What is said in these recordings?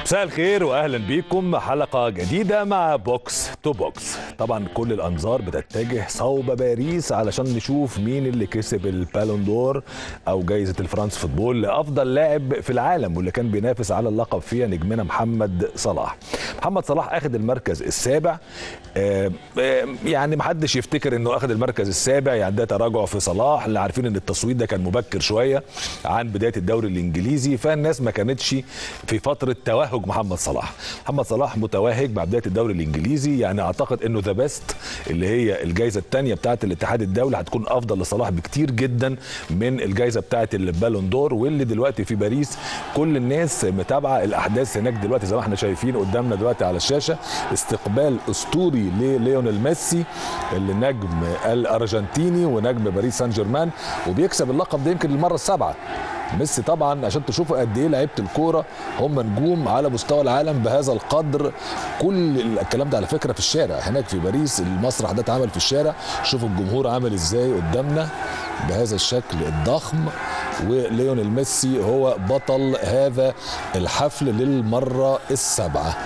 مساء الخير واهلا بيكم حلقه جديده مع بوكس تو بوكس طبعا كل الانظار بتتجه صوب باريس علشان نشوف مين اللي كسب البالون دور او جائزه الفرنس فوتبول لافضل لاعب في العالم واللي كان بينافس على اللقب فيها نجمنا محمد صلاح محمد صلاح اخذ المركز السابع آه، آه، يعني محدش يفتكر انه اخذ المركز السابع يعني ده تراجع في صلاح اللي عارفين ان التصويت ده كان مبكر شويه عن بدايه الدوري الانجليزي فالناس ما كانتش في فتره توهج محمد صلاح محمد صلاح متوهج مع بدايه الدوري الانجليزي يعني اعتقد انه ذا بيست اللي هي الجائزه الثانيه بتاعه الاتحاد الدولي هتكون افضل لصلاح بكتير جدا من الجائزه بتاعه البالون دور واللي دلوقتي في باريس كل الناس متابعه الاحداث هناك دلوقتي زي ما احنا شايفين قدامنا دلوقتي على الشاشه استقبال اسطوري لليونيل ميسي اللي نجم الارجنتيني ونجم باريس سان جيرمان وبيكسب اللقب ده يمكن للمره السابعه ميسي طبعا عشان تشوفوا قد ايه لعيبه الكوره هم نجوم على مستوى العالم بهذا القدر كل الكلام ده على فكره في الشارع هناك في باريس المسرح ده اتعمل في الشارع شوفوا الجمهور عامل ازاي قدامنا بهذا الشكل الضخم وليونيل ميسي هو بطل هذا الحفل للمره السابعه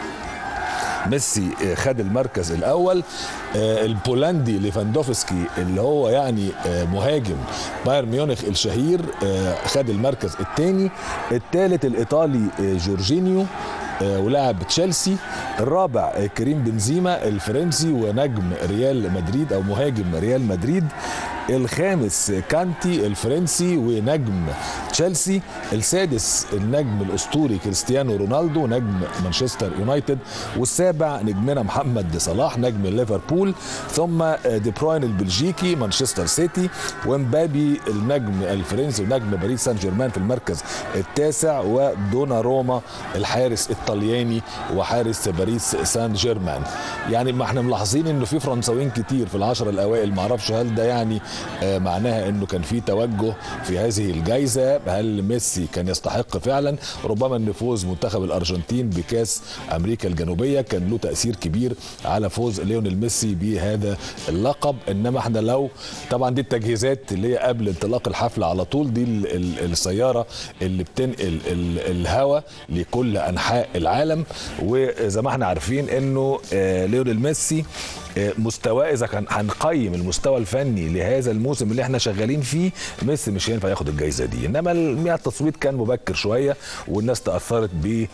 ميسي خد المركز الاول البولندي ليفاندوفسكي اللي هو يعني مهاجم بايرن ميونخ الشهير خد المركز الثاني الثالث الايطالي جورجينيو ولاعب تشيلسي الرابع كريم بنزيما الفرنسي ونجم ريال مدريد او مهاجم ريال مدريد الخامس كانتي الفرنسي ونجم تشيلسي السادس النجم الاسطوري كريستيانو رونالدو نجم مانشستر يونايتد والسابع نجمنا محمد صلاح نجم ليفربول ثم دي بروين البلجيكي مانشستر سيتي ومبابي النجم الفرنسي ونجم باريس سان جيرمان في المركز التاسع ودونا روما الحارس الطلياني وحارس باريس سان جيرمان يعني ما احنا ملاحظين انه في فرنساويين كتير في العشرة الاوائل معرفش هل ده يعني آه معناها انه كان في توجه في هذه الجائزه هل ميسي كان يستحق فعلا ربما ان فوز منتخب الارجنتين بكاس امريكا الجنوبيه كان له تاثير كبير على فوز ليونيل ميسي بهذا اللقب انما احنا لو طبعا دي التجهيزات اللي هي قبل انطلاق الحفله على طول دي ال ال السياره اللي بتنقل الهواء لكل انحاء العالم وزي ما احنا عارفين انه آه ليونيل ميسي مستواه اذا كان هنقيم المستوى الفني لهذا الموسم اللي احنا شغالين فيه ميسي مش هينفع ياخد الجائزه دي انما التصويت كان مبكر شويه والناس تاثرت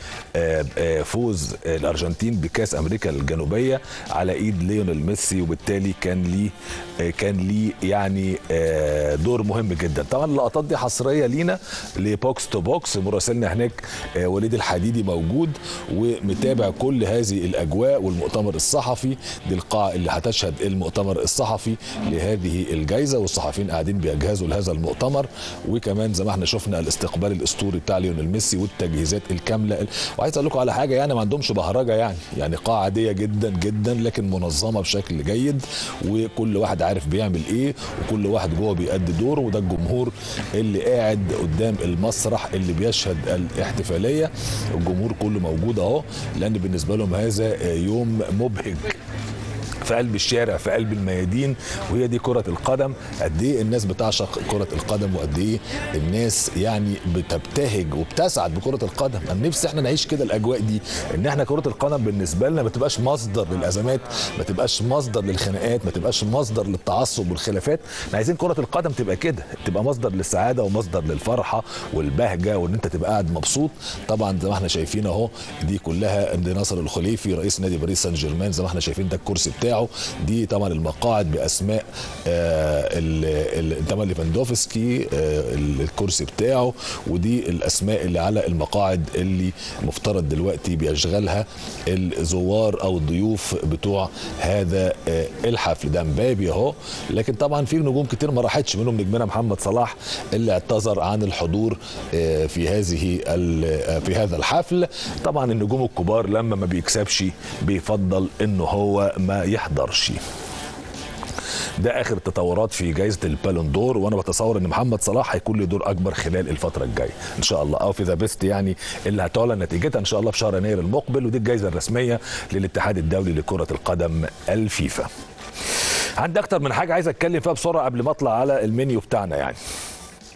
بفوز الارجنتين بكاس امريكا الجنوبيه على ايد ليونيل ميسي وبالتالي كان ليه كان ليه يعني دور مهم جدا طبعا اللقطات دي حصريه لينا لبوكس تو بوكس مراسلنا هناك وليد الحديدي موجود ومتابع كل هذه الاجواء والمؤتمر الصحفي دي القاعه اللي هتشهد المؤتمر الصحفي لهذه الجائزه والصحفيين قاعدين بيجهزوا لهذا المؤتمر وكمان زي ما احنا شفنا الاستقبال الاسطوري بتاع ليونيل ميسي والتجهيزات الكامله وعايز اقول لكم على حاجه يعني ما عندهمش بهرجه يعني يعني قاعه عاديه جدا جدا لكن منظمه بشكل جيد وكل واحد عارف بيعمل ايه وكل واحد جوه بيأدي دوره وده الجمهور اللي قاعد قدام المسرح اللي بيشهد الاحتفاليه الجمهور كله موجود اهو لان بالنسبه لهم هذا يوم مبهج في قلب الشارع في قلب الميادين وهي دي كرة القدم قد ايه الناس بتعشق كرة القدم وقد ايه الناس يعني بتبتهج وبتسعد بكرة القدم انا نفسي احنا نعيش كده الاجواء دي ان احنا كرة القدم بالنسبة لنا ما تبقاش مصدر للازمات ما تبقاش مصدر للخناقات ما تبقاش مصدر للتعصب والخلافات احنا عايزين كرة القدم تبقى كده تبقى مصدر للسعادة ومصدر للفرحة والبهجة وان انت تبقى قاعد مبسوط طبعا زي ما احنا شايفين اهو دي كلها عند ناصر الخليفي رئيس نادي باريس سان جيرمان زي ما احنا شايفين ده الكرسي بتاعه دي طبعا المقاعد باسماء آه طبعا ليفاندوفسكي آه الكرسي بتاعه ودي الاسماء اللي على المقاعد اللي مفترض دلوقتي بيشغلها الزوار او الضيوف بتوع هذا آه الحفل ده مبابي اهو لكن طبعا في نجوم كتير ما راحتش منهم نجمنا محمد صلاح اللي اعتذر عن الحضور في هذه في هذا الحفل طبعا النجوم الكبار لما ما بيكسبش بيفضل انه هو ما يحضرش ده اخر التطورات في جائزه البالون دور وانا بتصور ان محمد صلاح هيكون له دور اكبر خلال الفتره الجايه ان شاء الله او في ذا بيست يعني اللي هتعلن نتيجتها ان شاء الله في شهر يناير المقبل ودي الجائزه الرسميه للاتحاد الدولي لكره القدم الفيفا عندي اكتر من حاجه عايز اتكلم فيها بسرعه قبل ما اطلع على المنيو بتاعنا يعني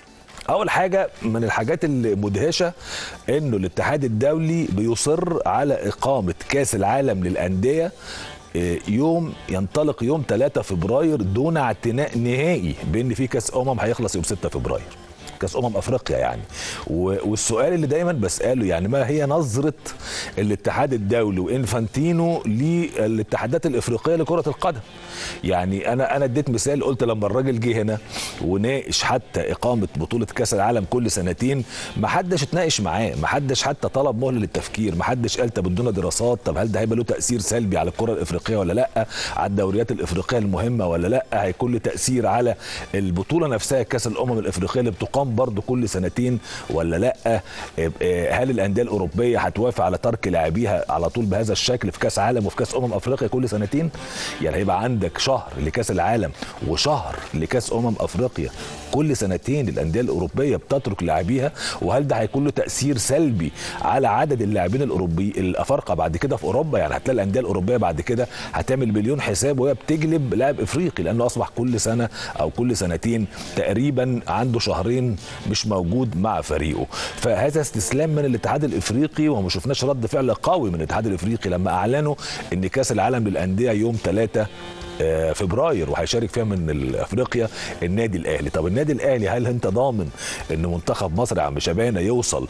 اول حاجه من الحاجات المدهشه انه الاتحاد الدولي بيصر على اقامه كاس العالم للانديه آه، يوم ينطلق يوم 3 فبراير دون اعتناء نهائي بان في كاس امم هيخلص يوم 6 فبراير كاس امم افريقيا يعني و- والسؤال اللي دايما بساله يعني ما هي نظره الاتحاد الدولي وانفانتينو للاتحادات الافريقيه لكره القدم يعني انا انا اديت مثال قلت لما الراجل جه هنا وناقش حتى اقامه بطوله كاس العالم كل سنتين ما حدش اتناقش معاه ما حدش حتى طلب مهله للتفكير ما حدش قال طب ادونا دراسات طب هل ده هيبقى له تاثير سلبي على الكره الافريقيه ولا لا على الدوريات الافريقيه المهمه ولا لا هيكون له تاثير على البطوله نفسها كاس الامم الافريقيه اللي بتقام برضو كل سنتين ولا لا آه، هل الانديه الاوروبيه هتوافق على ترك لاعبيها على طول بهذا الشكل في كاس عالم وفي كاس امم افريقيا كل سنتين يعني هيبقى عندك شهر لكاس العالم وشهر لكاس امم افريقيا كل سنتين الانديه الاوروبيه بتترك لاعبيها وهل ده هيكون له تاثير سلبي على عدد اللاعبين الاوروبي الافارقه بعد كده في اوروبا يعني هتلاقي الانديه الاوروبيه بعد كده هتعمل مليون حساب وهي بتجلب لاعب افريقي لانه اصبح كل سنه او كل سنتين تقريبا عنده شهرين مش موجود مع فريقه فهذا استسلام من الاتحاد الافريقي وما شفناش رد فعل قوي من الاتحاد الافريقي لما اعلنوا ان كاس العالم للانديه يوم 3 آه، فبراير وهيشارك فيها من افريقيا النادي الاهلي طب النادي الاهلي هل انت ضامن ان منتخب مصر يا عم شبانه يوصل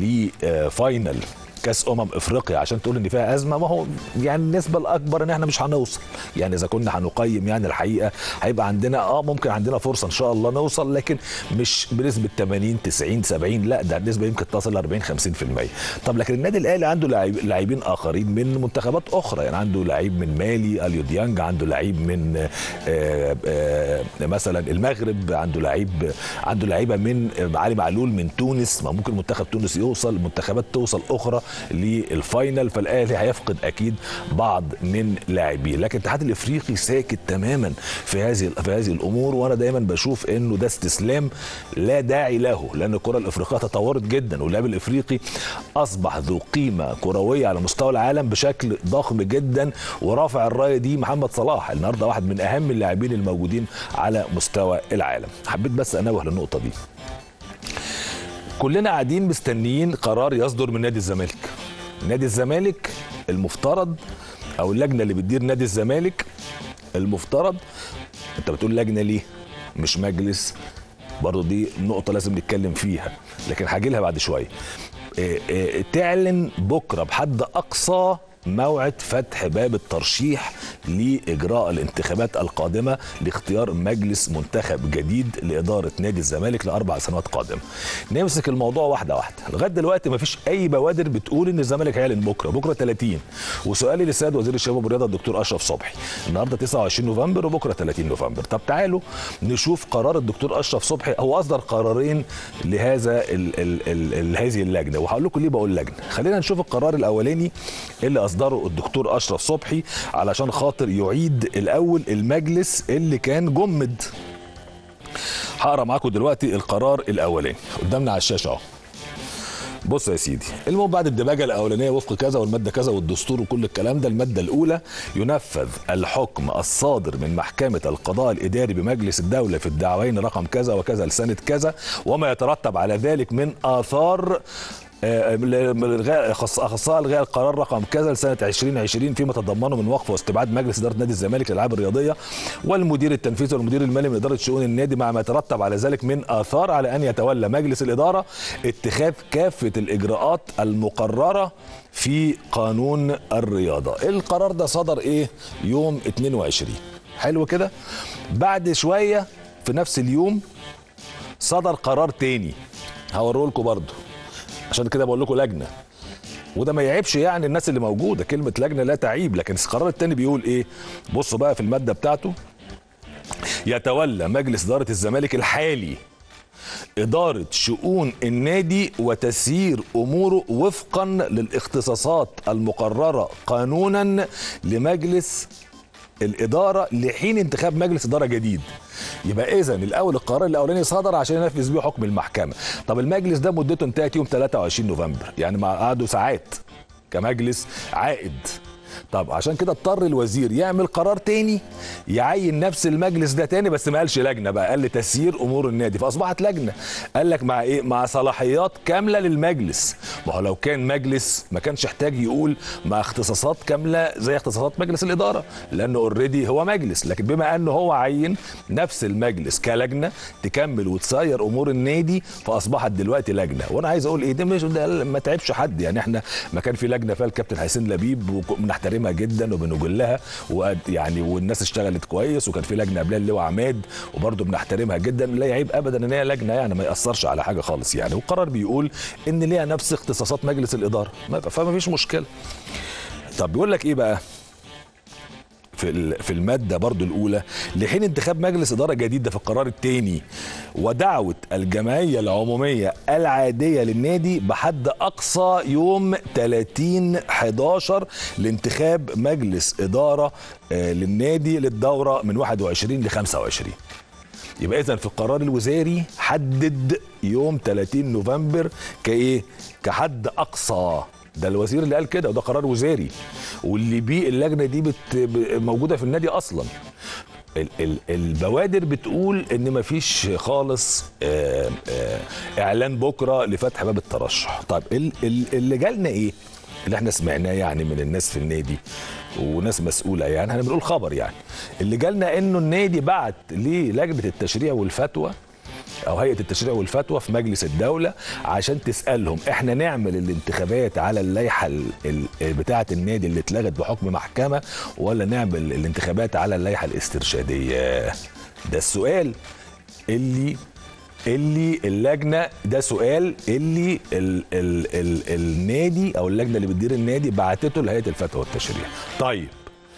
لفاينل كاس امم افريقيا عشان تقول ان فيها ازمه ما هو يعني النسبه الاكبر ان احنا مش هنوصل يعني اذا كنا هنقيم يعني الحقيقه هيبقى عندنا اه ممكن عندنا فرصه ان شاء الله نوصل لكن مش بنسبه 80 90 70 لا ده النسبه يمكن تصل ل 40 50% طب لكن النادي الاهلي عنده لاعب- لاعبين اخرين من منتخبات اخرى يعني عنده لعيب من مالي اليو ديانج عنده لعيب من آه، آه، مثلا المغرب عنده لعيب عنده لعيبه من علي معلول من تونس ما ممكن منتخب تونس يوصل منتخبات توصل اخرى للفاينل فالاهلي هيفقد اكيد بعض من لاعبيه لكن الاتحاد الافريقي ساكت تماما في هذه في هذه الامور وانا دايما بشوف انه ده استسلام لا داعي له لان الكره الافريقيه تطورت جدا واللاعب الافريقي اصبح ذو قيمه كرويه على مستوى العالم بشكل ضخم جدا ورافع الرايه دي محمد صلاح النهارده واحد من اهم اللاعبين الموجودين على مستوى العالم حبيت بس انوه للنقطه دي كلنا قاعدين مستنيين قرار يصدر من نادي الزمالك نادي الزمالك المفترض او اللجنه اللي بتدير نادي الزمالك المفترض انت بتقول لجنه ليه مش مجلس برضه دي نقطه لازم نتكلم فيها لكن هاجي لها بعد شويه إيه إيه تعلن بكره بحد اقصى موعد فتح باب الترشيح لاجراء الانتخابات القادمه لاختيار مجلس منتخب جديد لاداره نادي الزمالك لاربع سنوات قادمه. نمسك الموضوع واحده واحده، لغايه دلوقتي ما فيش اي بوادر بتقول ان الزمالك هيعلن بكره، بكره 30 وسؤالي للسيد وزير الشباب والرياضه الدكتور اشرف صبحي، النهارده 29 نوفمبر وبكره 30 نوفمبر، طب تعالوا نشوف قرار الدكتور اشرف صبحي هو اصدر قرارين لهذا ال ال ال ال هذه اللجنه وهقول لكم ليه بقول لجنه، خلينا نشوف القرار الاولاني اللي اصدره الدكتور اشرف صبحي علشان خاطر يعيد الاول المجلس اللي كان جمد هقرا معاكم دلوقتي القرار الاولاني قدامنا على الشاشه اهو بص يا سيدي المهم بعد الدباجه الاولانيه وفق كذا والماده كذا والدستور وكل الكلام ده الماده الاولى ينفذ الحكم الصادر من محكمه القضاء الاداري بمجلس الدوله في الدعوين رقم كذا وكذا لسنه كذا وما يترتب على ذلك من اثار آه، الغاء أخص- اخصائي الغاء القرار رقم كذا لسنه 2020 فيما تضمنه من وقف واستبعاد مجلس اداره نادي الزمالك للالعاب الرياضيه والمدير التنفيذي والمدير المالي من اداره شؤون النادي مع ما يترتب على ذلك من اثار على ان يتولى مجلس الاداره اتخاذ كافه الاجراءات المقرره في قانون الرياضه القرار ده صدر ايه يوم 22 حلو كده بعد شويه في نفس اليوم صدر قرار تاني هوريه لكم برضه عشان كده بقول لكم لجنه وده ما يعيبش يعني الناس اللي موجوده كلمه لجنه لا تعيب لكن القرار التاني بيقول ايه بصوا بقى في الماده بتاعته يتولى مجلس اداره الزمالك الحالي إدارة شؤون النادي وتسيير أموره وفقا للاختصاصات المقررة قانونا لمجلس الإدارة لحين انتخاب مجلس إدارة جديد يبقى إذا الأول القرار الأولاني صدر عشان ينفذ بيه حكم المحكمة طب المجلس ده مدته انتهت يوم 23 نوفمبر يعني مع قعدوا ساعات كمجلس عائد طب عشان كده اضطر الوزير يعمل قرار تاني يعين نفس المجلس ده تاني بس ما قالش لجنه بقى قال لتسيير امور النادي فاصبحت لجنه قال لك مع ايه مع صلاحيات كامله للمجلس ما هو لو كان مجلس ما كانش يحتاج يقول مع اختصاصات كامله زي اختصاصات مجلس الاداره لانه اوريدي هو مجلس لكن بما انه هو عين نفس المجلس كلجنه تكمل وتسير امور النادي فاصبحت دلوقتي لجنه وانا عايز اقول ايه ده مش ده ما تعبش حد يعني احنا ما كان في لجنه فيها الكابتن حسين لبيب وبنحترمها جدا وبنجلها ويعني والناس اشتغلت كويس وكان في لجنه قبلها اللواء عماد وبرضه بنحترمها جدا لا يعيب ابدا ان هي لجنه يعني ما ياثرش على حاجه خالص يعني والقرار بيقول ان ليها نفس اختصاصات مجلس الاداره ما- فما فيش مشكله طب بيقول لك ايه بقى في ال- في الماده برضو الاولى لحين انتخاب مجلس اداره جديد ده في القرار الثاني ودعوه الجمعيه العموميه العاديه للنادي بحد اقصى يوم 30 11 لانتخاب مجلس اداره آه، للنادي للدوره من 21 ل 25 يبقى اذا في القرار الوزاري حدد يوم 30 نوفمبر كايه كحد اقصى ده الوزير اللي قال كده وده قرار وزاري واللي بيه اللجنه دي بت ب- موجوده في النادي اصلا ال- ال- البوادر بتقول ان مفيش خالص آه، آه، اعلان بكره لفتح باب الترشح طيب ال- ال- اللي جالنا ايه اللي احنا سمعناه يعني من الناس في النادي وناس مسؤوله يعني احنا بنقول خبر يعني اللي جالنا انه النادي بعت للجنه التشريع والفتوى او هيئه التشريع والفتوى في مجلس الدوله عشان تسالهم احنا نعمل الانتخابات على اللائحه ال- ال- بتاعه النادي اللي اتلغت بحكم محكمه ولا نعمل الانتخابات على اللائحه الاسترشاديه ده السؤال اللي اللي اللجنه ده سؤال اللي ال ال ال النادي او اللجنه اللي بتدير النادي بعتته لهيئه الفتوى والتشريع طيب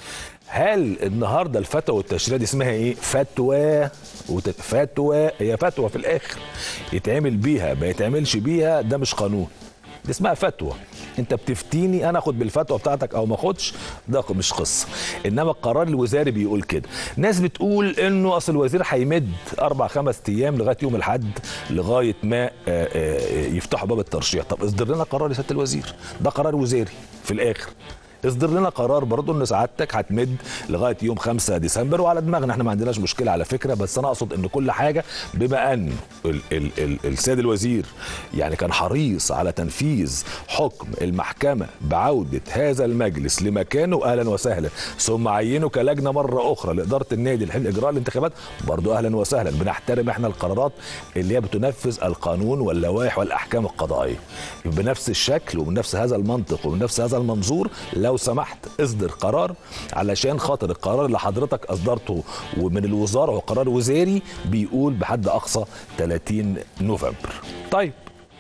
هل النهارده الفتوى والتشريع دي اسمها ايه؟ فتوى وت... فتوى هي فتوى في الاخر يتعمل بيها ما يتعملش بيها ده مش قانون دي اسمها فتوى انت بتفتيني انا اخد بالفتوى بتاعتك او ما اخدش ده مش قصه انما القرار الوزاري بيقول كده ناس بتقول انه اصل الوزير هيمد اربع خمس ايام لغايه يوم الاحد لغايه ما آه، آه، يفتحوا باب الترشيح طب اصدر لنا قرار يا سياده الوزير ده قرار وزاري في الاخر اصدر لنا قرار برضه ان سعادتك هتمد لغايه يوم 5 ديسمبر وعلى دماغنا احنا ما عندناش مشكله على فكره بس انا اقصد ان كل حاجه بما ان ال ال ال السيد الوزير يعني كان حريص على تنفيذ حكم المحكمه بعوده هذا المجلس لمكانه اهلا وسهلا ثم عينه كلجنه مره اخرى لاداره النادي لحين اجراء الانتخابات برضه اهلا وسهلا بنحترم احنا القرارات اللي هي بتنفذ القانون واللوائح والاحكام القضائيه بنفس الشكل وبنفس هذا المنطق وبنفس هذا المنظور لو سمحت اصدر قرار علشان خاطر القرار اللي حضرتك اصدرته ومن الوزاره هو قرار وزاري بيقول بحد اقصى 30 نوفمبر طيب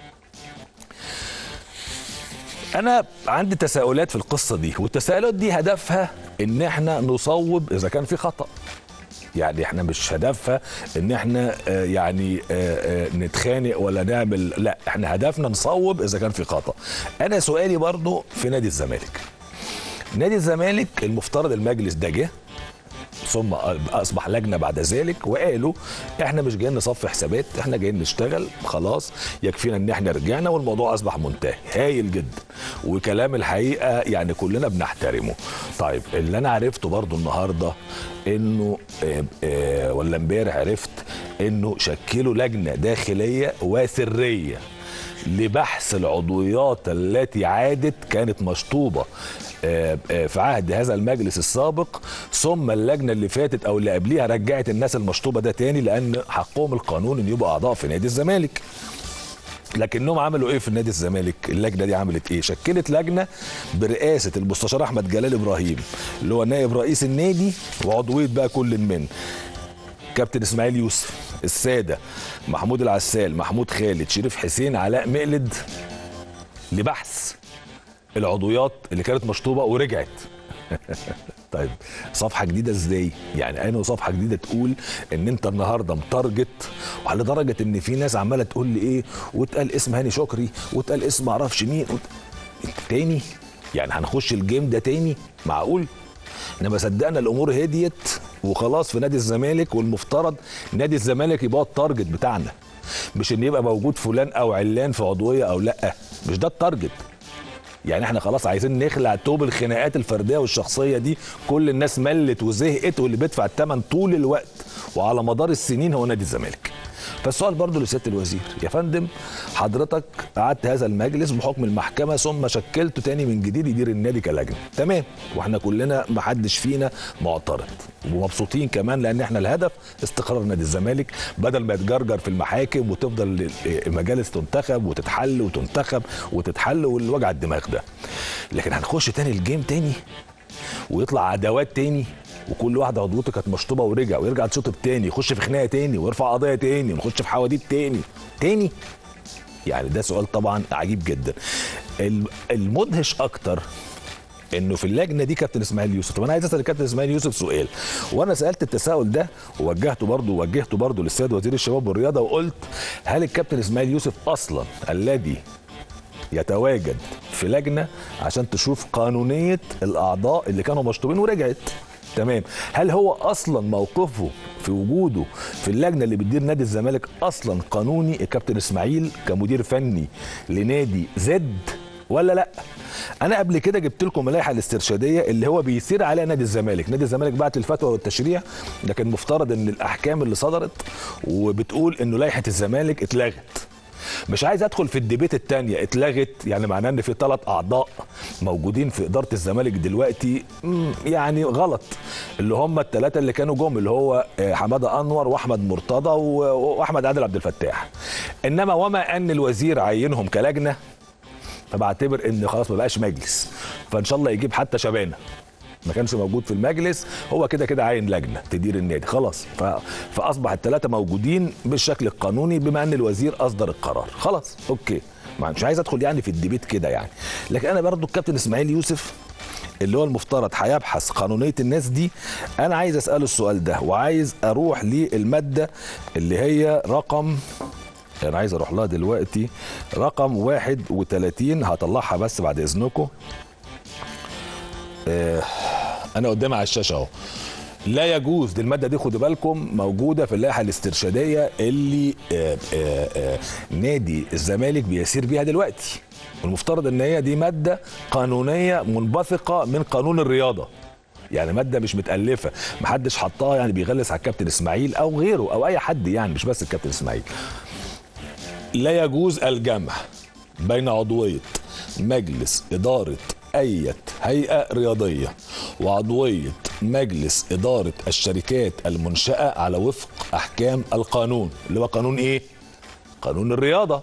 انا عندي تساؤلات في القصه دي والتساؤلات دي هدفها ان احنا نصوب اذا كان في خطا يعني احنا مش هدفها ان احنا آه، يعني آه، آه، نتخانق ولا نعمل لا احنا هدفنا نصوب اذا كان في خطا انا سؤالي برضو في نادي الزمالك نادي الزمالك المفترض المجلس ده جه ثم اصبح لجنه بعد ذلك وقالوا احنا مش جايين نصفي حسابات احنا جايين نشتغل خلاص يكفينا ان احنا رجعنا والموضوع اصبح منتهي هايل جدا وكلام الحقيقه يعني كلنا بنحترمه طيب اللي انا عرفته برضو النهارده انه آه، آه، ولا امبارح عرفت انه شكلوا لجنه داخليه وسريه لبحث العضويات التي عادت كانت مشطوبه آه، آه، في عهد هذا المجلس السابق ثم اللجنه اللي فاتت او اللي قبليها رجعت الناس المشطوبه ده تاني لان حقهم القانون ان يبقوا اعضاء في نادي الزمالك لكنهم عملوا ايه في نادي الزمالك اللجنه دي عملت ايه شكلت لجنه برئاسه المستشار احمد جلال ابراهيم اللي هو نائب رئيس النادي وعضويه بقى كل من كابتن اسماعيل يوسف الساده محمود العسال محمود خالد شريف حسين علاء مقلد لبحث العضويات اللي كانت مشطوبه ورجعت طيب صفحه جديده ازاي يعني انا صفحه جديده تقول ان انت النهارده متارجت وعلى درجه ان في ناس عماله تقول لي ايه واتقال اسم هاني شكري واتقال اسم معرفش مين وت... انت تاني يعني هنخش الجيم ده تاني معقول انما صدقنا الامور هديت وخلاص في نادي الزمالك والمفترض نادي الزمالك يبقى هو التارجت بتاعنا مش ان يبقى موجود فلان او علان في عضويه او لا مش ده التارجت يعني احنا خلاص عايزين نخلع توب الخناقات الفرديه والشخصيه دي كل الناس ملت وزهقت واللي بيدفع الثمن طول الوقت وعلى مدار السنين هو نادي الزمالك فالسؤال برضو لسياده الوزير يا فندم حضرتك قعدت هذا المجلس بحكم المحكمه ثم شكلته تاني من جديد يدير النادي كلجنه تمام واحنا كلنا ما حدش فينا معترض ومبسوطين كمان لان احنا الهدف استقرار نادي الزمالك بدل ما يتجرجر في المحاكم وتفضل مجالس تنتخب وتتحل وتنتخب وتتحل والوجع الدماغ ده لكن هنخش تاني الجيم تاني ويطلع عداوات تاني وكل واحد عضوته كانت مشطوبه ورجع ويرجع الشوط التاني يخش في خناقه تاني ويرفع قضيه تاني ونخش في حواديت تاني تاني يعني ده سؤال طبعا عجيب جدا المدهش اكتر انه في اللجنه دي كابتن اسماعيل يوسف طب انا عايز اسال الكابتن اسماعيل يوسف سؤال وانا سالت التساؤل ده ووجهته برضه وجهته برضه للسيد وزير الشباب والرياضه وقلت هل الكابتن اسماعيل يوسف اصلا الذي يتواجد في لجنه عشان تشوف قانونيه الاعضاء اللي كانوا مشطوبين ورجعت تمام هل هو اصلا موقفه في وجوده في اللجنه اللي بتدير نادي الزمالك اصلا قانوني الكابتن اسماعيل كمدير فني لنادي زد ولا لا انا قبل كده جبت لكم اللائحه الاسترشاديه اللي هو بيسير عليها نادي الزمالك نادي الزمالك بعت الفتوى والتشريع لكن مفترض ان الاحكام اللي صدرت وبتقول انه لائحه الزمالك اتلغت مش عايز ادخل في الديبيت الثانيه اتلغت يعني معناه ان في ثلاث اعضاء موجودين في اداره الزمالك دلوقتي يعني غلط اللي هم الثلاثه اللي كانوا جم اللي هو حماده انور واحمد مرتضى واحمد عادل عبد الفتاح انما وما ان الوزير عينهم كلجنه فبعتبر ان خلاص ما بقاش مجلس فان شاء الله يجيب حتى شبانه ما كانش موجود في المجلس هو كده كده عين لجنه تدير النادي خلاص ف... فاصبح الثلاثه موجودين بالشكل القانوني بما ان الوزير اصدر القرار خلاص اوكي مش عايز ادخل يعني في الديبيت كده يعني لكن انا برضو الكابتن اسماعيل يوسف اللي هو المفترض هيبحث قانونيه الناس دي انا عايز اساله السؤال ده وعايز اروح للماده اللي هي رقم انا عايز اروح لها دلوقتي رقم 31 هطلعها بس بعد اذنكم آه انا قدامي على الشاشه اهو لا يجوز دي الماده دي خدوا بالكم موجوده في اللائحه الاسترشاديه اللي آآ آآ نادي الزمالك بيسير بيها دلوقتي والمفترض ان هي دي ماده قانونيه منبثقه من قانون الرياضه يعني ماده مش متالفه محدش حطها يعني بيغلس على الكابتن اسماعيل او غيره او اي حد يعني مش بس الكابتن اسماعيل لا يجوز الجمع بين عضويه مجلس اداره أية هيئة رياضية وعضوية مجلس إدارة الشركات المنشأة على وفق أحكام القانون اللي هو قانون إيه؟ قانون الرياضة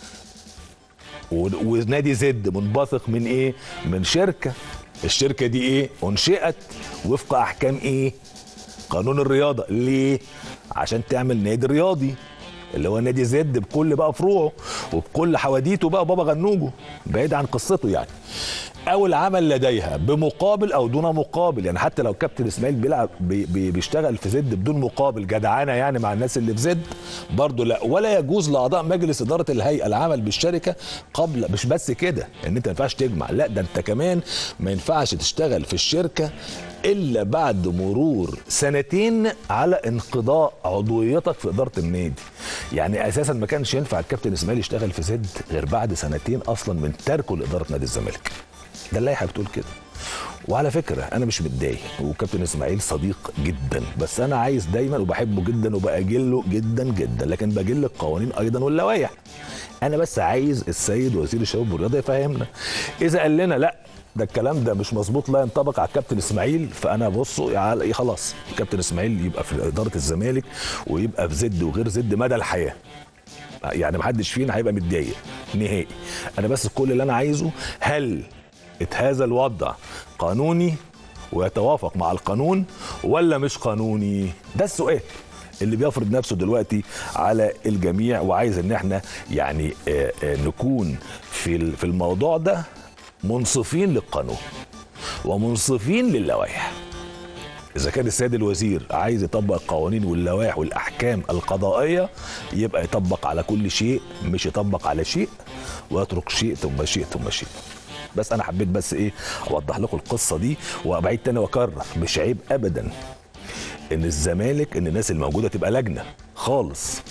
ونادي زد منبثق من إيه؟ من شركة الشركة دي إيه؟ أنشئت وفق أحكام إيه؟ قانون الرياضة ليه؟ عشان تعمل نادي رياضي اللي هو نادي زد بكل بقى فروعه وبكل حواديته بقى بابا غنوجه بعيد عن قصته يعني او العمل لديها بمقابل او دون مقابل يعني حتى لو كابتن اسماعيل بيلعب بي بي بيشتغل في زد بدون مقابل جدعانه يعني مع الناس اللي في زد برضه لا ولا يجوز لاعضاء مجلس اداره الهيئه العمل بالشركه قبل مش بس كده ان انت ما ينفعش تجمع لا ده انت كمان ما ينفعش تشتغل في الشركه الا بعد مرور سنتين على انقضاء عضويتك في اداره النادي يعني اساسا ما كانش ينفع الكابتن اسماعيل يشتغل في زد غير بعد سنتين اصلا من تركه لاداره نادي الزمالك ده اللائحه بتقول كده وعلى فكره انا مش متضايق وكابتن اسماعيل صديق جدا بس انا عايز دايما وبحبه جدا وباجله جدا جدا لكن بجل القوانين ايضا واللوائح انا بس عايز السيد وزير الشباب والرياضه يفهمنا اذا قال لنا لا ده الكلام ده مش مظبوط لا ينطبق على الكابتن اسماعيل فانا بصوا يعني خلاص الكابتن اسماعيل يبقى في اداره الزمالك ويبقى في زد وغير زد مدى الحياه يعني محدش فينا هيبقى متضايق نهائي انا بس كل اللي انا عايزه هل هذا الوضع قانوني ويتوافق مع القانون ولا مش قانوني ده السؤال اللي بيفرض نفسه دلوقتي على الجميع وعايز ان احنا يعني آآ آآ نكون في في الموضوع ده منصفين للقانون ومنصفين للوائح اذا كان السيد الوزير عايز يطبق القوانين واللوائح والاحكام القضائيه يبقى يطبق على كل شيء مش يطبق على شيء ويترك شيء ثم شيء ثم شيء بس انا حبيت بس ايه اوضح لكم القصه دي وابعيد تاني واكرر مش عيب ابدا ان الزمالك ان الناس الموجوده تبقى لجنه خالص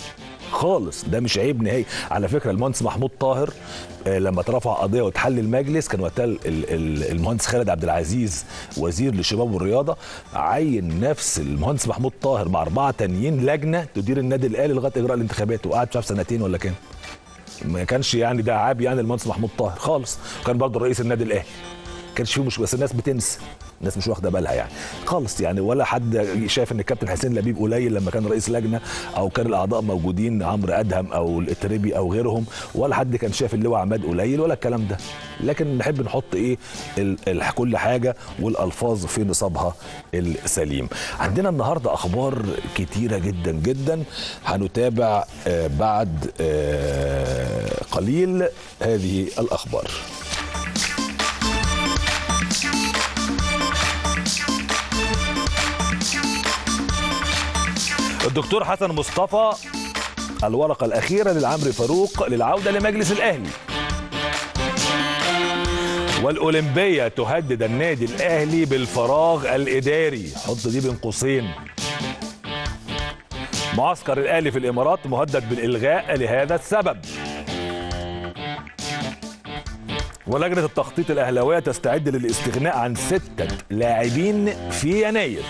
خالص ده مش عيب نهائي على فكره المهندس محمود طاهر آه، لما اترفع قضيه واتحل المجلس كان وقتها ال- ال- المهندس خالد عبد العزيز وزير للشباب والرياضه عين نفس المهندس محمود طاهر مع اربعه تانيين لجنه تدير النادي الاهلي لغايه اجراء الانتخابات وقعد مش عارف سنتين ولا كام ما كانش يعني ده عاب يعني المهندس محمود طاهر خالص وكان برضه رئيس النادي الاهلي كانش فيه مشكله بس الناس بتنسى الناس مش واخده بالها يعني خالص يعني ولا حد شايف ان الكابتن حسين لبيب قليل لما كان رئيس لجنه او كان الاعضاء موجودين عمرو ادهم او الاتربي او غيرهم ولا حد كان شايف اللواء عماد قليل ولا الكلام ده لكن نحب نحط ايه ال ال كل حاجه والالفاظ في نصابها السليم عندنا النهارده اخبار كتيره جدا جدا هنتابع آه بعد آه قليل هذه الاخبار الدكتور حسن مصطفى الورقة الأخيرة للعمري فاروق للعودة لمجلس الأهلي والأولمبية تهدد النادي الأهلي بالفراغ الإداري حط دي بين قوسين معسكر الأهلي في الإمارات مهدد بالإلغاء لهذا السبب ولجنة التخطيط الأهلاوية تستعد للاستغناء عن ستة لاعبين في يناير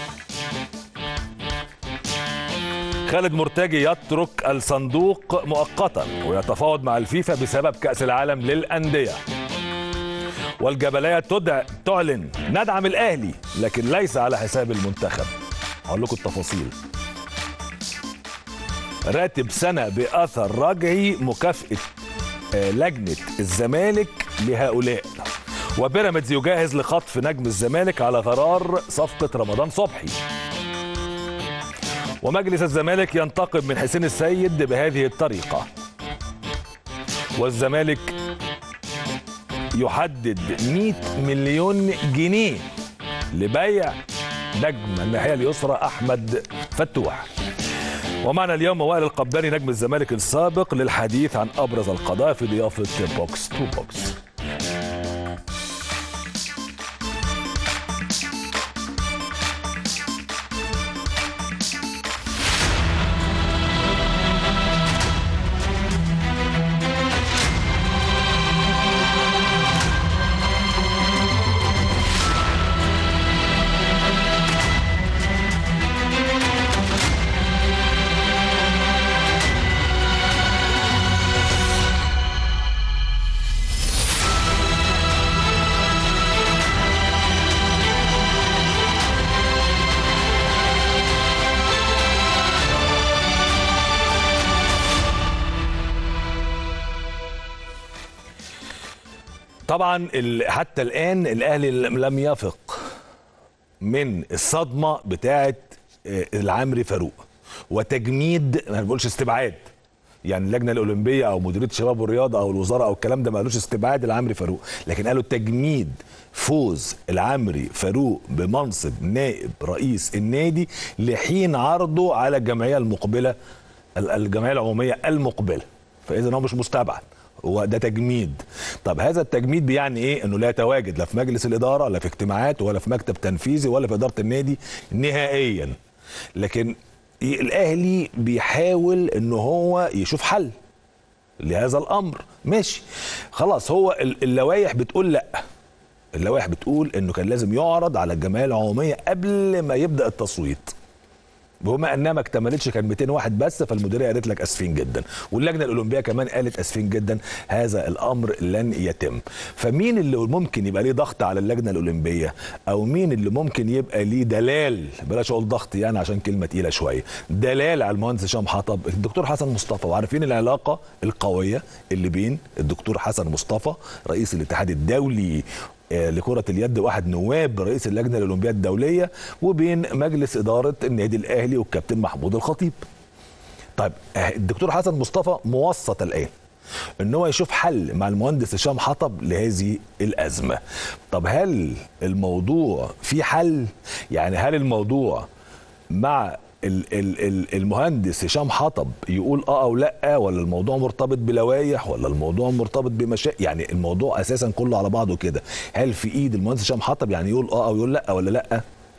خالد مرتجي يترك الصندوق مؤقتا ويتفاوض مع الفيفا بسبب كأس العالم للأندية والجبلية تدع تعلن ندعم الأهلي لكن ليس على حساب المنتخب هقول لكم التفاصيل راتب سنة بأثر رجعي مكافأة آه، لجنة الزمالك لهؤلاء وبيراميدز يجهز لخطف نجم الزمالك على غرار صفقة رمضان صبحي ومجلس الزمالك ينتقم من حسين السيد بهذه الطريقة والزمالك يحدد 100 مليون جنيه لبيع نجم الناحية اليسرى أحمد فتوح ومعنا اليوم وائل القباني نجم الزمالك السابق للحديث عن أبرز القضايا في ضيافة بوكس تو بوكس طبعا ال- حتى الآن الأهلي لم يفق من الصدمة بتاعة آه، العمري فاروق وتجميد ما بقولش استبعاد يعني اللجنه الاولمبيه او مديريه الشباب والرياضه او الوزاره او الكلام ده ما قالوش استبعاد العمري فاروق لكن قالوا تجميد فوز العمري فاروق بمنصب نائب رئيس النادي لحين عرضه على الجمعيه المقبله ال- الجمعيه العموميه المقبله فاذا هو مش مستبعد هو ده تجميد طب هذا التجميد بيعني ايه انه لا يتواجد لا في مجلس الاداره لا في اجتماعات ولا في مكتب تنفيذي ولا في اداره النادي نهائيا لكن الاهلي بيحاول ان هو يشوف حل لهذا الامر ماشي خلاص هو ال- اللوائح بتقول لا اللوائح بتقول انه كان لازم يعرض على الجمعيه العموميه قبل ما يبدا التصويت بما انها ما اكتملتش كان 200 واحد بس فالمديريه قالت لك اسفين جدا واللجنه الاولمبيه كمان قالت اسفين جدا هذا الامر لن يتم فمين اللي ممكن يبقى ليه ضغط على اللجنه الاولمبيه او مين اللي ممكن يبقى ليه دلال بلاش اقول ضغط يعني عشان كلمه تقيله شويه دلال على المهندس هشام حطب الدكتور حسن مصطفى وعارفين العلاقه القويه اللي بين الدكتور حسن مصطفى رئيس الاتحاد الدولي آه، لكرة اليد واحد نواب رئيس اللجنة الأولمبية الدولية وبين مجلس إدارة النادي الأهلي والكابتن محمود الخطيب طيب آه، الدكتور حسن مصطفى موسط الآن ان هو يشوف حل مع المهندس هشام حطب لهذه الازمه طب هل الموضوع في حل يعني هل الموضوع مع ال- ال- ال- المهندس هشام حطب يقول اه او لا ولا الموضوع مرتبط بلوائح ولا الموضوع مرتبط بمشاكل يعني الموضوع اساسا كله على بعضه كده هل في ايد المهندس هشام حطب يعني يقول اه او يقول لا ولا لا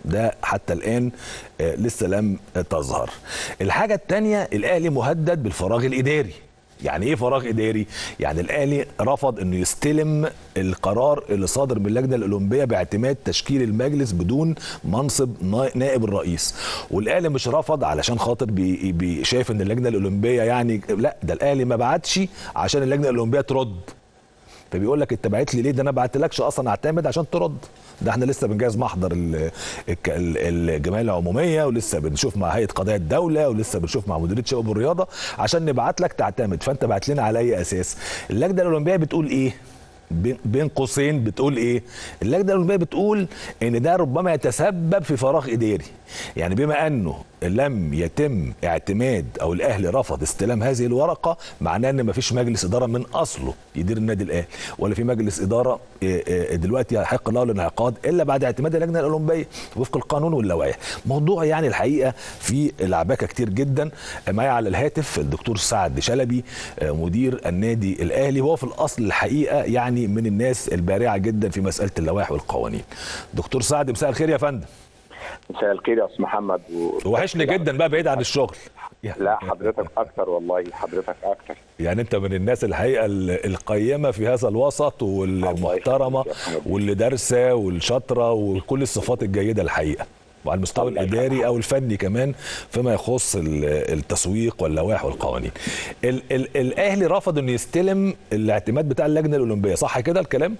ده حتى الان آه، لسه لم تظهر الحاجه الثانيه الاهلي مهدد بالفراغ الاداري يعني ايه فراغ اداري يعني الاهلي رفض انه يستلم القرار اللي صادر من اللجنه الاولمبيه باعتماد تشكيل المجلس بدون منصب نا- نائب الرئيس والاهلي مش رفض علشان خاطر بي بي شايف ان اللجنه الاولمبيه يعني لا ده الاهلي ما بعتش عشان اللجنه الاولمبيه ترد فبيقول لك انت بعت لي ليه ده انا بعتلكش اصلا اعتمد عشان ترد ده احنا لسه بنجهز محضر ال- الك- ال- الجمعيه العموميه ولسه بنشوف مع هيئه قضايا الدوله ولسه بنشوف مع مديريه شباب الرياضه عشان نبعت لك تعتمد فانت بعت لنا على اي اساس اللجنه الاولمبيه بتقول ايه بين- بين قوسين بتقول ايه اللجنه الاولمبيه بتقول ان ده ربما يتسبب في فراغ اداري يعني بما انه لم يتم اعتماد او الاهلي رفض استلام هذه الورقه معناه ان مفيش مجلس اداره من اصله يدير النادي الاهلي ولا في مجلس اداره إيه، إيه، دلوقتي يحق له الانعقاد الا بعد اعتماد اللجنه الاولمبيه وفق القانون واللوائح موضوع يعني الحقيقه في لعبكه كتير جدا معايا على الهاتف الدكتور سعد شلبي آه، مدير النادي الاهلي هو في الاصل الحقيقه يعني من الناس البارعه جدا في مساله اللوائح والقوانين دكتور سعد مساء الخير يا فندم مساء الخير يا استاذ محمد و... وحشني جدا بقى بعيد عن الشغل لا حضرتك اكتر والله حضرتك اكتر يعني انت من الناس الحقيقه ال- القيمه في هذا الوسط والمحترمه يخليك يا حبيبي. واللي دارسه والشاطره وكل الصفات الجيده الحقيقه وعلى المستوى الله الاداري او الفني كمان فيما يخص ال- التسويق واللوائح والقوانين. ال ال الاهلي رفض انه يستلم الاعتماد بتاع اللجنه الاولمبيه صح كده الكلام؟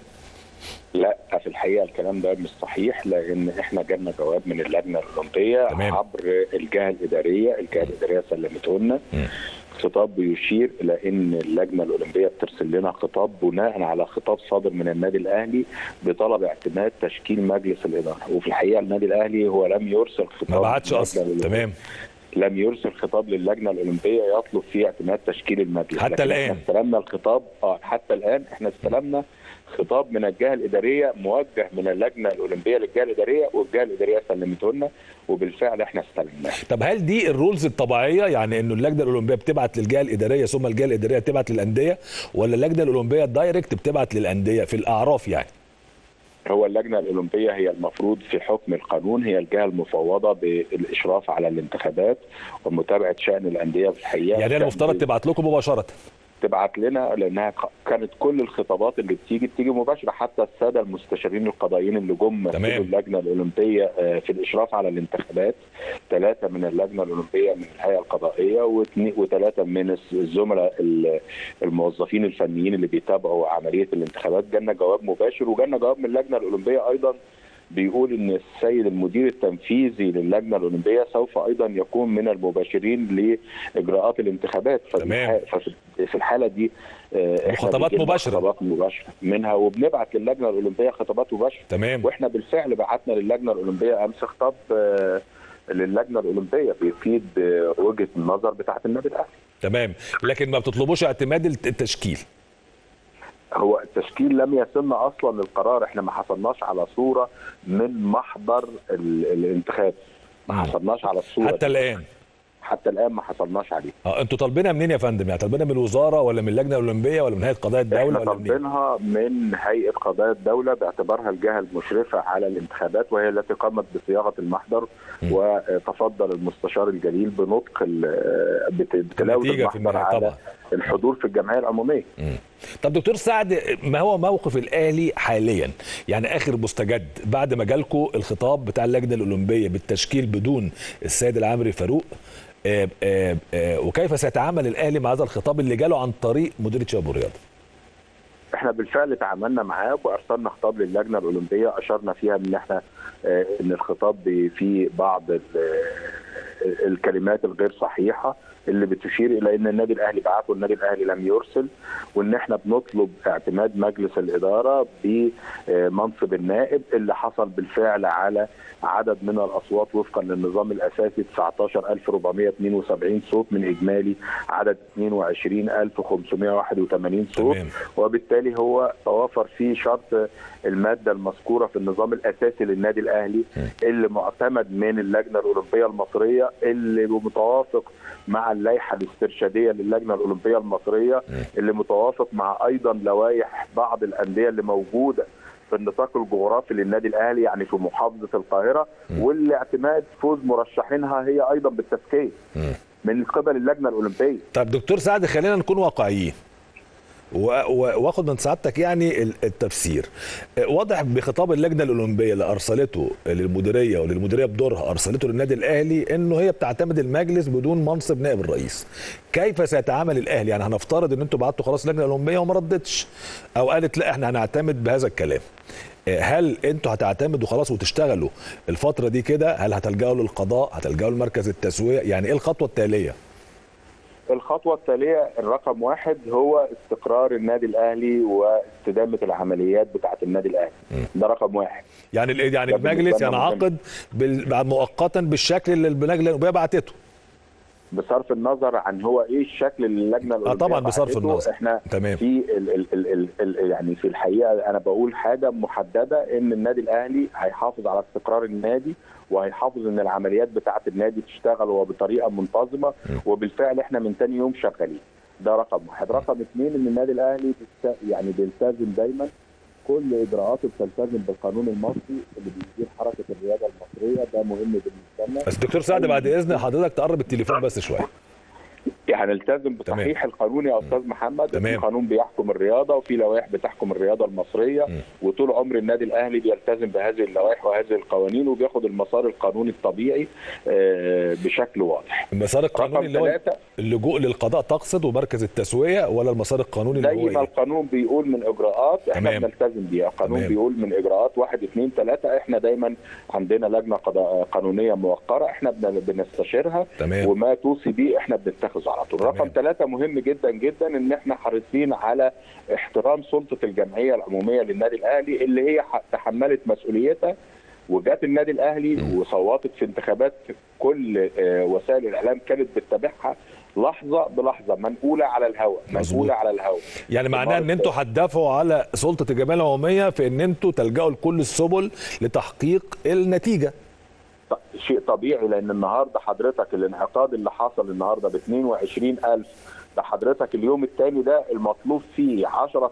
لا في الحقيقه الكلام ده مش صحيح لان احنا جالنا جواب من اللجنه الاولمبيه تمام. عبر الجهه الاداريه الجهه الاداريه سلمته لنا مم. خطاب بيشير الى ان اللجنه الاولمبيه بترسل لنا خطاب بناء على خطاب صادر من النادي الاهلي بطلب اعتماد تشكيل مجلس الاداره وفي الحقيقه النادي الاهلي هو لم يرسل خطاب ما بعتش للجنة اصلا الأولمبية. تمام لم يرسل خطاب للجنه الاولمبيه يطلب فيه اعتماد تشكيل المجلس حتى لكن الآن. احنا استلمنا الخطاب اه حتى الان احنا استلمنا خطاب من الجهه الاداريه موجه من اللجنه الاولمبيه للجهه الاداريه والجهه الاداريه سلمته لنا وبالفعل احنا استلمناه طب هل دي الرولز الطبيعيه يعني انه اللجنه الاولمبيه بتبعت للجهه الاداريه ثم الجهه الاداريه تبعت للانديه ولا اللجنه الاولمبيه دايركت بتبعت للانديه في الاعراف يعني؟ هو اللجنه الاولمبيه هي المفروض في حكم القانون هي الجهه المفوضه بالاشراف على الانتخابات ومتابعه شان الانديه في الحقيقه يعني هي المفترض تبعت لكم مباشره تبعت لنا لانها ق- كانت كل الخطابات اللي بتيجي بتيجي مباشره حتى الساده المستشارين القضائيين اللي جم تمام. مثلوا اللجنه الاولمبيه آه، في الاشراف على الانتخابات ثلاثه من اللجنه الاولمبيه من الهيئه القضائيه واثنين- وثلاثه من الس- الزملاء ال- الموظفين الفنيين اللي بيتابعوا عمليه الانتخابات جالنا جواب مباشر وجالنا جواب من اللجنه الاولمبيه ايضا بيقول ان السيد المدير التنفيذي للجنه الاولمبيه سوف ايضا يكون من المباشرين لاجراءات الانتخابات ففي تمام. الح- ففي في الحاله دي آه، إحنا وخطابات بيجيلنا مباشرة. خطابات مباشره منها وبنبعت للجنه الاولمبيه خطابات مباشره تمام واحنا بالفعل بعتنا للجنه الاولمبيه امس خطاب آه، للجنه الاولمبيه بيفيد بوجهه النظر بتاعه النادي الاهلي تمام لكن ما بتطلبوش اعتماد الت- التشكيل هو التشكيل لم يتم اصلا القرار احنا ما حصلناش على صوره من محضر ال- الانتخاب ما مم. حصلناش على الصوره حتى دي. الان حتى الان ما حصلناش عليه اه انتوا طالبينها منين يا فندم؟ يعني طالبينها من الوزاره ولا من اللجنه الاولمبيه ولا من هيئه قضايا الدوله احنا ولا منين؟ طالبينها من هيئه قضاء الدوله باعتبارها الجهه المشرفه على الانتخابات وهي التي قامت بصياغه المحضر م. وتفضل المستشار الجليل بنطق ال- بت- بتلاوه النتيجة في المحضر النهاية على طبعا. الحضور في الجمعيه العموميه مم. طب دكتور سعد ما هو موقف الاهلي حاليا؟ يعني اخر مستجد بعد ما جالكوا الخطاب بتاع اللجنه الاولمبيه بالتشكيل بدون السيد العامري فاروق آه، آه، آه، وكيف سيتعامل الاهلي مع هذا الخطاب اللي جاله عن طريق مديريه شباب الرياضه؟ احنا بالفعل تعاملنا معاه وارسلنا خطاب للجنه الاولمبيه اشرنا فيها ان احنا آه، ان الخطاب بي- فيه بعض ال- آه، الكلمات الغير صحيحه اللي بتشير الى ان النادي الاهلي بعت والنادي الاهلي لم يرسل وان احنا بنطلب اعتماد مجلس الاداره بمنصب النائب اللي حصل بالفعل على عدد من الاصوات وفقا للنظام الاساسي 19472 صوت من اجمالي عدد 22581 صوت تمام وبالتالي هو توافر فيه شرط الماده المذكوره في النظام الاساسي للنادي الاهلي اللي معتمد من اللجنه الاولمبيه المصريه اللي متوافق مع اللائحه الاسترشاديه للجنه الاولمبيه المصريه اللي متوافق مع ايضا لوائح بعض الانديه اللي موجوده في النطاق الجغرافي للنادي الاهلي يعني في محافظه القاهره والاعتماد فوز مرشحينها هي ايضا بالتزكيه من قبل اللجنه الاولمبيه طب دكتور سعد خلينا نكون واقعيين و- و- واخد من سعادتك يعني ال- التفسير واضح بخطاب اللجنه الاولمبيه اللي ارسلته للمديريه وللمديريه بدورها ارسلته للنادي الاهلي انه هي بتعتمد المجلس بدون منصب نائب الرئيس كيف سيتعامل الاهلي يعني هنفترض ان انتوا بعتوا خلاص اللجنه الاولمبيه وما ردتش او قالت لا احنا هنعتمد بهذا الكلام هل انتوا هتعتمدوا خلاص وتشتغلوا الفتره دي كده هل هتلجأوا للقضاء هتلجأوا لمركز التسويه يعني ايه الخطوه التاليه الخطوة التالية الرقم واحد هو استقرار النادي الأهلي واستدامة العمليات بتاعة النادي الأهلي ده رقم واحد يعني ال- يعني ده بالنسبة المجلس لنا مهم. ينعقد بال- مؤقتا بالشكل اللي اللجنه الاولمبيه بعتته بصرف النظر عن هو ايه الشكل اللي اللجنه الاولمبيه طبعاً بصرف بعتته، النظر. احنا تمام. في ال ال ال ال ال يعني في الحقيقه انا بقول حاجه محدده ان النادي الاهلي هيحافظ على استقرار النادي وهيحافظ ان العمليات بتاعه النادي تشتغل وبطريقه منتظمه وبالفعل احنا من تاني يوم شغالين ده رقم واحد رقم اثنين ان النادي الاهلي بيست- يعني بيلتزم دايما كل اجراءاته بتلتزم بالقانون المصري اللي بيدير حركه الرياضه المصريه ده مهم بالنسبه لنا بس دكتور سعد بعد اذن حضرتك تقرب التليفون بس شويه يعني نلتزم بصحيح القانون يا استاذ محمد تمام. في قانون بيحكم الرياضه وفي لوائح بتحكم الرياضه المصريه م. وطول عمر النادي الاهلي بيلتزم بهذه اللوائح وهذه القوانين وبياخد المسار القانوني الطبيعي آه، بشكل واضح المسار القانوني رقم اللي هو ثلاثة اللجوء للقضاء تقصد ومركز التسويه ولا المسار القانوني اللي زي هو ما ايه؟ القانون بيقول من اجراءات احنا تمام. بنلتزم بيها القانون تمام. بيقول من اجراءات واحد اثنين ثلاثه احنا دايما عندنا لجنه قضاء قانونيه موقره احنا بن- بنستشيرها تمام. وما توصي بيه احنا بنتخذه على طول تمام. رقم ثلاثه مهم جدا جدا ان احنا حريصين على احترام سلطه الجمعيه العموميه للنادي الاهلي اللي هي ح- تحملت مسؤوليتها وجات النادي الاهلي وصوتت في انتخابات كل آه، وسائل الاعلام كانت بتتابعها لحظه بلحظه منقوله على الهواء مظبوط. منقوله على الهواء يعني معناه ان انتوا هتدافعوا على سلطه الجمعيه العموميه في ان انتوا تلجأوا لكل السبل لتحقيق النتيجه ط- شيء طبيعي لان النهارده حضرتك الانعقاد اللي حصل النهارده ب 22000 ده حضرتك اليوم الثاني ده المطلوب فيه 10%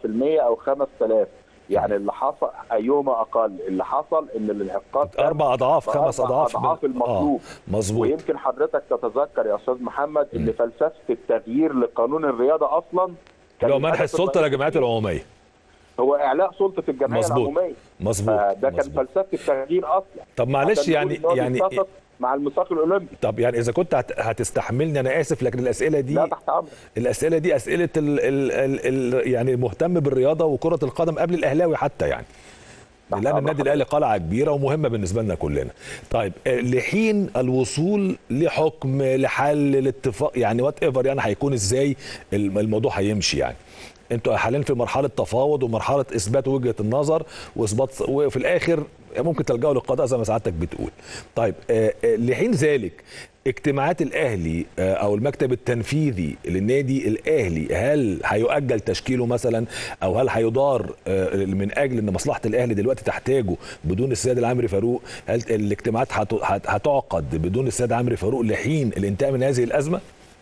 او 5000 يعني اللي حصل ايهما اقل اللي حصل ان الانعقاد كان اربع اضعاف خمس بأربع اضعاف اضعاف المطلوب آه. مظبوط ويمكن حضرتك تتذكر يا استاذ محمد ان فلسفه التغيير لقانون الرياضه اصلا كان لو منح الهدف السلطه الرئيسي للجمعيات العموميه هو اعلاء سلطه الجمعيه مظبوط. العموميه مظبوط فده كان مظبوط. فلسفه التغيير اصلا طب معلش عشان يعني نقول إن هو يعني بيتفق مع الميثاق الاولمبي طب يعني اذا كنت هت- هتستحملني انا اسف لكن الاسئله دي لا تحت امرك الاسئله دي اسئله ال ال ال ال يعني المهتم بالرياضه وكره القدم قبل الاهلاوي حتى يعني تحت لان أمر النادي الاهلي قلعه كبيره ومهمه بالنسبه لنا كلنا طيب آه، لحين الوصول لحكم لحل الاتفاق يعني وات ايفر يعني هيكون ازاي الم- الموضوع هيمشي يعني انتوا حاليا في مرحله تفاوض ومرحله اثبات وجهه النظر واثبات وفي الاخر ممكن تلجأوا للقضاء زي ما سعادتك بتقول طيب آه، آه، لحين ذلك اجتماعات الاهلي آه، او المكتب التنفيذي للنادي الاهلي هل هيؤجل تشكيله مثلا او هل هيدار آه، من اجل ان مصلحه الاهلي دلوقتي تحتاجه بدون السيد العمري فاروق هل الاجتماعات هت- هت- هتعقد بدون السيد عمرو فاروق لحين الانتهاء من هذه الازمه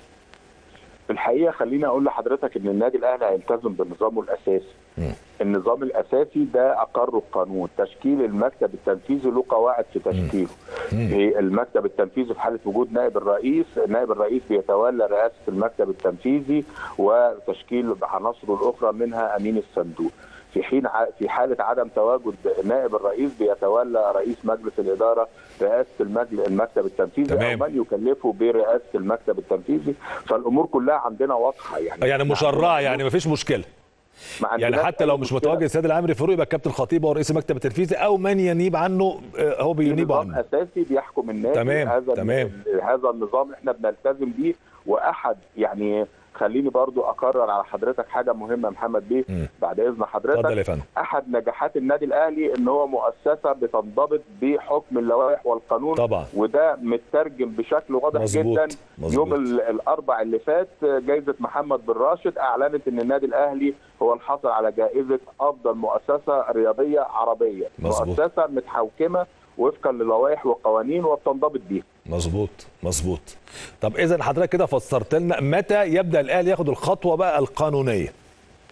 في الحقيقه خليني اقول لحضرتك ان النادي الاهلي هيلتزم بنظامه الاساسي مم. النظام الاساسي ده اقره القانون تشكيل المكتب التنفيذي له قواعد في تشكيله في المكتب التنفيذي في حاله وجود نائب الرئيس نائب الرئيس بيتولى رئاسه المكتب التنفيذي وتشكيل عناصره الاخرى منها امين الصندوق في حين ع- في حاله عدم تواجد نائب الرئيس بيتولى رئيس مجلس الاداره رئاسه المجل المكتب التنفيذي تمام. او من يكلفه برئاسه المكتب التنفيذي فالامور كلها عندنا واضحه يعني يعني مشرعه يعني مفيش مشكله ما يعني عندناش حتى أي لو مش مشكلة. متواجد السيد العمري فاروق يبقى الكابتن خطيب هو رئيس المكتب التنفيذي او من ينيب عنه آه، هو في بينيب نظام عنه اساسي بيحكم النادي تمام، هذا تمام. هذا النظام احنا بنلتزم بيه واحد يعني خليني برضو اكرر على حضرتك حاجه مهمه يا محمد بيه مم. بعد اذن اتفضل حضرتك يا فندم احد نجاحات النادي الاهلي ان هو مؤسسه بتنضبط بحكم اللوائح والقانون طبعا وده مترجم بشكل واضح مظبوط، جدا مظبوط. يوم ال- الاربع اللي فات جائزه محمد بن راشد اعلنت ان النادي الاهلي هو الحاصل على جائزه افضل مؤسسه رياضيه عربيه مظبوط. مؤسسه متحوكمه وفقا للوائح والقوانين وبتنضبط بيها مظبوط مظبوط طب اذا حضرتك كده فسرت لنا متى يبدا الاهلي ياخد الخطوه بقى القانونيه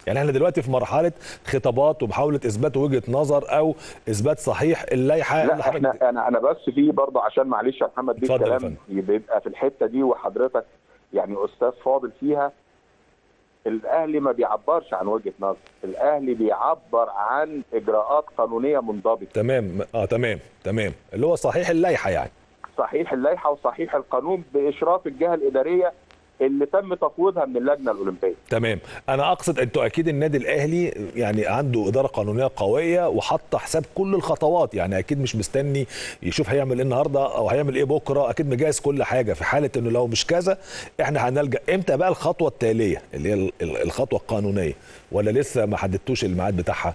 يعني احنا دلوقتي في مرحله خطابات ومحاوله اثبات وجهه نظر او اثبات صحيح اللائحه اللي لا حضرتك- احنا انا انا بس في برضه عشان معلش يا محمد دي اتفضل يا الكلام بيبقى في الحته دي وحضرتك يعني استاذ فاضل فيها الاهلي ما بيعبرش عن وجهه نظر الاهلي بيعبر عن اجراءات قانونيه منضبطه تمام اه تمام تمام اللي هو صحيح اللائحه يعني صحيح اللائحه وصحيح القانون باشراف الجهه الاداريه اللي تم تفويضها من اللجنه الاولمبيه تمام انا اقصد انتوا اكيد النادي الاهلي يعني عنده اداره قانونيه قويه وحط حساب كل الخطوات يعني اكيد مش مستني يشوف هيعمل ايه النهارده او هيعمل ايه بكره اكيد مجهز كل حاجه في حاله انه لو مش كذا احنا هنلجا امتى بقى الخطوه التاليه اللي هي ال- ال- الخطوه القانونيه ولا لسه ما حددتوش الميعاد بتاعها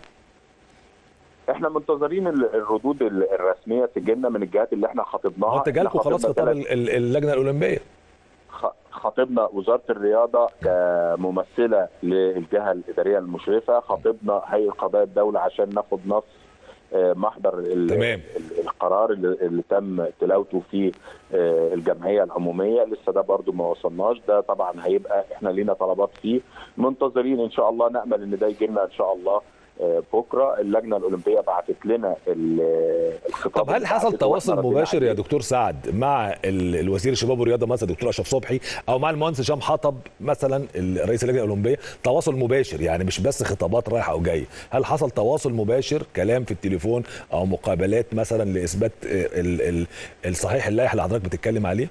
احنا منتظرين ال- الردود ال- الرسميه تجينا من الجهات اللي احنا خاطبناها هو انت جالكوا إحنا خلاص خاطبنا خطاب ثلاث- ال- ال- اللجنه الاولمبيه خ- خاطبنا وزاره الرياضه كممثله للجهه الاداريه المشرفه خاطبنا هيئه قضاء الدوله عشان ناخد نص آه، محضر ال- تمام. ال- القرار اللي, اللي تم تلاوته في آه، الجمعيه العموميه لسه ده برضو ما وصلناش ده طبعا هيبقى احنا لينا طلبات فيه منتظرين ان شاء الله نامل ان ده يجي لنا ان شاء الله آه، بكره اللجنه الاولمبيه بعتت لنا ال- الخطاب طب هل اللي حصل بعتته تواصل وإحنا ردينا مباشر يا عليه. دكتور سعد مع ال- الوزير الشباب والرياضه مثلا دكتور اشرف صبحي او مع المهندس هشام حطب مثلا ال- رئيس اللجنه الاولمبيه تواصل مباشر يعني مش بس خطابات رايحه او جايه هل حصل تواصل مباشر كلام في التليفون او مقابلات مثلا لاثبات ال- ال- الصحيح اللائحه اللي حضرتك بتتكلم عليه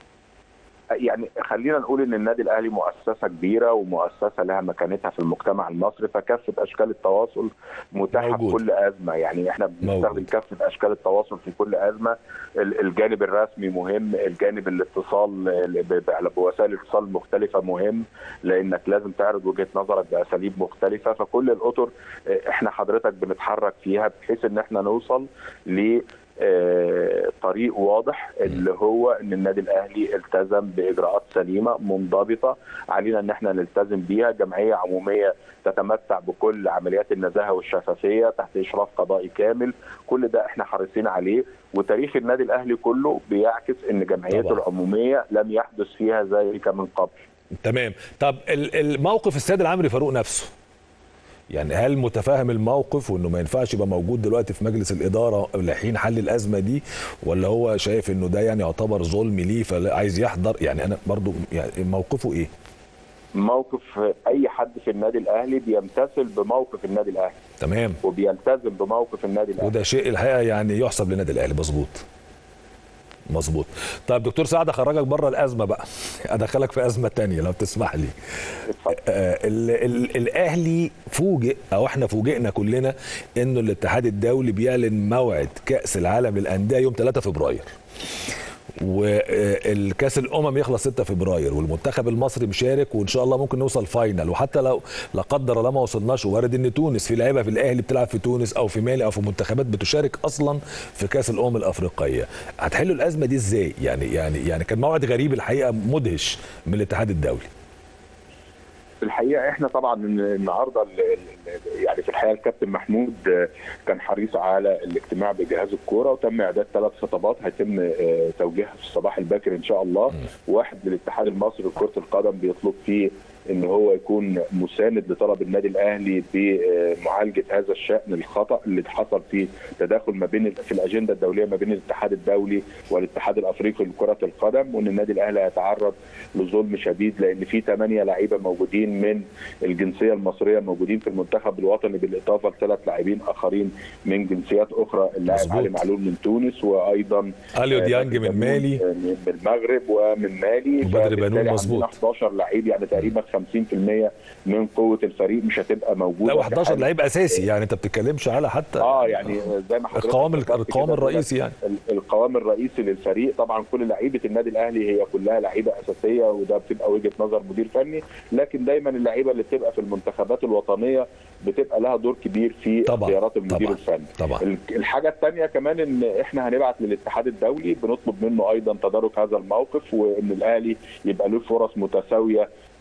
يعني خلينا نقول ان النادي الاهلي مؤسسه كبيره ومؤسسه لها مكانتها في المجتمع المصري فكافه اشكال التواصل متاحه في موجود. كل ازمه يعني احنا بنستخدم موجود. كافه اشكال التواصل في كل ازمه ال- الجانب الرسمي مهم الجانب الاتصال ال- ب- ب- بوسائل الاتصال مختلفه مهم لانك لازم تعرض وجهه نظرك باساليب مختلفه فكل الاطر اه، احنا حضرتك بنتحرك فيها بحيث ان احنا نوصل ل آه، طريق واضح اللي هو ان النادي الاهلي التزم باجراءات سليمه منضبطه علينا ان احنا نلتزم بيها جمعيه عموميه تتمتع بكل عمليات النزاهه والشفافيه تحت اشراف قضائي كامل كل ده احنا حريصين عليه وتاريخ النادي الاهلي كله بيعكس ان جمعيته طبعا. العموميه لم يحدث فيها ذلك من قبل تمام طب ال- الموقف السيد العمري فاروق نفسه يعني هل متفاهم الموقف وانه ما ينفعش يبقى موجود دلوقتي في مجلس الاداره لحين حل الازمه دي ولا هو شايف انه ده يعني يعتبر ظلم ليه فعايز يحضر يعني انا برضو يعني موقفه ايه؟ موقف اي حد في النادي الاهلي بيمتثل بموقف النادي الاهلي تمام وبيلتزم بموقف النادي الاهلي وده شيء الحقيقه يعني يحسب للنادي الاهلي مظبوط مظبوط طيب دكتور سعد اخرجك بره الازمه بقى ادخلك في ازمه تانية لو تسمح لي اتفضل. آه ال ال الاهلي فوجئ او احنا فوجئنا كلنا انه الاتحاد الدولي بيعلن موعد كاس العالم للانديه يوم 3 فبراير والكاس الامم يخلص 6 فبراير والمنتخب المصري مشارك وان شاء الله ممكن نوصل فاينل وحتى لو لا قدر الله ما وصلناش وارد ان تونس في لعيبه في الاهلي بتلعب في تونس او في مالي او في منتخبات بتشارك اصلا في كاس الامم الافريقيه هتحلوا الازمه دي ازاي يعني يعني يعني كان موعد غريب الحقيقه مدهش من الاتحاد الدولي في الحقيقه احنا طبعا النهارده ال- ال- يعني في الحقيقه الكابتن محمود آه، كان حريص على الاجتماع بجهاز الكوره وتم اعداد ثلاث خطابات هيتم آه، توجيهها في الصباح الباكر ان شاء الله واحد للاتحاد المصري لكره القدم بيطلب فيه ان هو يكون مساند لطلب النادي الاهلي بمعالجه هذا الشان الخطا اللي حصل في تداخل ما بين في الاجنده الدوليه ما بين الاتحاد الدولي والاتحاد الافريقي لكره القدم وان النادي الاهلي هيتعرض لظلم شديد لان في ثمانيه لعيبه موجودين من الجنسيه المصريه موجودين في المنتخب الوطني بالاضافه لثلاث لاعبين اخرين من جنسيات اخرى اللاعب مظبوط. علي معلول من تونس وايضا اليو آه، ديانج من مالي من من المغرب ومن مالي وبدر فبالتالي بنون عندنا مظبوط. 11 لعيب يعني تقريبا 50% من قوه الفريق مش هتبقى موجوده لا في و11 حال- لعيب اساسي يعني انت بتتكلمش على حتى اه يعني زي ما حضرتك القوام ذكرت القوام كده، الرئيسي يعني ال- القوام الرئيسي للفريق طبعا كل لعيبه النادي الاهلي هي كلها لعيبه اساسيه وده بتبقى وجهه نظر مدير فني لكن دايما اللعيبه اللي بتبقى في المنتخبات الوطنيه بتبقى لها دور كبير في طبعا، اختيارات المدير طبعا، الفني طبعا. ال- الحاجه الثانيه كمان ان احنا هنبعت للاتحاد الدولي بنطلب منه ايضا تدارك هذا الموقف وان الاهلي يبقى له فرص متساويه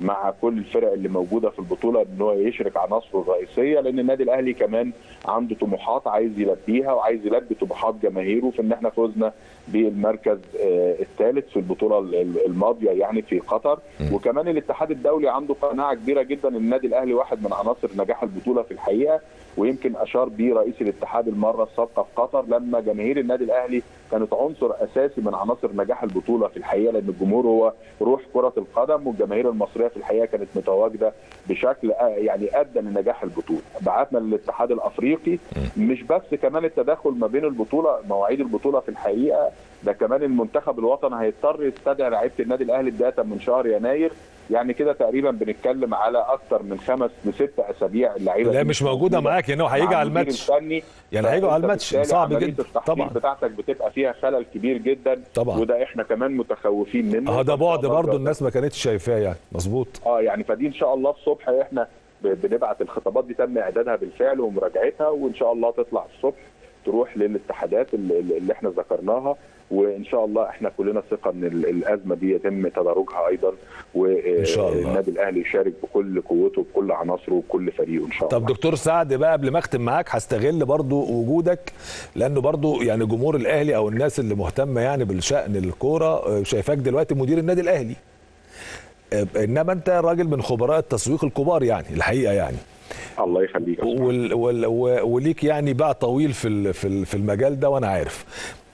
مع كل الفرق اللي موجوده في البطوله ان هو يشرك عناصره الرئيسيه لان النادي الاهلي كمان عنده طموحات عايز يلبيها وعايز يلبي طموحات جماهيره في ان احنا فزنا بالمركز الثالث في البطوله الماضيه يعني في قطر وكمان الاتحاد الدولي عنده قناعه كبيره جدا ان النادي الاهلي واحد من عناصر نجاح البطوله في الحقيقه ويمكن اشار به رئيس الاتحاد المره السابقه في قطر لما جماهير النادي الاهلي كانت عنصر اساسي من عناصر نجاح البطوله في الحقيقه لان الجمهور هو روح كره القدم والجماهير المصريه في الحقيقه كانت متواجده بشكل يعني ادى لنجاح البطوله. بعتنا للاتحاد الافريقي مش بس كمان التداخل ما بين البطوله مواعيد البطوله في الحقيقه ده كمان المنتخب الوطني هيضطر يستدعي لعيبه النادي الاهلي بدايه من شهر يناير يعني كده تقريبا بنتكلم على اكثر من خمس لست اسابيع اللعيبه لا مش موجوده معاك يعني هو هيجي على الماتش يعني هيجوا على الماتش صعب جدا طبعا بتاعتك بتبقى فيها خلل كبير جدا طبعا وده احنا كمان متخوفين منه اه ده بعد برضه الناس ما كانتش شايفاه يعني مظبوط اه يعني فدي ان شاء الله الصبح احنا بنبعت الخطابات دي تم اعدادها بالفعل ومراجعتها وان شاء الله تطلع الصبح تروح للاتحادات اللي, اللي احنا ذكرناها وان شاء الله احنا كلنا ثقه ان الازمه دي يتم تدارجها ايضا والنادي الاهلي يشارك بكل قوته بكل عناصره وبكل فريقه ان شاء الله طب دكتور سعد بقى قبل ما اختم معاك هستغل برضو وجودك لانه برضو يعني جمهور الاهلي او الناس اللي مهتمه يعني بالشان الكوره شايفاك دلوقتي مدير النادي الاهلي انما انت راجل من خبراء التسويق الكبار يعني الحقيقه يعني الله يخليك وال وال وليك يعني باع طويل في في المجال ده وانا عارف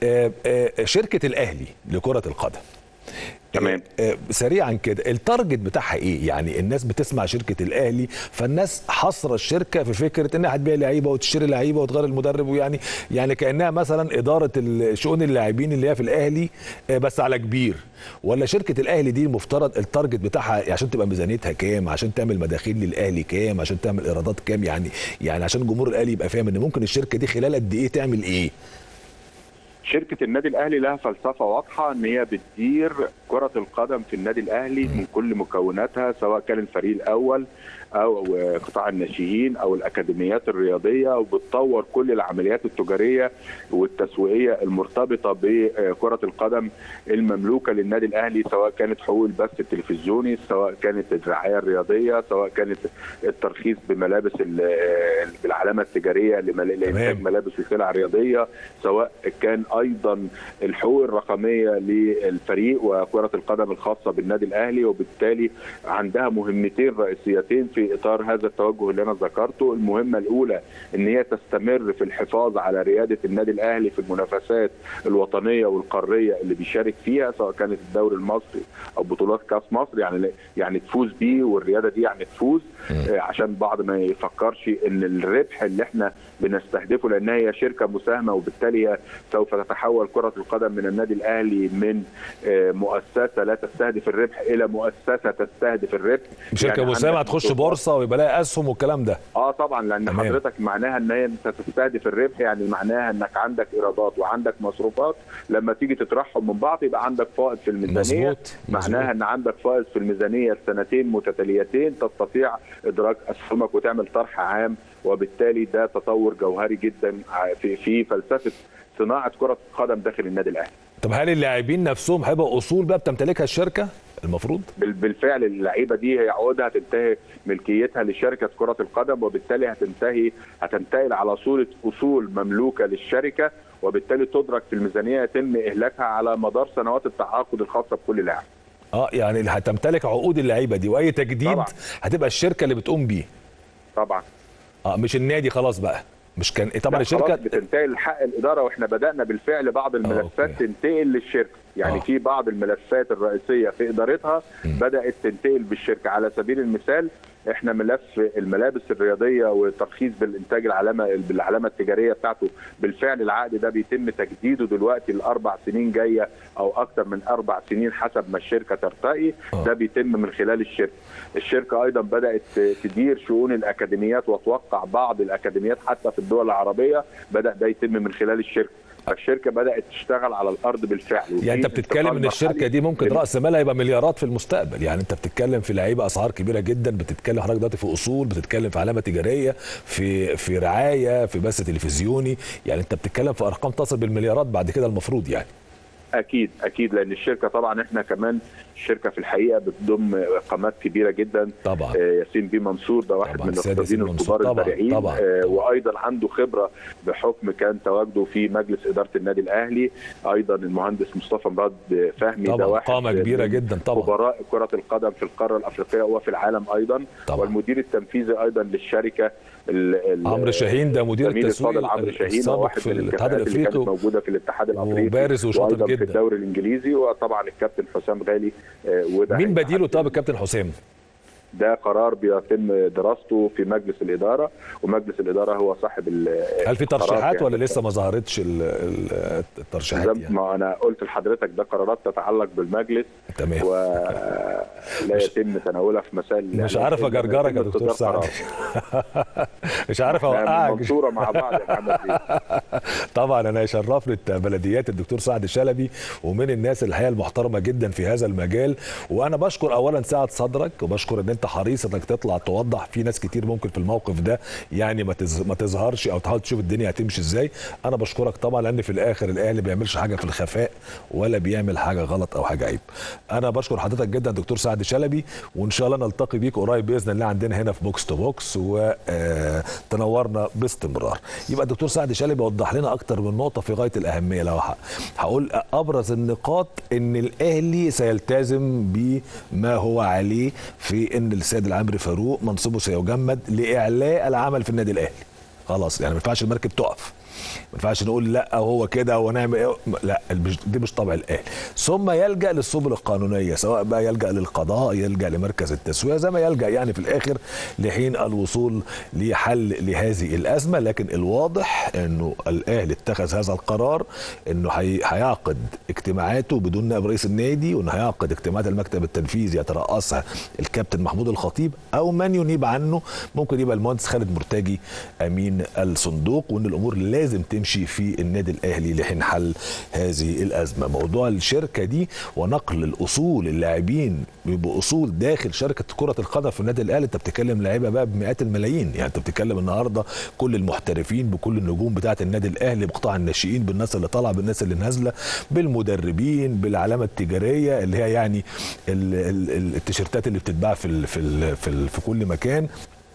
شركه الاهلي لكره القدم تمام سريعا كده التارجت بتاعها ايه يعني الناس بتسمع شركه الاهلي فالناس حصر الشركه في فكره انها هتبيع لعيبه وتشتري لعيبه وتغير المدرب ويعني يعني كانها مثلا اداره شؤون اللاعبين اللي هي في الاهلي بس على كبير ولا شركه الاهلي دي المفترض التارجت بتاعها عشان تبقى ميزانيتها كام عشان تعمل مداخيل للاهلي كام عشان تعمل ايرادات كام يعني يعني عشان جمهور الاهلي يبقى فاهم ان ممكن الشركه دي خلال قد ايه تعمل ايه شركة النادي الأهلي لها فلسفة واضحة إن هي بتدير كرة القدم في النادي الأهلي من كل مكوناتها سواء كان الفريق الأول أو قطاع الناشئين أو الأكاديميات الرياضية وبتطور كل العمليات التجارية والتسويقية المرتبطة بكرة القدم المملوكة للنادي الأهلي سواء كانت حقوق البث التلفزيوني سواء كانت الرعاية الرياضية سواء كانت الترخيص بملابس بالعلامة التجارية لإنتاج ملابس وسلع رياضية سواء كان ايضا الحقوق الرقميه للفريق وكره القدم الخاصه بالنادي الاهلي وبالتالي عندها مهمتين رئيسيتين في اطار هذا التوجه اللي انا ذكرته، المهمه الاولى ان هي تستمر في الحفاظ على رياده النادي الاهلي في المنافسات الوطنيه والقاريه اللي بيشارك فيها سواء كانت الدوري المصري او بطولات كاس مصر يعني يعني تفوز بيه والرياده دي يعني تفوز عشان بعض ما يفكرش ان الربح اللي احنا بنستهدفه لانها هي شركه مساهمه وبالتالي هي سوف تتحول كرة القدم من النادي الأهلي من مؤسسة لا تستهدف الربح إلى مؤسسة تستهدف الربح شركة يعني مساهمة هتخش بورصة ويبقى لها أسهم والكلام ده اه طبعا لأن تمام. حضرتك معناها إن هي أنت تستهدف الربح يعني معناها إنك عندك إيرادات وعندك مصروفات لما تيجي تطرحهم من بعض يبقى عندك فائض في الميزانية مزبوط. معناها مزبوط. إن عندك فائض في الميزانية السنتين متتاليتين تستطيع إدراك أسهمك وتعمل طرح عام وبالتالي ده تطور جوهري جدا في في فلسفه صناعه كره القدم داخل النادي الاهلي. طب هل اللاعبين نفسهم هيبقى اصول بقى بتمتلكها الشركه المفروض؟ بالفعل اللعيبه دي هيعودها تنتهي ملكيتها لشركه كره القدم وبالتالي هتنتهي هتنتقل على صوره اصول مملوكه للشركه وبالتالي تدرك في الميزانيه يتم اهلاكها على مدار سنوات التعاقد الخاصه بكل لاعب. اه يعني هتمتلك عقود اللعيبه دي واي تجديد طبعا. هتبقى الشركه اللي بتقوم بيه. طبعا. اه مش النادي خلاص بقى. مش كان طبعا الشركه بتنتقل لحق الاداره واحنا بدانا بالفعل بعض الملفات آه، تنتقل للشركه يعني آه. آه. في بعض الملفات الرئيسيه في ادارتها م. بدات تنتقل بالشركه على سبيل المثال احنا ملف الملابس الرياضيه والترخيص بالانتاج العلامه بالعلامه التجاريه بتاعته بالفعل العقد ده بيتم تجديده دلوقتي لاربع سنين جايه او اكثر من اربع سنين حسب ما الشركه ترتقي آه. ده بيتم من خلال الشركه الشركه ايضا بدات تدير شؤون الاكاديميات وتوقع بعض الاكاديميات حتى في الدول العربيه بدا ده يتم من خلال الشركه الشركه بدات تشتغل على الارض بالفعل يعني انت وفي بتتكلم انتقال ان الشركه مرحلي دي ممكن من- راس مالها يبقى مليارات في المستقبل يعني انت بتتكلم في لعيبه اسعار كبيره جدا بتتكلم حضرتك دلوقتي في اصول بتتكلم في علامه تجاريه في في رعايه في بث تلفزيوني يعني انت بتتكلم في ارقام تصل بالمليارات بعد كده المفروض يعني اكيد اكيد لان الشركه طبعا احنا كمان الشركه في الحقيقه بتضم قامات كبيره جدا طبعا آه، ياسين بيه منصور ده واحد طبعاً، من السيد الاقتصاديين ياسين منصور الكبار طبعاً، البارعين طبعاً. آه، وايضا عنده خبره بحكم كان تواجده في مجلس اداره النادي الاهلي ايضا المهندس مصطفى مراد فهمي ده طبعا واحد قامه كبيره من جدا طبعا خبراء كره القدم في القاره الافريقيه وفي العالم ايضا طبعا والمدير التنفيذي ايضا للشركه ال- ال- عمرو شاهين ده مدير زميل التسويق الفاضل عمرو شاهين السابق وواحد في من الاتحاد الكفاءات اللي كانت الافريقي موجوده في الاتحاد الافريقي وبارز وشاطر وايضا في جدا الدوري الانجليزي وطبعا الكابتن حسام غالي آه، وده مين هيبقى بديله حد- طب الكابتن حسام ده قرار بيتم دراسته في مجلس الاداره ومجلس الاداره هو صاحب ال- هل في القرار ترشيحات يعني. ولا لسه ما ظهرتش ال- ال- الترشيحات زي يعني ما انا قلت لحضرتك ده قرارات تتعلق بالمجلس تمام ولا مش- يتم تناولها في مسائل مش يعني عارف إلا اجرجرك يا يتم دكتور استصدار سعد قرار. مش عارف إحنا من اوقعك منصوره مع بعض يا محمد بيه. طبعا انا يشرفني بلديات الدكتور سعد شلبي ومن الناس الحقيقه المحترمه جدا في هذا المجال وانا بشكر اولا سعه صدرك وبشكر ان انت حريص انك تطلع توضح في ناس كتير ممكن في الموقف ده يعني ما تز- ما تظهرش او تحاول تشوف الدنيا هتمشي ازاي انا بشكرك طبعا لان في الاخر الاهلي ما بيعملش حاجه في الخفاء ولا بيعمل حاجه غلط او حاجه عيب انا بشكر حضرتك جدا دكتور سعد شلبي وان شاء الله نلتقي بيك قريب باذن الله عندنا هنا في بوكس تو بوكس وتنورنا باستمرار يبقى الدكتور سعد شلبي وضح لنا اكتر من نقطه في غايه الاهميه لو ح- هقول ابرز النقاط ان الاهلي سيلتزم بما هو عليه في ان السيد العمري فاروق منصبه سيجمد لاعلاء العمل في النادي الاهلي خلاص يعني ما ينفعش المركب تقف ما ينفعش نقول لا هو كده ونعمل ايه لا مش- دي مش طبع الاهلي ثم يلجا للسبل القانونيه سواء بقى يلجا للقضاء يلجا لمركز التسويه زي ما يلجا يعني في الاخر لحين الوصول لحل لهذه الازمه لكن الواضح انه الاهلي اتخذ هذا القرار انه هي- هيعقد اجتماعاته بدون نائب رئيس النادي وانه هيعقد اجتماعات المكتب التنفيذي يترأسها الكابتن محمود الخطيب او من ينيب عنه ممكن يبقى المهندس خالد مرتجي امين الصندوق وان الامور لازم تمشي في النادي الاهلي لحين حل هذه الازمه موضوع الشركه دي ونقل الاصول اللاعبين باصول داخل شركه كره القدم في النادي الاهلي انت بتتكلم لعيبه بقى بمئات الملايين يعني انت بتتكلم النهارده كل المحترفين بكل النجوم بتاعه النادي الاهلي بقطاع الناشئين بالناس اللي طالعه بالناس اللي نازله بالمدربين بالعلامه التجاريه اللي هي يعني ال- ال- ال- التيشيرتات اللي بتتباع في ال في ال في, ال في كل مكان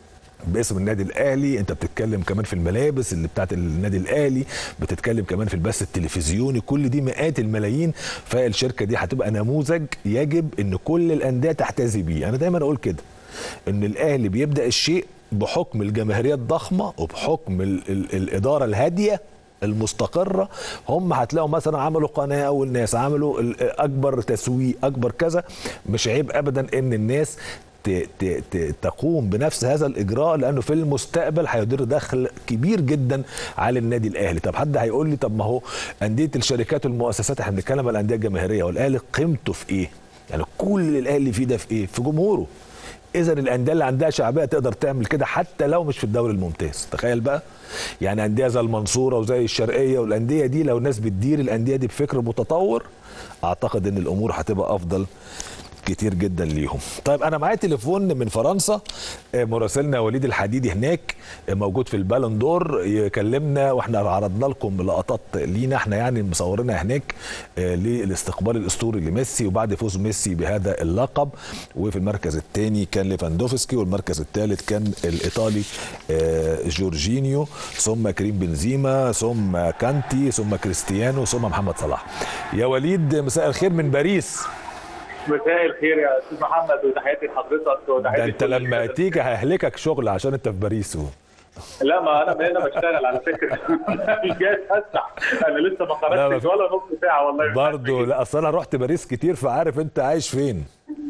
باسم النادي الاهلي انت بتتكلم كمان في الملابس اللي بتاعت النادي الاهلي بتتكلم كمان في البث التلفزيوني كل دي مئات الملايين فالشركه دي هتبقى نموذج يجب ان كل الانديه تحتذي بيه انا دايما اقول كده ان الاهلي بيبدا الشيء بحكم الجماهيريه الضخمه وبحكم ال ال الاداره الهاديه المستقرة هم هتلاقوا مثلا عملوا قناة أول ناس عملوا ال- أكبر تسويق أكبر كذا مش عيب أبدا إن الناس ت- ت- ت- تقوم بنفس هذا الاجراء لانه في المستقبل هيدر دخل كبير جدا على النادي الاهلي طب حد هيقول لي طب ما هو انديه الشركات والمؤسسات احنا بنتكلم على الانديه الجماهيريه والاهلي قيمته في ايه يعني كل اللي الاهلي فيه ده في ايه في جمهوره اذا الانديه اللي عندها شعبيه تقدر تعمل كده حتى لو مش في الدوري الممتاز تخيل بقى يعني انديه زي المنصوره وزي الشرقيه والانديه دي لو الناس بتدير الانديه دي بفكر متطور اعتقد ان الامور هتبقى افضل كتير جدا ليهم طيب انا معايا تليفون من فرنسا آه، مراسلنا وليد الحديدي هناك آه، موجود في البالون دور يكلمنا واحنا عرضنا لكم لقطات لينا احنا يعني مصورينها هناك آه، للاستقبال الاسطوري لميسي وبعد فوز ميسي بهذا اللقب وفي المركز الثاني كان ليفاندوفسكي والمركز الثالث كان الايطالي آه، جورجينيو ثم كريم بنزيما ثم كانتي ثم كريستيانو ثم محمد صلاح يا وليد مساء الخير من باريس مساء الخير يا استاذ محمد وتحياتي لحضرتك وتحياتي ده انت لكل لما الناس. تيجي ههلكك شغل عشان انت في باريس و... لا ما انا من هنا بشتغل على فكره مش جاي اتفسح انا لسه ما لا، ما خرجتش في- ولا نص ساعه والله برضه لا اصل انا رحت باريس كتير فعارف انت عايش فين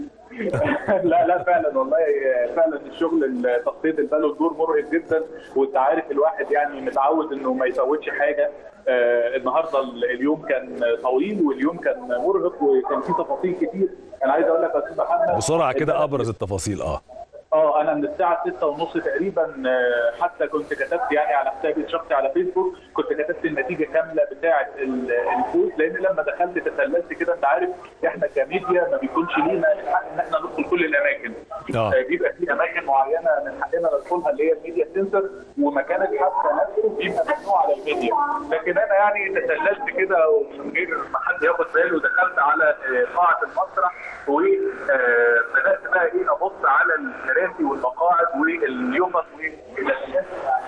لا لا فعلا والله فعلا الشغل تغطيه البالون دور مرهق جدا وانت عارف الواحد يعني متعود انه ما يفوتش حاجه آه النهارده اليوم كان طويل واليوم كان مرهق وكان فيه تفاصيل كتير انا عايز اقول لك يا استاذ محمد بسرعه كده ابرز التفاصيل اه اه انا من الساعه 6 ونص تقريبا آه، حتى كنت كتبت يعني على حسابي الشخصي على فيسبوك كنت كتبت النتيجه كامله بتاعه ال- الفوز لان لما دخلت تسللت كده انت عارف احنا كميديا ما بيكونش لينا الحق ان احنا ندخل كل الاماكن آه. آه، بيبقى في اماكن معينه من حقنا ندخلها اللي هي الميديا سنتر ومكان الحفله نفسه بيبقى ممنوع على الميديا لكن انا يعني تسللت كده ومن غير ما حد ياخد باله دخلت على آه، قاعه المسرح وبدات بقى ايه ابص على الكراسي والمقاعد واليوفط والكلاسيات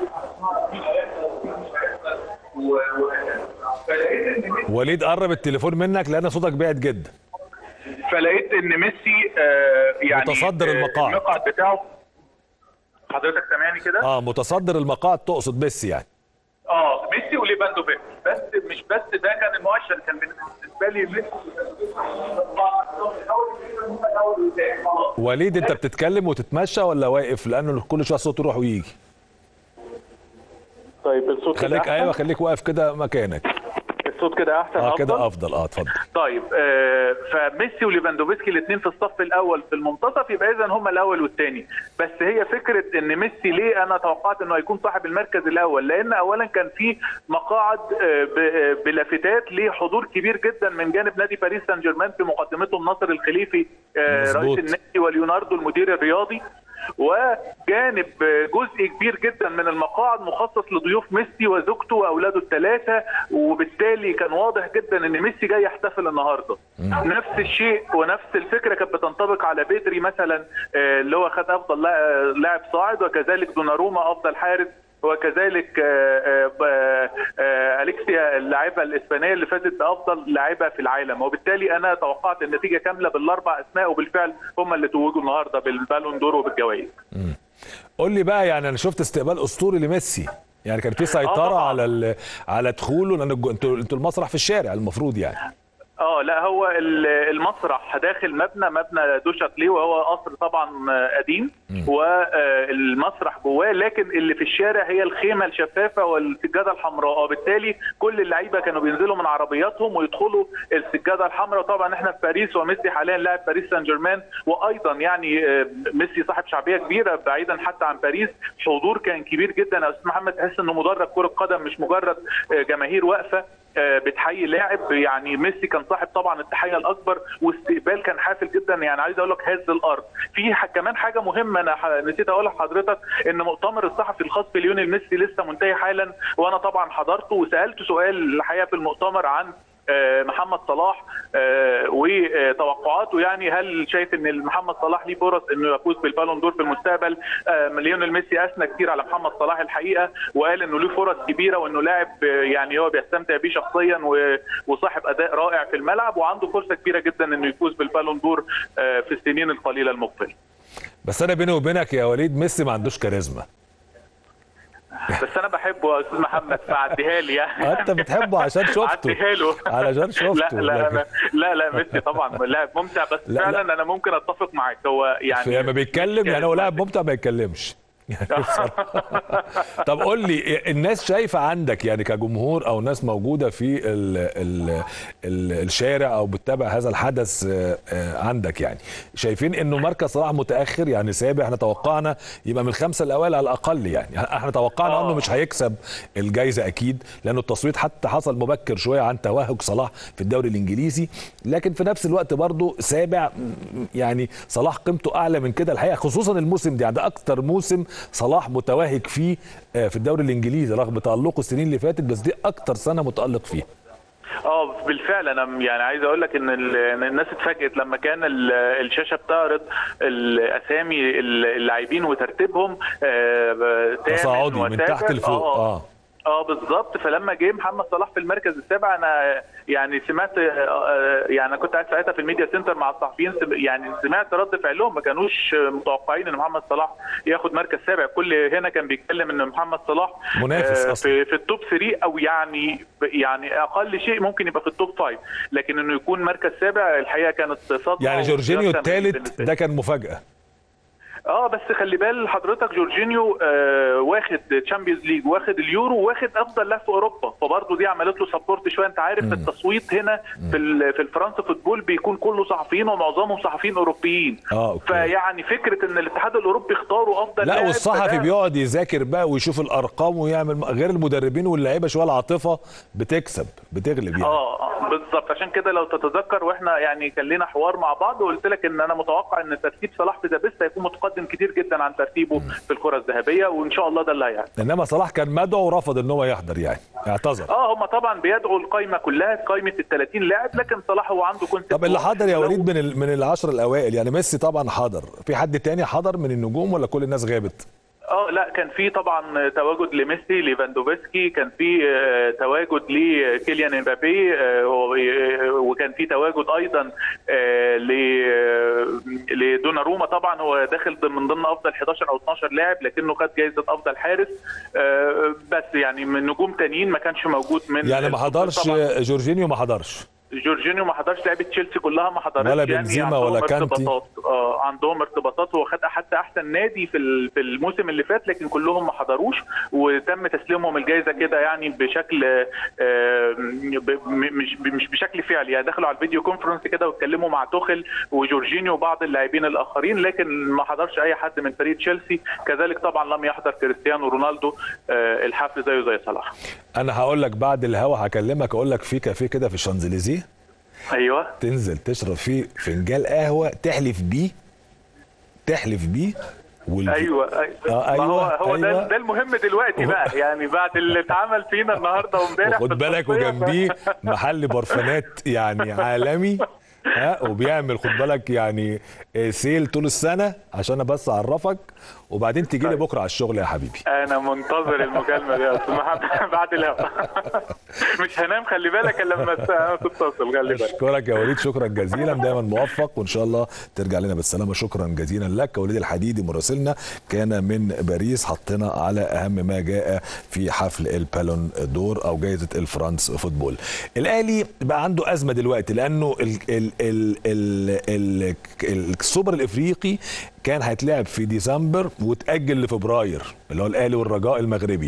و- و- فلقيت ان وليد قرب التليفون منك لان صوتك بعيد جدا فلقيت ان ميسي آه يعني متصدر آه، المقاعد. المقعد بتاعه حضرتك سامعني كده؟ اه متصدر المقاعد تقصد ميسي يعني اه ميسي وليفاندوفسكي بس مش بس ده كان المؤشر كان بالنسبه لي ميسي وليد انت بتتكلم وتتمشى ولا واقف لانه كل شويه صوت يروح ويجي طيب الصوت كده خليك أحسن؟ ايوه خليك واقف كده مكانك الصوت كده احسن اه أفضل؟ كده افضل اه اتفضل طيب آه فميسي وليفاندوفسكي الاثنين في الصف الاول في المنتصف يبقى اذا هم الاول والثاني بس هي فكره ان ميسي ليه انا توقعت انه هيكون صاحب المركز الاول لان اولا كان في مقاعد آه ب- آه، بلافتات لحضور كبير جدا من جانب نادي باريس سان جيرمان في مقدمتهم ناصر الخليفي آه مظبوط. رئيس النادي وليوناردو المدير الرياضي وجانب جزء كبير جدا من المقاعد مخصص لضيوف ميسي وزوجته واولاده الثلاثه وبالتالي كان واضح جدا ان ميسي جاي يحتفل النهارده نفس الشيء ونفس الفكره كانت بتنطبق على بدري مثلا آه، اللي هو خد افضل لا- لاعب صاعد وكذلك دوناروما افضل حارس وكذلك آه، آه، ب- آه، اليكسيا اللاعبه الاسبانيه اللي فازت بافضل لاعبه في العالم وبالتالي انا توقعت النتيجه كامله بالاربع اسماء وبالفعل هم اللي توجوا النهارده بالبالون دور وبالجوائز قول لي بقى يعني انا شفت استقبال اسطوري لميسي يعني كان في سيطره طبعاً. على ال- على دخوله لان الج- انتوا انتوا المسرح في الشارع المفروض يعني اه لا هو ال- المسرح داخل مبنى مبنى دوشاتلي وهو قصر طبعا آه، قديم والمسرح جواه لكن اللي في الشارع هي الخيمه الشفافه والسجاده الحمراء وبالتالي كل اللعيبه كانوا بينزلوا من عربياتهم ويدخلوا السجاده الحمراء طبعا احنا في باريس وميسي حاليا لاعب باريس سان جيرمان وايضا يعني آه، ميسي صاحب شعبيه كبيره بعيدا حتى عن باريس حضور كان كبير جدا يا استاذ محمد تحس انه مدرج كره قدم مش مجرد آه، جماهير واقفه آه، بتحيي لاعب يعني ميسي كان صاحب طبعا التحيه الاكبر واستقبال كان حافل جدا يعني عايز اقول لك هز الارض في ح- كمان حاجه مهمه انا ح- نسيت اقولها لحضرتك ان مؤتمر الصحفي الخاص بليونيل ميسي لسه منتهي حالا وانا طبعا حضرته وسالته سؤال الحقيقه في المؤتمر عن آه، محمد صلاح آه، وتوقعاته يعني هل شايف ان محمد صلاح ليه فرص انه يفوز بالبالون دور في المستقبل آه، ليونيل ميسي اثنى كتير على محمد صلاح الحقيقه وقال انه له فرص كبيره وانه لاعب آه، يعني هو بيستمتع بيه شخصيا و- وصاحب اداء رائع في الملعب وعنده فرصه كبيره جدا انه يفوز بالبالون دور آه، في السنين القليله المقبله بس انا بيني وبينك يا وليد ميسي ما عندوش كاريزما بس انا بحبه يا استاذ محمد فعديها لي يعني انت بتحبه عشان شفته عديها له علشان شفته لا لا لكن- لا لا, لا ميسي طبعا لاعب ممتع بس لا، فعلا لا. انا ممكن اتفق معاك هو يعني لما بيتكلم يعني هو لاعب ممتع ما يتكلمش يعني بصراحة. طب قول لي الناس شايفه عندك يعني كجمهور او ناس موجوده في ال ال ال الشارع او بتتابع هذا الحدث آه، آه، عندك يعني شايفين انه مركز صلاح متاخر يعني سابع احنا توقعنا يبقى من الخمسه الاوائل على الاقل يعني احنا توقعنا آه. انه مش هيكسب الجائزه اكيد لانه التصويت حتى حصل مبكر شويه عن توهج صلاح في الدوري الانجليزي لكن في نفس الوقت برضه سابع م- يعني صلاح قيمته اعلى من كده الحقيقه خصوصا الموسم ده ده اكتر موسم صلاح متوهج فيه آه، في الدوري الانجليزي رغم تالقه السنين اللي فاتت بس دي اكتر سنه متالق فيها اه بالفعل انا يعني عايز اقول لك ان ال- إن الناس اتفاجئت لما كان ال- الشاشه بتعرض الاسامي اللاعبين وترتيبهم آه، تامن تصاعدي من وسابع. تحت لفوق اه اه بالظبط فلما جه محمد صلاح في المركز السابع انا يعني سمعت آه، آه، يعني انا كنت قاعد ساعتها في الميديا سنتر مع الصحفيين سم- يعني سمعت رد فعلهم ما كانوش متوقعين ان محمد صلاح ياخد مركز سابع كل هنا كان بيتكلم ان محمد صلاح منافس آه، أصلاً. في في التوب 3 او يعني يعني اقل شيء ممكن يبقى في التوب 5 لكن انه يكون مركز سابع الحقيقه كانت صدمه يعني جورجينيو وصدمة الثالث بالنسبة لي. ده كان مفاجاه اه بس خلي بال حضرتك جورجينيو آه واخد تشامبيونز ليج واخد اليورو واخد افضل لاعب في اوروبا فبرضه دي عملت له سبورت شويه انت عارف التصويت هنا في ال- في الفرنسا فوتبول بيكون كله صحفيين ومعظمهم صحفيين اوروبيين اه اوكي فيعني فكره ان الاتحاد الاوروبي اختاروا افضل لا لاعب والصحفي فده- بيقعد يذاكر بقى ويشوف الارقام ويعمل غير المدربين واللعيبه شويه العاطفه بتكسب بتغلب يعني اه آه، بالظبط عشان كده لو تتذكر واحنا يعني كان لنا حوار مع بعض وقلت لك ان انا متوقع ان ترتيب صلاح في ذا بيست هيكون متقدم كتير جدا عن ترتيبه في الكره الذهبيه وان شاء الله ده اللي هيحصل انما صلاح كان مدعو ورفض ان هو يحضر يعني اعتذر اه هم طبعا بيدعوا القائمه كلها قائمه ال 30 لاعب لكن صلاح هو عنده كونسيبت طب اللي حضر يا لو- وليد من ال- من العشر الاوائل يعني ميسي طبعا حضر في حد تاني حضر من النجوم ولا كل الناس غابت اه لا كان في طبعا تواجد لميسي ليفاندوفسكي كان في آه، تواجد لكيليان امبابي آه، هو- آه، وكان في تواجد ايضا آه، ل- آه، لدوناروما طبعا هو داخل ضمن- من ضمن افضل 11 او 12 لاعب لكنه خد جائزه افضل حارس آه، بس يعني من نجوم تانيين ما كانش موجود من يعني ما حضرش طبعاً جورجينيو ما حضرش جورجينيو ما حضرش لعيبه تشيلسي كلها ما حضرتش ولا يعني بنزيما عندهم ولا كانتي. ارتباطات اه عندهم ارتباطات هو خد حتى احسن نادي في ال- في الموسم اللي فات لكن كلهم ما حضروش وتم تسليمهم الجائزه كده يعني بشكل آه، ب- م- مش مش بشكل فعلي يعني دخلوا على الفيديو كونفرنس كده واتكلموا مع توخل وجورجينيو وبعض اللاعبين الاخرين لكن ما حضرش اي حد من فريق تشيلسي كذلك طبعا لم يحضر كريستيانو رونالدو آه، الحفل زيه زي صلاح انا هقول لك بعد الهوا هكلمك اقول لك في كافيه كده في الشانزليزيه ايوه تنزل تشرب فيه فنجان قهوه تحلف بيه تحلف بيه وال... ايوه آه، ما هو أيوة، هو ده أيوة. ده المهم دلوقتي بقى يعني بعد اللي اتعمل فينا النهارده وامبارح خد في بالك التصفية، وجنبيه محل برفانات يعني عالمي ها وبيعمل خد بالك يعني آه، سيل طول السنه عشان أنا بس اعرفك وبعدين تيجي لي بكره على الشغل يا حبيبي انا منتظر المكالمه دي يا استاذ محمد بعد الهوا مش هنام خلي بالك الا لما تتصل خلي بالك اشكرك يا وليد شكرا جزيلا دايما موفق وان شاء الله ترجع لنا بالسلامه شكرا جزيلا لك وليد الحديدي مراسلنا كان من باريس حطنا على اهم ما جاء في حفل البالون دور او جائزه الفرانس فوتبول الاهلي بقى عنده ازمه دلوقتي لانه ال ال ال ال ال السوبر الافريقي كان هيتلعب في ديسمبر وتاجل لفبراير اللي هو الاهلي والرجاء المغربي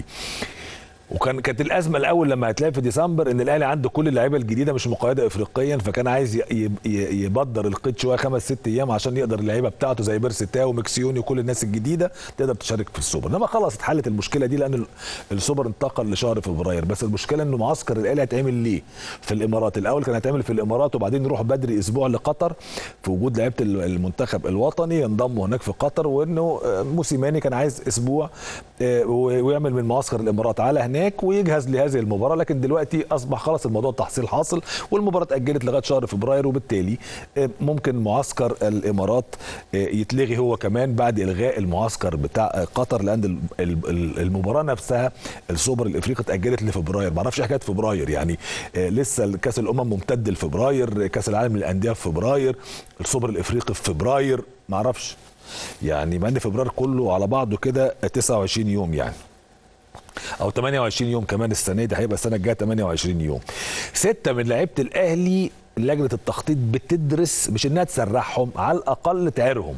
وكان كانت الازمه الاول لما هتلاقي في ديسمبر ان الاهلي عنده كل اللعيبه الجديده مش مقيده افريقيا فكان عايز ي- ي- ي- يبدر القيد شويه خمس ست ايام عشان يقدر اللعيبه بتاعته زي بيرسي تاو ومكسيوني وكل الناس الجديده تقدر تشارك في السوبر انما خلاص اتحلت المشكله دي لان ال- السوبر انتقل لشهر فبراير بس المشكله انه معسكر الاهلي هيتعمل ليه في الامارات الاول كان هيتعمل في الامارات وبعدين نروح بدري اسبوع لقطر في وجود لعيبه ال- المنتخب الوطني ينضموا هناك في قطر وانه آه، موسيماني كان عايز اسبوع آه، و- ويعمل من معسكر الامارات على هناك ويجهز لهذه المباراه لكن دلوقتي اصبح خلاص الموضوع تحصيل حاصل والمباراه اتاجلت لغايه شهر فبراير وبالتالي آه، ممكن معسكر الامارات آه، يتلغي هو كمان بعد الغاء المعسكر بتاع آه، قطر لان ال- ال- ال- المباراه نفسها السوبر الافريقي اتاجلت لفبراير ما اعرفش إيه حكايه فبراير يعني آه، لسه كاس الامم ممتد لفبراير كاس العالم للانديه في فبراير السوبر الافريقي في فبراير ما اعرفش يعني مع ان فبراير كله على بعضه كده 29 يوم يعني او 28 يوم كمان السنه دي هيبقى السنه الجايه 28 يوم سته من لعيبه الاهلي لجنه التخطيط بتدرس مش انها تسرحهم على الاقل تعيرهم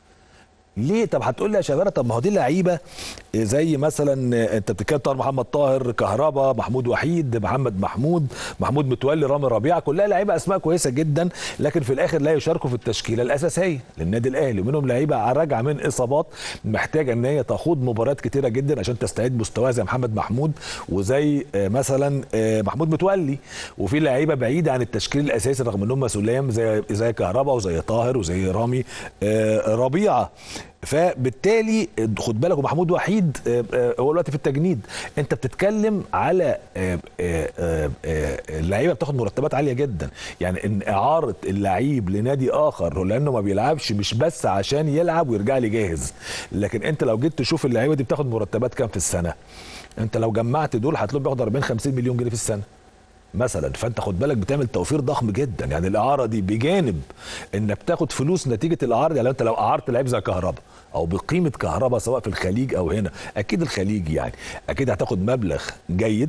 ليه طب هتقول لي يا شباب طب ما هو دي لعيبه زي مثلا انت بتتكلم طاهر محمد طاهر كهربا محمود وحيد محمد محمود محمود متولي رامي ربيعه كلها لعيبه اسماء كويسه جدا لكن في الاخر لا يشاركوا في التشكيله الاساسيه للنادي الاهلي ومنهم لعيبه راجعه من اصابات محتاجه ان هي تخوض مباريات كتيره جدا عشان تستعيد مستواها زي محمد محمود وزي آه، مثلا آه، محمود متولي وفي لعيبه بعيده عن التشكيل الاساسي رغم انهم سلام زي زي كهربا وزي طاهر وزي رامي آه، ربيعه فبالتالي خد بالك ومحمود وحيد آه، آه، هو دلوقتي في التجنيد انت بتتكلم على آه، آه، آه، آه، اللعيبه بتاخد مرتبات عاليه جدا يعني ان اعاره اللعيب لنادي اخر لانه ما بيلعبش مش بس عشان يلعب ويرجع لي جاهز لكن انت لو جيت تشوف اللعيبه دي بتاخد مرتبات كام في السنه انت لو جمعت دول هتلاقيهم بياخدوا 40 50 مليون جنيه في السنه مثلا فانت خد بالك بتعمل توفير ضخم جدا يعني الاعاره دي بجانب انك بتاخد فلوس نتيجه الاعاره يعني لو انت لو اعرت لعيب زي كهربا او بقيمه كهربا سواء في الخليج او هنا اكيد الخليج يعني اكيد هتاخد مبلغ جيد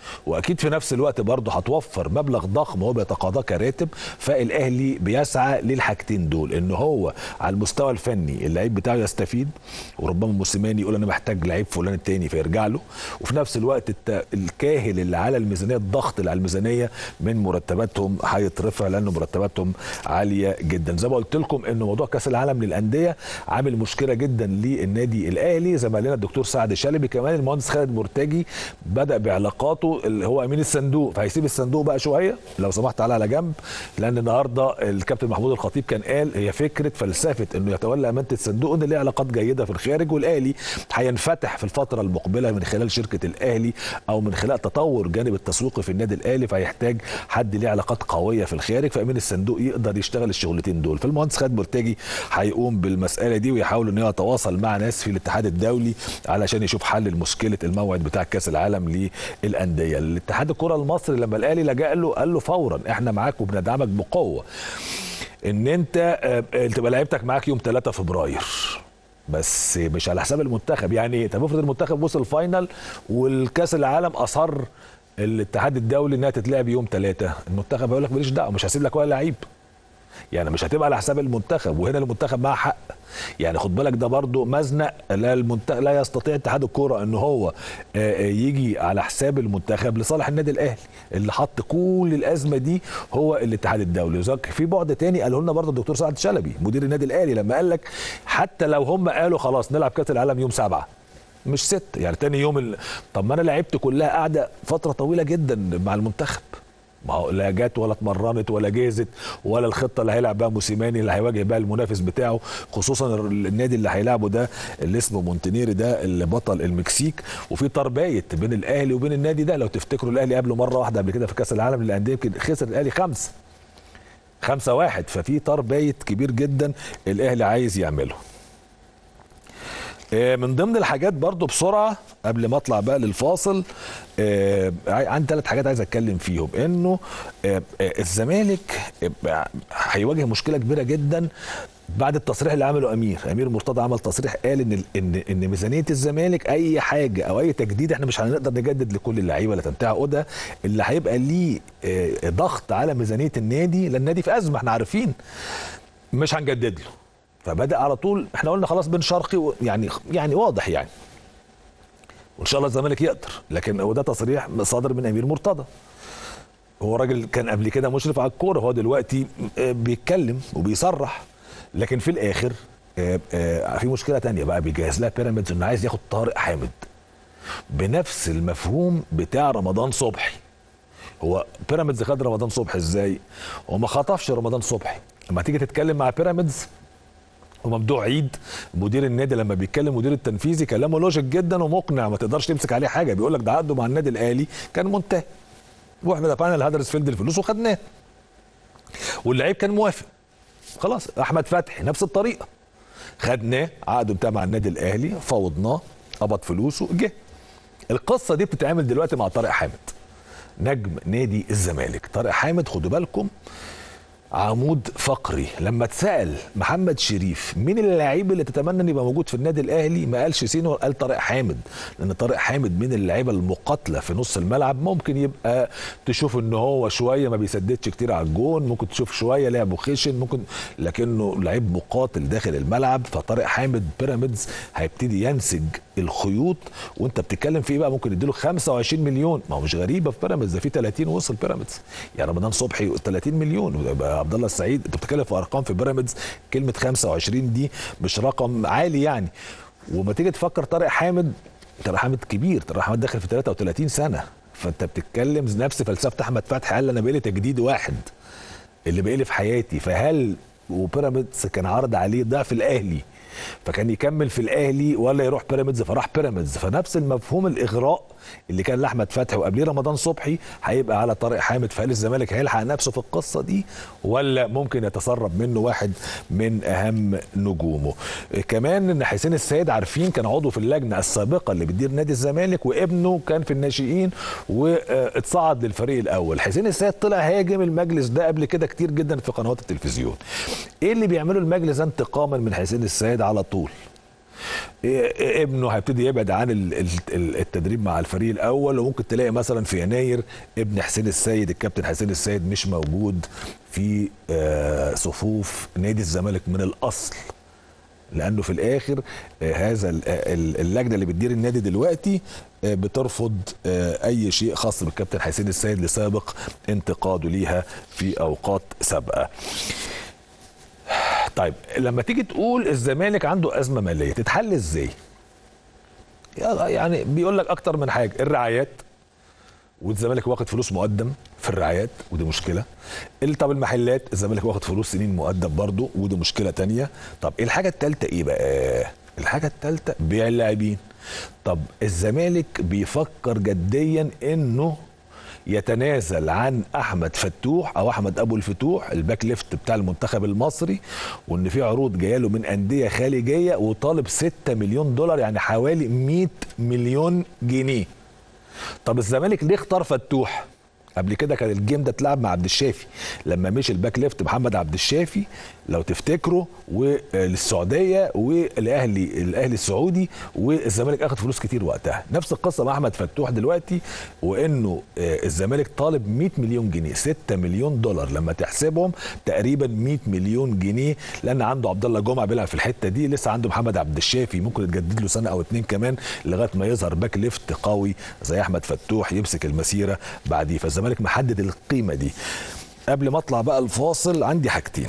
واكيد في نفس الوقت برضه هتوفر مبلغ ضخم هو بيتقاضاه كراتب فالاهلي بيسعى للحاجتين دول ان هو على المستوى الفني اللعيب بتاعه يستفيد وربما موسيماني يقول انا محتاج لعيب فلان التاني فيرجع له وفي نفس الوقت الت- الكاهل اللي على الميزانيه الضغط اللي على الميزانيه من مرتباتهم هيترفع لان مرتباتهم عاليه جدا زي ما قلت لكم ان موضوع كاس العالم للانديه عامل مشكله جدا للنادي الاهلي زي ما قال لنا الدكتور سعد شلبي كمان المهندس خالد مرتجي بدا بعلاقاته اللي هو امين الصندوق فهيسيب الصندوق بقى شويه لو سمحت تعالى على جنب لان النهارده الكابتن محمود الخطيب كان قال هي فكره فلسفه انه يتولى امانه الصندوق ان ليه علاقات جيده في الخارج والاهلي هينفتح في الفتره المقبله من خلال شركه الاهلي او من خلال تطور جانب التسويقي في النادي الاهلي فهيحتاج حد ليه علاقات قويه في الخارج فامين الصندوق يقدر يشتغل الشغلتين دول فالمهندس خالد مرتجي هيقوم بالمساله دي ويحاول ان هو يتواصل مع ناس في الاتحاد الدولي علشان يشوف حل لمشكله الموعد بتاع كاس العالم للانديه الاتحاد الكره المصري لما الاهلي لجأ له قال له فورا احنا معاك وبندعمك بقوه ان انت آه، تبقى لعيبتك معاك يوم 3 فبراير بس مش على حساب المنتخب يعني ايه طب افرض المنتخب وصل فاينل والكاس العالم اصر الاتحاد الدولي انها تتلعب يوم ثلاثة المنتخب هيقول لك ماليش دعوه مش هسيب لك ولا لعيب يعني مش هتبقى على حساب المنتخب وهنا المنتخب معاه حق يعني خد بالك ده برضو مزنق لا المنتخب لا يستطيع اتحاد الكوره ان هو آه، آه، يجي على حساب المنتخب لصالح النادي الاهلي اللي حط كل الازمه دي هو الاتحاد الدولي وذلك في بعد تاني قاله لنا برضو الدكتور سعد شلبي مدير النادي الاهلي لما قال لك حتى لو هم قالوا خلاص نلعب كاس العالم يوم سبعة مش ست يعني تاني يوم ال... طب ما انا لعبت كلها قاعده فتره طويله جدا مع المنتخب ما هو لا جت ولا اتمرنت ولا جهزت ولا الخطه اللي هيلعب بها موسيماني اللي هيواجه بها المنافس بتاعه خصوصا النادي اللي هيلعبه ده اللي اسمه مونتينيري ده اللي بطل المكسيك وفي طار بايت بين الاهلي وبين النادي ده لو تفتكروا الاهلي قابله مره واحده قبل كده في كاس العالم للانديه يمكن خسر الاهلي خمسه خمسة واحد ففي طار بايت كبير جدا الاهلي عايز يعمله آه، من ضمن الحاجات برضو بسرعه قبل ما اطلع بقى للفاصل آه، عندي ثلاث حاجات عايز اتكلم فيهم انه آه، آه، الزمالك آه، هيواجه مشكله كبيره جدا بعد التصريح اللي عمله امير امير مرتضى عمل تصريح قال ان ال- ان ان ميزانيه الزمالك اي حاجه او اي تجديد احنا مش هنقدر نجدد لكل اللعيبه اللي تنتهي عقودها اللي هيبقى ليه آه، ضغط على ميزانيه النادي لان النادي في ازمه احنا عارفين مش هنجدد له فبدا على طول احنا قلنا خلاص بن شرقي و- يعني يعني واضح يعني وان شاء الله الزمالك يقدر لكن وده تصريح صادر من امير مرتضى هو راجل كان قبل كده مشرف على الكوره هو دلوقتي آه، بيتكلم وبيصرح لكن في الاخر آه، آه، في مشكله تانية بقى بيجهز لها بيراميدز انه عايز ياخد طارق حامد بنفس المفهوم بتاع رمضان صبحي هو بيراميدز خد رمضان صبحي ازاي؟ هو ما خطفش رمضان صبحي لما تيجي تتكلم مع بيراميدز وممدوح عيد مدير النادي لما بيتكلم مدير التنفيذي كلامه لوجيك جدا ومقنع ما تقدرش تمسك عليه حاجه بيقول لك ده عقده مع النادي الاهلي كان منتهي واحنا دفعنا لهدرسفيلد الفلوس وخدناه واللعيب كان موافق خلاص احمد فتحي نفس الطريقه خدناه عقده انتهى مع النادي الاهلي فوضناه قبض فلوسه جه القصه دي بتتعمل دلوقتي مع طارق حامد نجم نادي الزمالك طارق حامد خدوا بالكم عمود فقري لما اتسال محمد شريف مين اللاعب اللي تتمنى ان يبقى موجود في النادي الاهلي ما قالش سينو قال طارق حامد لان طارق حامد من اللعيبه المقاتله في نص الملعب ممكن يبقى تشوف ان هو شويه ما بيسددش كتير على الجون ممكن تشوف شويه لعبه خشن ممكن لكنه لعيب مقاتل داخل الملعب فطارق حامد بيراميدز هيبتدي ينسج الخيوط وانت بتتكلم في ايه بقى ممكن يديله 25 مليون ما هو مش غريبه في بيراميدز ده في 30 وصل بيراميدز يعني رمضان صبحي 30 مليون ويبقى عبد الله السعيد انت بتتكلم في ارقام في بيراميدز كلمه 25 دي مش رقم عالي يعني وما تيجي تفكر طارق حامد طارق حامد كبير طارق حامد داخل في 33 سنه فانت بتتكلم نفس فلسفه احمد فتحي قال انا بقالي تجديد واحد اللي بقالي في حياتي فهل وبيراميدز كان عرض عليه ضعف الاهلي فكان يكمل في الاهلي ولا يروح بيراميدز فراح بيراميدز فنفس المفهوم الاغراء اللي كان لاحمد فتحي وقبليه رمضان صبحي هيبقى على طارق حامد فهل الزمالك هيلحق نفسه في القصه دي ولا ممكن يتسرب منه واحد من اهم نجومه كمان ان حسين السيد عارفين كان عضو في اللجنه السابقه اللي بتدير نادي الزمالك وابنه كان في الناشئين واتصعد للفريق الاول حسين السيد طلع هاجم المجلس ده قبل كده كتير جدا في قنوات التلفزيون ايه اللي بيعمله المجلس ده انتقاما من حسين السيد على طول إيه، ابنه هيبتدي يبعد عن ال- ال- ال- التدريب مع الفريق الاول وممكن تلاقي مثلا في يناير ابن حسين السيد الكابتن حسين السيد مش موجود في آه، صفوف نادي الزمالك من الاصل لانه في الاخر آه، هذا ال- ال- اللجنه اللي بتدير النادي دلوقتي آه، بترفض آه، اي شيء خاص بالكابتن حسين السيد لسابق انتقاده ليها في اوقات سابقه طيب لما تيجي تقول الزمالك عنده ازمه ماليه تتحل ازاي يعني بيقول لك اكتر من حاجه الرعايات والزمالك واخد فلوس مقدم في الرعايات ودي مشكله ال- طب المحلات الزمالك واخد فلوس سنين مقدم برضه ودي مشكله تانية طب الحاجه الثالثه ايه بقى الحاجه الثالثه بيع اللاعبين طب الزمالك بيفكر جديا انه يتنازل عن احمد فتوح او احمد ابو الفتوح الباك ليفت بتاع المنتخب المصري وان في عروض جايه له من انديه خارجيه وطالب 6 مليون دولار يعني حوالي 100 مليون جنيه طب الزمالك ليه اختار فتوح قبل كده كان الجيم ده اتلعب مع عبد الشافي لما مشي الباك ليفت محمد عبد الشافي لو تفتكروا وللسعوديه والاهلي الاهلي السعودي والزمالك اخد فلوس كتير وقتها نفس القصه مع احمد فتوح دلوقتي وانه آه، الزمالك طالب 100 مليون جنيه 6 مليون دولار لما تحسبهم تقريبا 100 مليون جنيه لان عنده عبد الله جمعه بيلعب في الحته دي لسه عنده محمد عبد الشافي ممكن يتجدد له سنه او اتنين كمان لغايه ما يظهر باك ليفت قوي زي احمد فتوح يمسك المسيره بعديه فالزمالك محدد القيمه دي قبل ما اطلع بقى الفاصل عندي حاجتين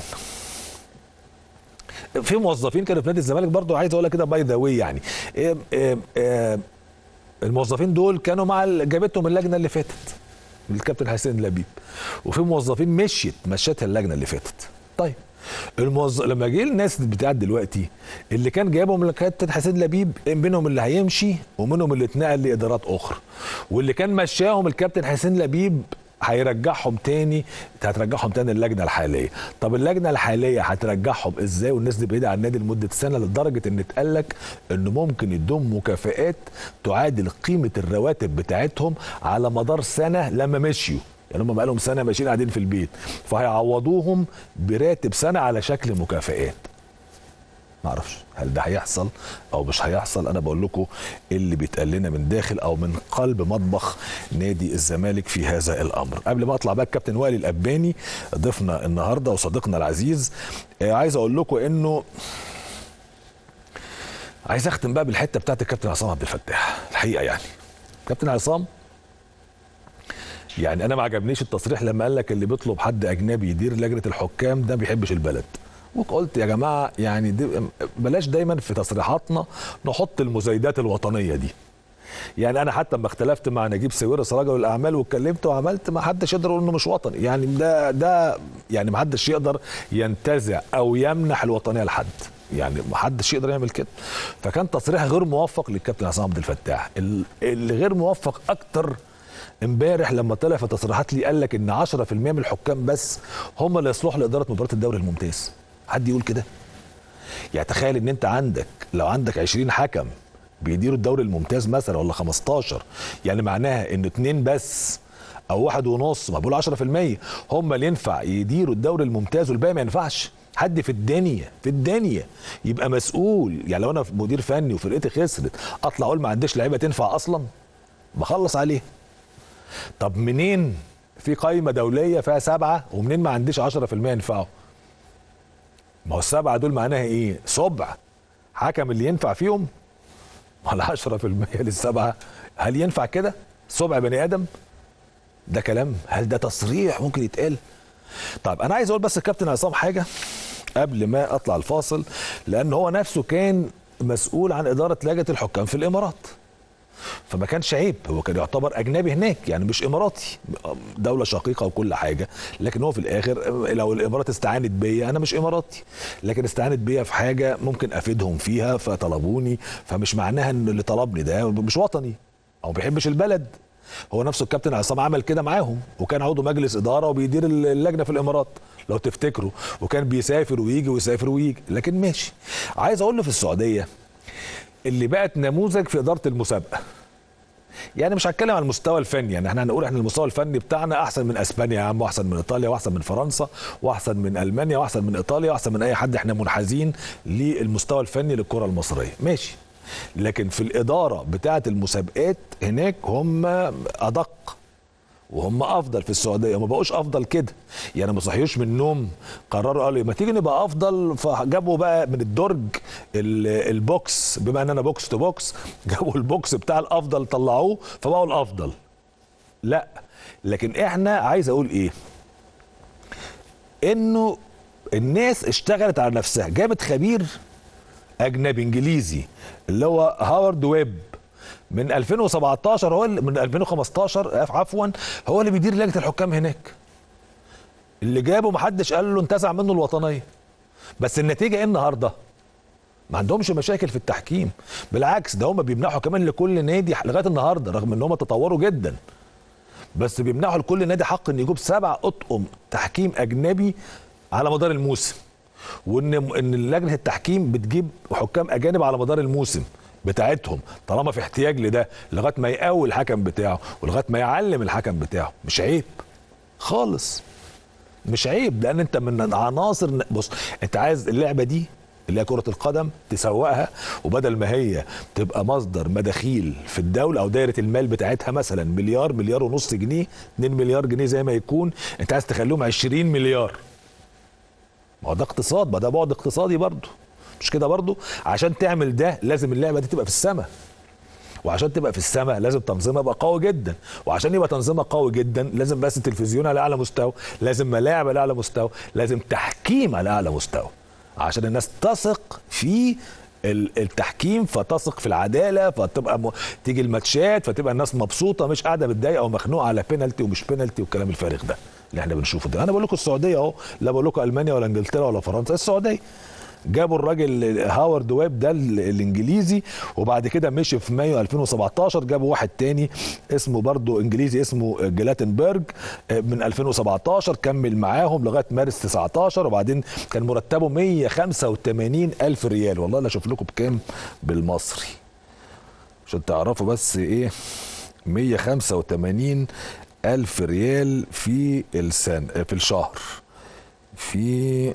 في موظفين كانوا في نادي الزمالك برضو عايز اقولها كده باي ذا واي يعني إيه إيه إيه الموظفين دول كانوا مع ال- جابتهم اللجنه اللي فاتت الكابتن حسين لبيب وفي موظفين مشيت مشتها اللجنه اللي فاتت طيب الموظف لما جه الناس بتاعت دلوقتي اللي كان جايبهم الكابتن حسين لبيب منهم اللي هيمشي ومنهم اللي اتنقل لادارات اخرى واللي كان مشاهم الكابتن حسين لبيب هيرجعهم تاني هترجعهم تاني اللجنه الحاليه طب اللجنه الحاليه هترجعهم ازاي والناس دي بعيده عن النادي لمده سنه لدرجه ان اتقال لك انه ممكن يدوم مكافئات تعادل قيمه الرواتب بتاعتهم على مدار سنه لما مشيوا يعني هم بقالهم سنه ماشيين قاعدين في البيت فهيعوضوهم براتب سنه على شكل مكافئات ما اعرفش هل ده هيحصل او مش هيحصل انا بقول لكم اللي بيتقال لنا من داخل او من قلب مطبخ نادي الزمالك في هذا الامر قبل ما اطلع بقى الكابتن وائل الاباني ضيفنا النهارده وصديقنا العزيز آه، عايز اقول لكم انه عايز اختم بقى بالحته بتاعت الكابتن عصام عبد الفتاح الحقيقه يعني كابتن عصام يعني انا ما عجبنيش التصريح لما قال لك اللي بيطلب حد اجنبي يدير لجنه الحكام ده ما بيحبش البلد وقلت يا جماعه يعني دي بلاش دايما في تصريحاتنا نحط المزايدات الوطنيه دي يعني انا حتى لما اختلفت مع نجيب ساويرس رجل الاعمال واتكلمت وعملت ما حدش يقدر يقول انه مش وطني يعني ده ده يعني ما حدش يقدر ينتزع او يمنح الوطنيه لحد يعني ما حدش يقدر يعمل كده فكان تصريح غير موفق للكابتن عصام عبد الفتاح ال- اللي غير موفق اكتر امبارح لما طلع في تصريحات لي قال لك ان 10% من الحكام بس هم اللي يصلحوا لاداره مباراه الدوري الممتاز حد يقول كده يعني تخيل ان انت عندك لو عندك 20 حكم بيديروا الدوري الممتاز مثلا ولا 15 يعني معناها ان اتنين بس او واحد ونص ما بقول 10% هم اللي ينفع يديروا الدوري الممتاز والباقي ما ينفعش حد في الدنيا في الدنيا يبقى مسؤول يعني لو انا مدير فني وفرقتي خسرت اطلع اقول ما عنديش لعيبه تنفع اصلا بخلص عليه طب منين في قائمه دوليه فيها سبعه ومنين ما عنديش 10% ينفعوا ما هو السبعه دول معناها ايه سبع حكم اللي ينفع فيهم ولا 10% للسبعه هل ينفع كده سبع بني ادم ده كلام هل ده تصريح ممكن يتقال طيب انا عايز اقول بس الكابتن عصام حاجه قبل ما اطلع الفاصل لان هو نفسه كان مسؤول عن اداره لجنه الحكام في الامارات فما كانش عيب هو كان يعتبر اجنبي هناك يعني مش اماراتي دوله شقيقه وكل حاجه لكن هو في الاخر لو الامارات استعانت بيا انا مش اماراتي لكن استعانت بيا في حاجه ممكن افيدهم فيها فطلبوني فمش معناها ان اللي طلبني ده مش وطني او ما بيحبش البلد هو نفسه الكابتن عصام عمل كده معاهم وكان عضو مجلس اداره وبيدير اللجنه في الامارات لو تفتكروا وكان بيسافر ويجي ويسافر ويجي لكن ماشي عايز اقول له في السعوديه اللي بقت نموذج في اداره المسابقه يعني مش هتكلم عن المستوى الفني يعني احنا هنقول احنا المستوى الفني بتاعنا احسن من اسبانيا يا عم واحسن من ايطاليا واحسن من فرنسا واحسن من المانيا واحسن من ايطاليا واحسن من اي حد احنا منحازين للمستوى الفني للكره المصريه ماشي لكن في الاداره بتاعه المسابقات هناك هم ادق وهم افضل في السعوديه ما بقوش افضل كده يعني ما صحيوش من النوم قرروا قالوا ما تيجي نبقى افضل فجابوا بقى من الدرج ال- البوكس بما ان انا بوكس تو بوكس جابوا البوكس بتاع الافضل طلعوه فبقوا الافضل لا لكن احنا عايز اقول ايه انه الناس اشتغلت على نفسها جابت خبير اجنبي انجليزي اللي هو هاورد ويب من 2017 هو اللي من 2015 عفوا هو اللي بيدير لجنه الحكام هناك اللي جابه محدش قال له انتزع منه الوطنيه بس النتيجه ايه النهارده ما عندهمش مشاكل في التحكيم بالعكس ده هم بيمنحوا كمان لكل نادي لغايه النهارده رغم ان هم تطوروا جدا بس بيمنحوا لكل نادي حق ان يجيب سبع اطقم تحكيم اجنبي على مدار الموسم وان ان لجنه التحكيم بتجيب حكام اجانب على مدار الموسم بتاعتهم طالما في احتياج لده لغايه ما يقوي الحكم بتاعه ولغايه ما يعلم الحكم بتاعه مش عيب خالص مش عيب لان انت من عناصر بص انت عايز اللعبه دي اللي هي كرة القدم تسوقها وبدل ما هي تبقى مصدر مداخيل في الدولة أو دايرة المال بتاعتها مثلا مليار مليار ونص جنيه 2 مليار جنيه زي ما يكون أنت عايز تخليهم 20 مليار ما هو ده اقتصاد ما ده بعد اقتصادي برضه مش كده برضه عشان تعمل ده لازم اللعبة دي تبقى في السماء وعشان تبقى في السماء لازم تنظيمها يبقى قوي جدا وعشان يبقى تنظيمها قوي جدا لازم بس تلفزيون على اعلى مستوى لازم ملاعب على اعلى مستوى لازم تحكيم على اعلى مستوى عشان الناس تثق في ال- التحكيم فتثق في العداله فتبقى م... تيجي الماتشات فتبقى الناس مبسوطه مش قاعده متضايقه او مخنوقه على بينالتي ومش بينالتي والكلام الفارغ ده اللي احنا بنشوفه ده انا بقول لكم السعوديه اهو لا بقول لكم المانيا ولا انجلترا ولا فرنسا السعوديه جابوا الراجل هاورد ويب ده ال- الانجليزي وبعد كده مشي في مايو 2017 جابوا واحد تاني اسمه برضه انجليزي اسمه جلاتنبرج من 2017 كمل معاهم لغايه مارس 19 وبعدين كان مرتبه 185 الف ريال والله لا اشوف لكم بكام بالمصري عشان تعرفوا بس ايه 185 الف ريال في السنه في الشهر في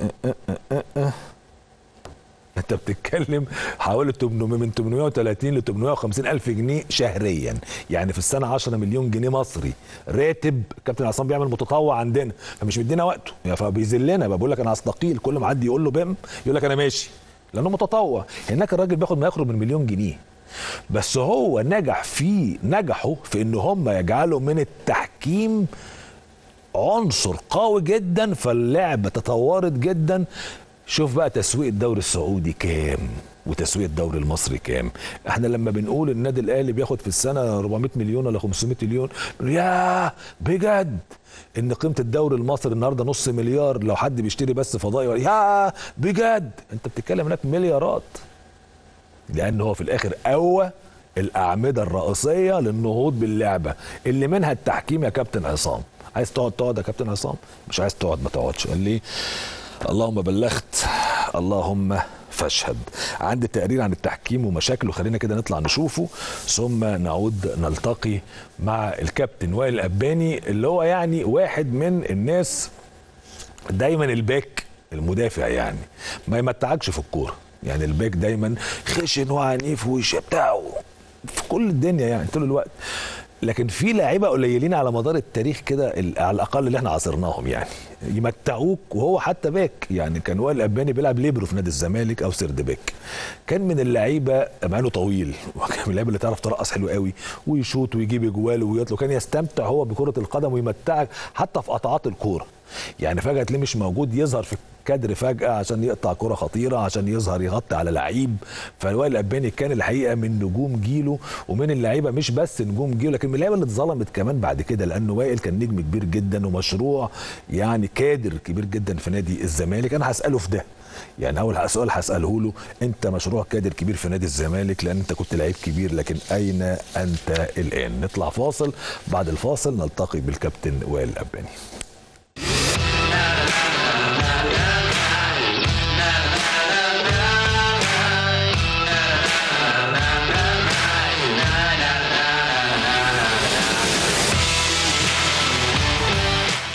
انت بتتكلم حوالي 800 من 830 ل 850 الف جنيه شهريا يعني في السنه 10 مليون جنيه مصري راتب كابتن عصام بيعمل متطوع عندنا فمش مدينا وقته يعني فبيذلنا بقول لك انا هستقيل كل ما حد يقول له بم يقول لك انا ماشي لانه متطوع هناك الراجل بياخد ما يخرج من مليون جنيه بس هو نجح في نجحوا في ان هم يجعلوا من التحكيم عنصر قوي جدا فاللعبه تطورت جدا شوف بقى تسويق الدوري السعودي كام وتسويق الدوري المصري كام احنا لما بنقول النادي الاهلي بياخد في السنه 400 مليون ولا 500 مليون يا بجد ان قيمه الدوري المصري النهارده نص مليار لو حد بيشتري بس فضائي يا بجد انت بتتكلم هناك مليارات لان هو في الاخر قوى الاعمده الرئيسيه للنهوض باللعبه اللي منها التحكيم يا كابتن عصام عايز تقعد تقعد يا كابتن عصام مش عايز تقعد ما تقعدش قال لي اللهم بلغت اللهم فاشهد عندي تقرير عن التحكيم ومشاكله خلينا كده نطلع نشوفه ثم نعود نلتقي مع الكابتن وائل الاباني اللي هو يعني واحد من الناس دايما الباك المدافع يعني ما يمتعكش في الكوره يعني الباك دايما خشن وعنيف وش بتاعه في كل الدنيا يعني طول الوقت لكن في لاعيبه قليلين على مدار التاريخ كده ال- على الاقل اللي احنا عاصرناهم يعني يمتعوك وهو حتى باك يعني كان وائل الاباني بيلعب ليبرو في نادي الزمالك او سرد باك كان من اللعيبه مع انه طويل وكان من اللعيبه اللي تعرف ترقص حلو قوي ويشوط ويجيب اجوال ويطلع كان يستمتع هو بكره القدم ويمتعك حتى في قطعات الكوره يعني فجاه تلاقيه مش موجود يظهر في كادر فجأة عشان يقطع كرة خطيرة عشان يظهر يغطي على لعيب فوائل الأباني كان الحقيقة من نجوم جيله ومن اللعيبة مش بس نجوم جيله لكن من اللعيبة اللي اتظلمت كمان بعد كده لأنه وائل كان نجم كبير جدا ومشروع يعني كادر كبير جدا في نادي الزمالك أنا هسأله في ده يعني اول سؤال هساله له انت مشروع كادر كبير في نادي الزمالك لان انت كنت لعيب كبير لكن اين انت الان نطلع فاصل بعد الفاصل نلتقي بالكابتن وائل الاباني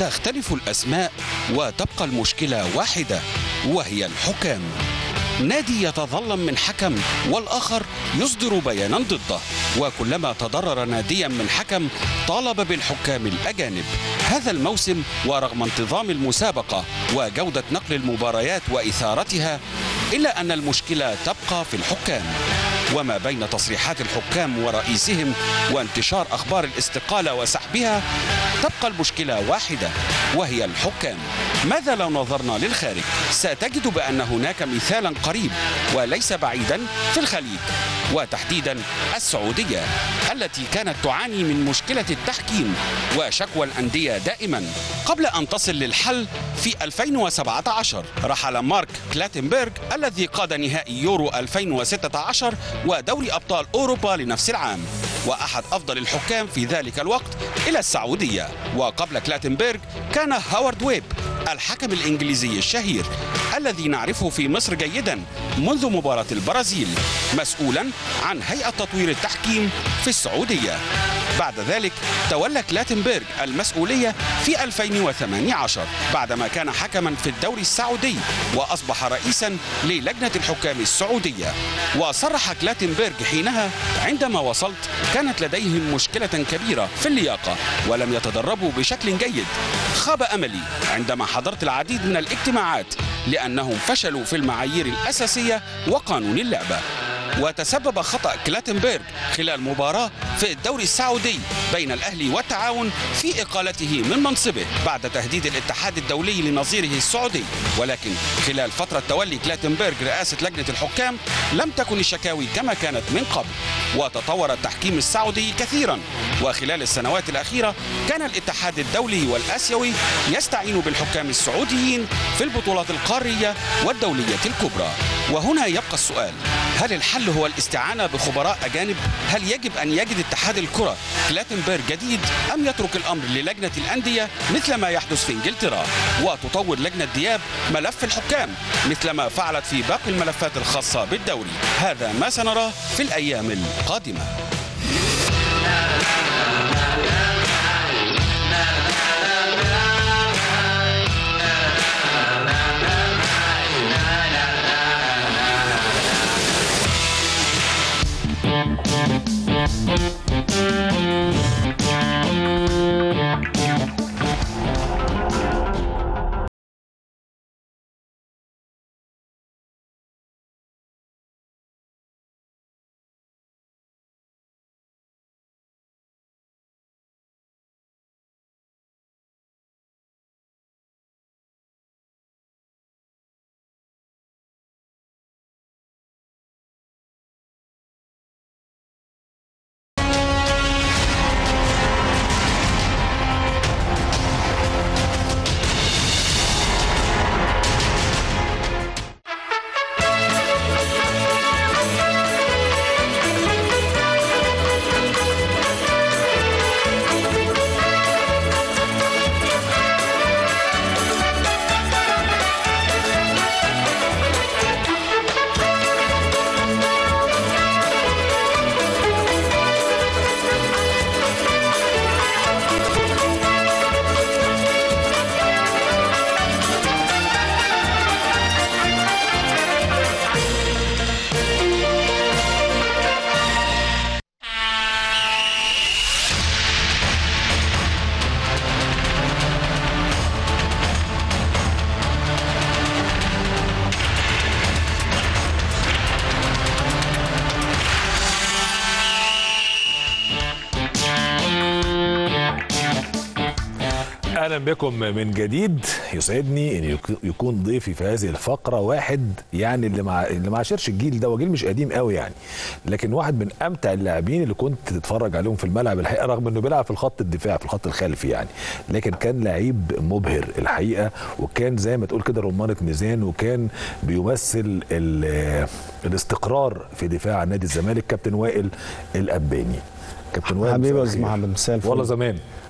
تختلف الأسماء وتبقى المشكلة واحدة وهي الحكام نادي يتظلم من حكم والآخر يصدر بيانا ضده وكلما تضرر ناديا من حكم طالب بالحكام الأجانب هذا الموسم ورغم انتظام المسابقة وجودة نقل المباريات وإثارتها إلا أن المشكلة تبقى في الحكام وما بين تصريحات الحكام ورئيسهم وانتشار أخبار الاستقالة وسحبها تبقى المشكلة واحدة وهي الحكام ماذا لو نظرنا للخارج ستجد بأن هناك مثالا قريب وليس بعيدا في الخليج وتحديدا السعودية التي كانت تعاني من مشكلة التحكيم وشكوى الأندية دائما قبل أن تصل للحل في 2017 رحل مارك كلاتنبرغ الذي قاد نهائي يورو 2016 ودوري أبطال أوروبا لنفس العام وأحد أفضل الحكام في ذلك الوقت إلى السعودية وقبل كلاتنبرغ كان هاورد ويب الحكم الإنجليزي الشهير الذي نعرفه في مصر جيدا منذ مباراة البرازيل مسؤولا عن هيئة تطوير التحكيم في السعودية بعد ذلك تولى كلاتنبرغ المسؤولية في 2018 بعدما كان حكما في الدوري السعودي وأصبح رئيسا للجنة الحكام السعودية وصرح كلاتنبرغ حينها عندما وصلت كانت لديهم مشكلة كبيرة في اللياقة ولم يتدربوا بشكل جيد خاب أملي عندما حضرت العديد من الاجتماعات لأنهم فشلوا في المعايير الأساسية وقانون اللعبة وتسبب خطأ كلاتنبرغ خلال مباراة في الدوري السعودي بين الأهلي والتعاون في إقالته من منصبه بعد تهديد الاتحاد الدولي لنظيره السعودي ولكن خلال فترة تولي كلاتنبرغ رئاسة لجنة الحكام لم تكن الشكاوي كما كانت من قبل وتطور التحكيم السعودي كثيرا وخلال السنوات الأخيرة كان الاتحاد الدولي والآسيوي يستعين بالحكام السعوديين في البطولات القارية والدولية الكبرى وهنا يبقى السؤال هل الحل هو الاستعانة بخبراء أجانب؟ هل يجب أن يجد اتحاد الكرة كلاتنبرغ جديد أم يترك الأمر للجنة الأندية مثل ما يحدث في إنجلترا وتطور لجنة دياب ملف الحكام مثل ما فعلت في باقي الملفات الخاصة بالدوري هذا ما سنراه في الأيام القادمة اهلا بكم من جديد يسعدني ان يك- يكون ضيفي في هذه الفقره واحد يعني اللي مع اللي ما عاشرش الجيل ده وجيل مش قديم قوي يعني لكن واحد من امتع اللاعبين اللي كنت تتفرج عليهم في الملعب الحقيقه رغم انه بيلعب في الخط الدفاع في الخط الخلفي يعني لكن كان لعيب مبهر الحقيقه وكان زي ما تقول كده رمانه ميزان وكان بيمثل ال- الاستقرار في دفاع نادي الزمالك كابتن وائل الاباني كابتن وائل حبيبي مساء يا أستاذ الخير. محمد، مساء الفل. والله زمان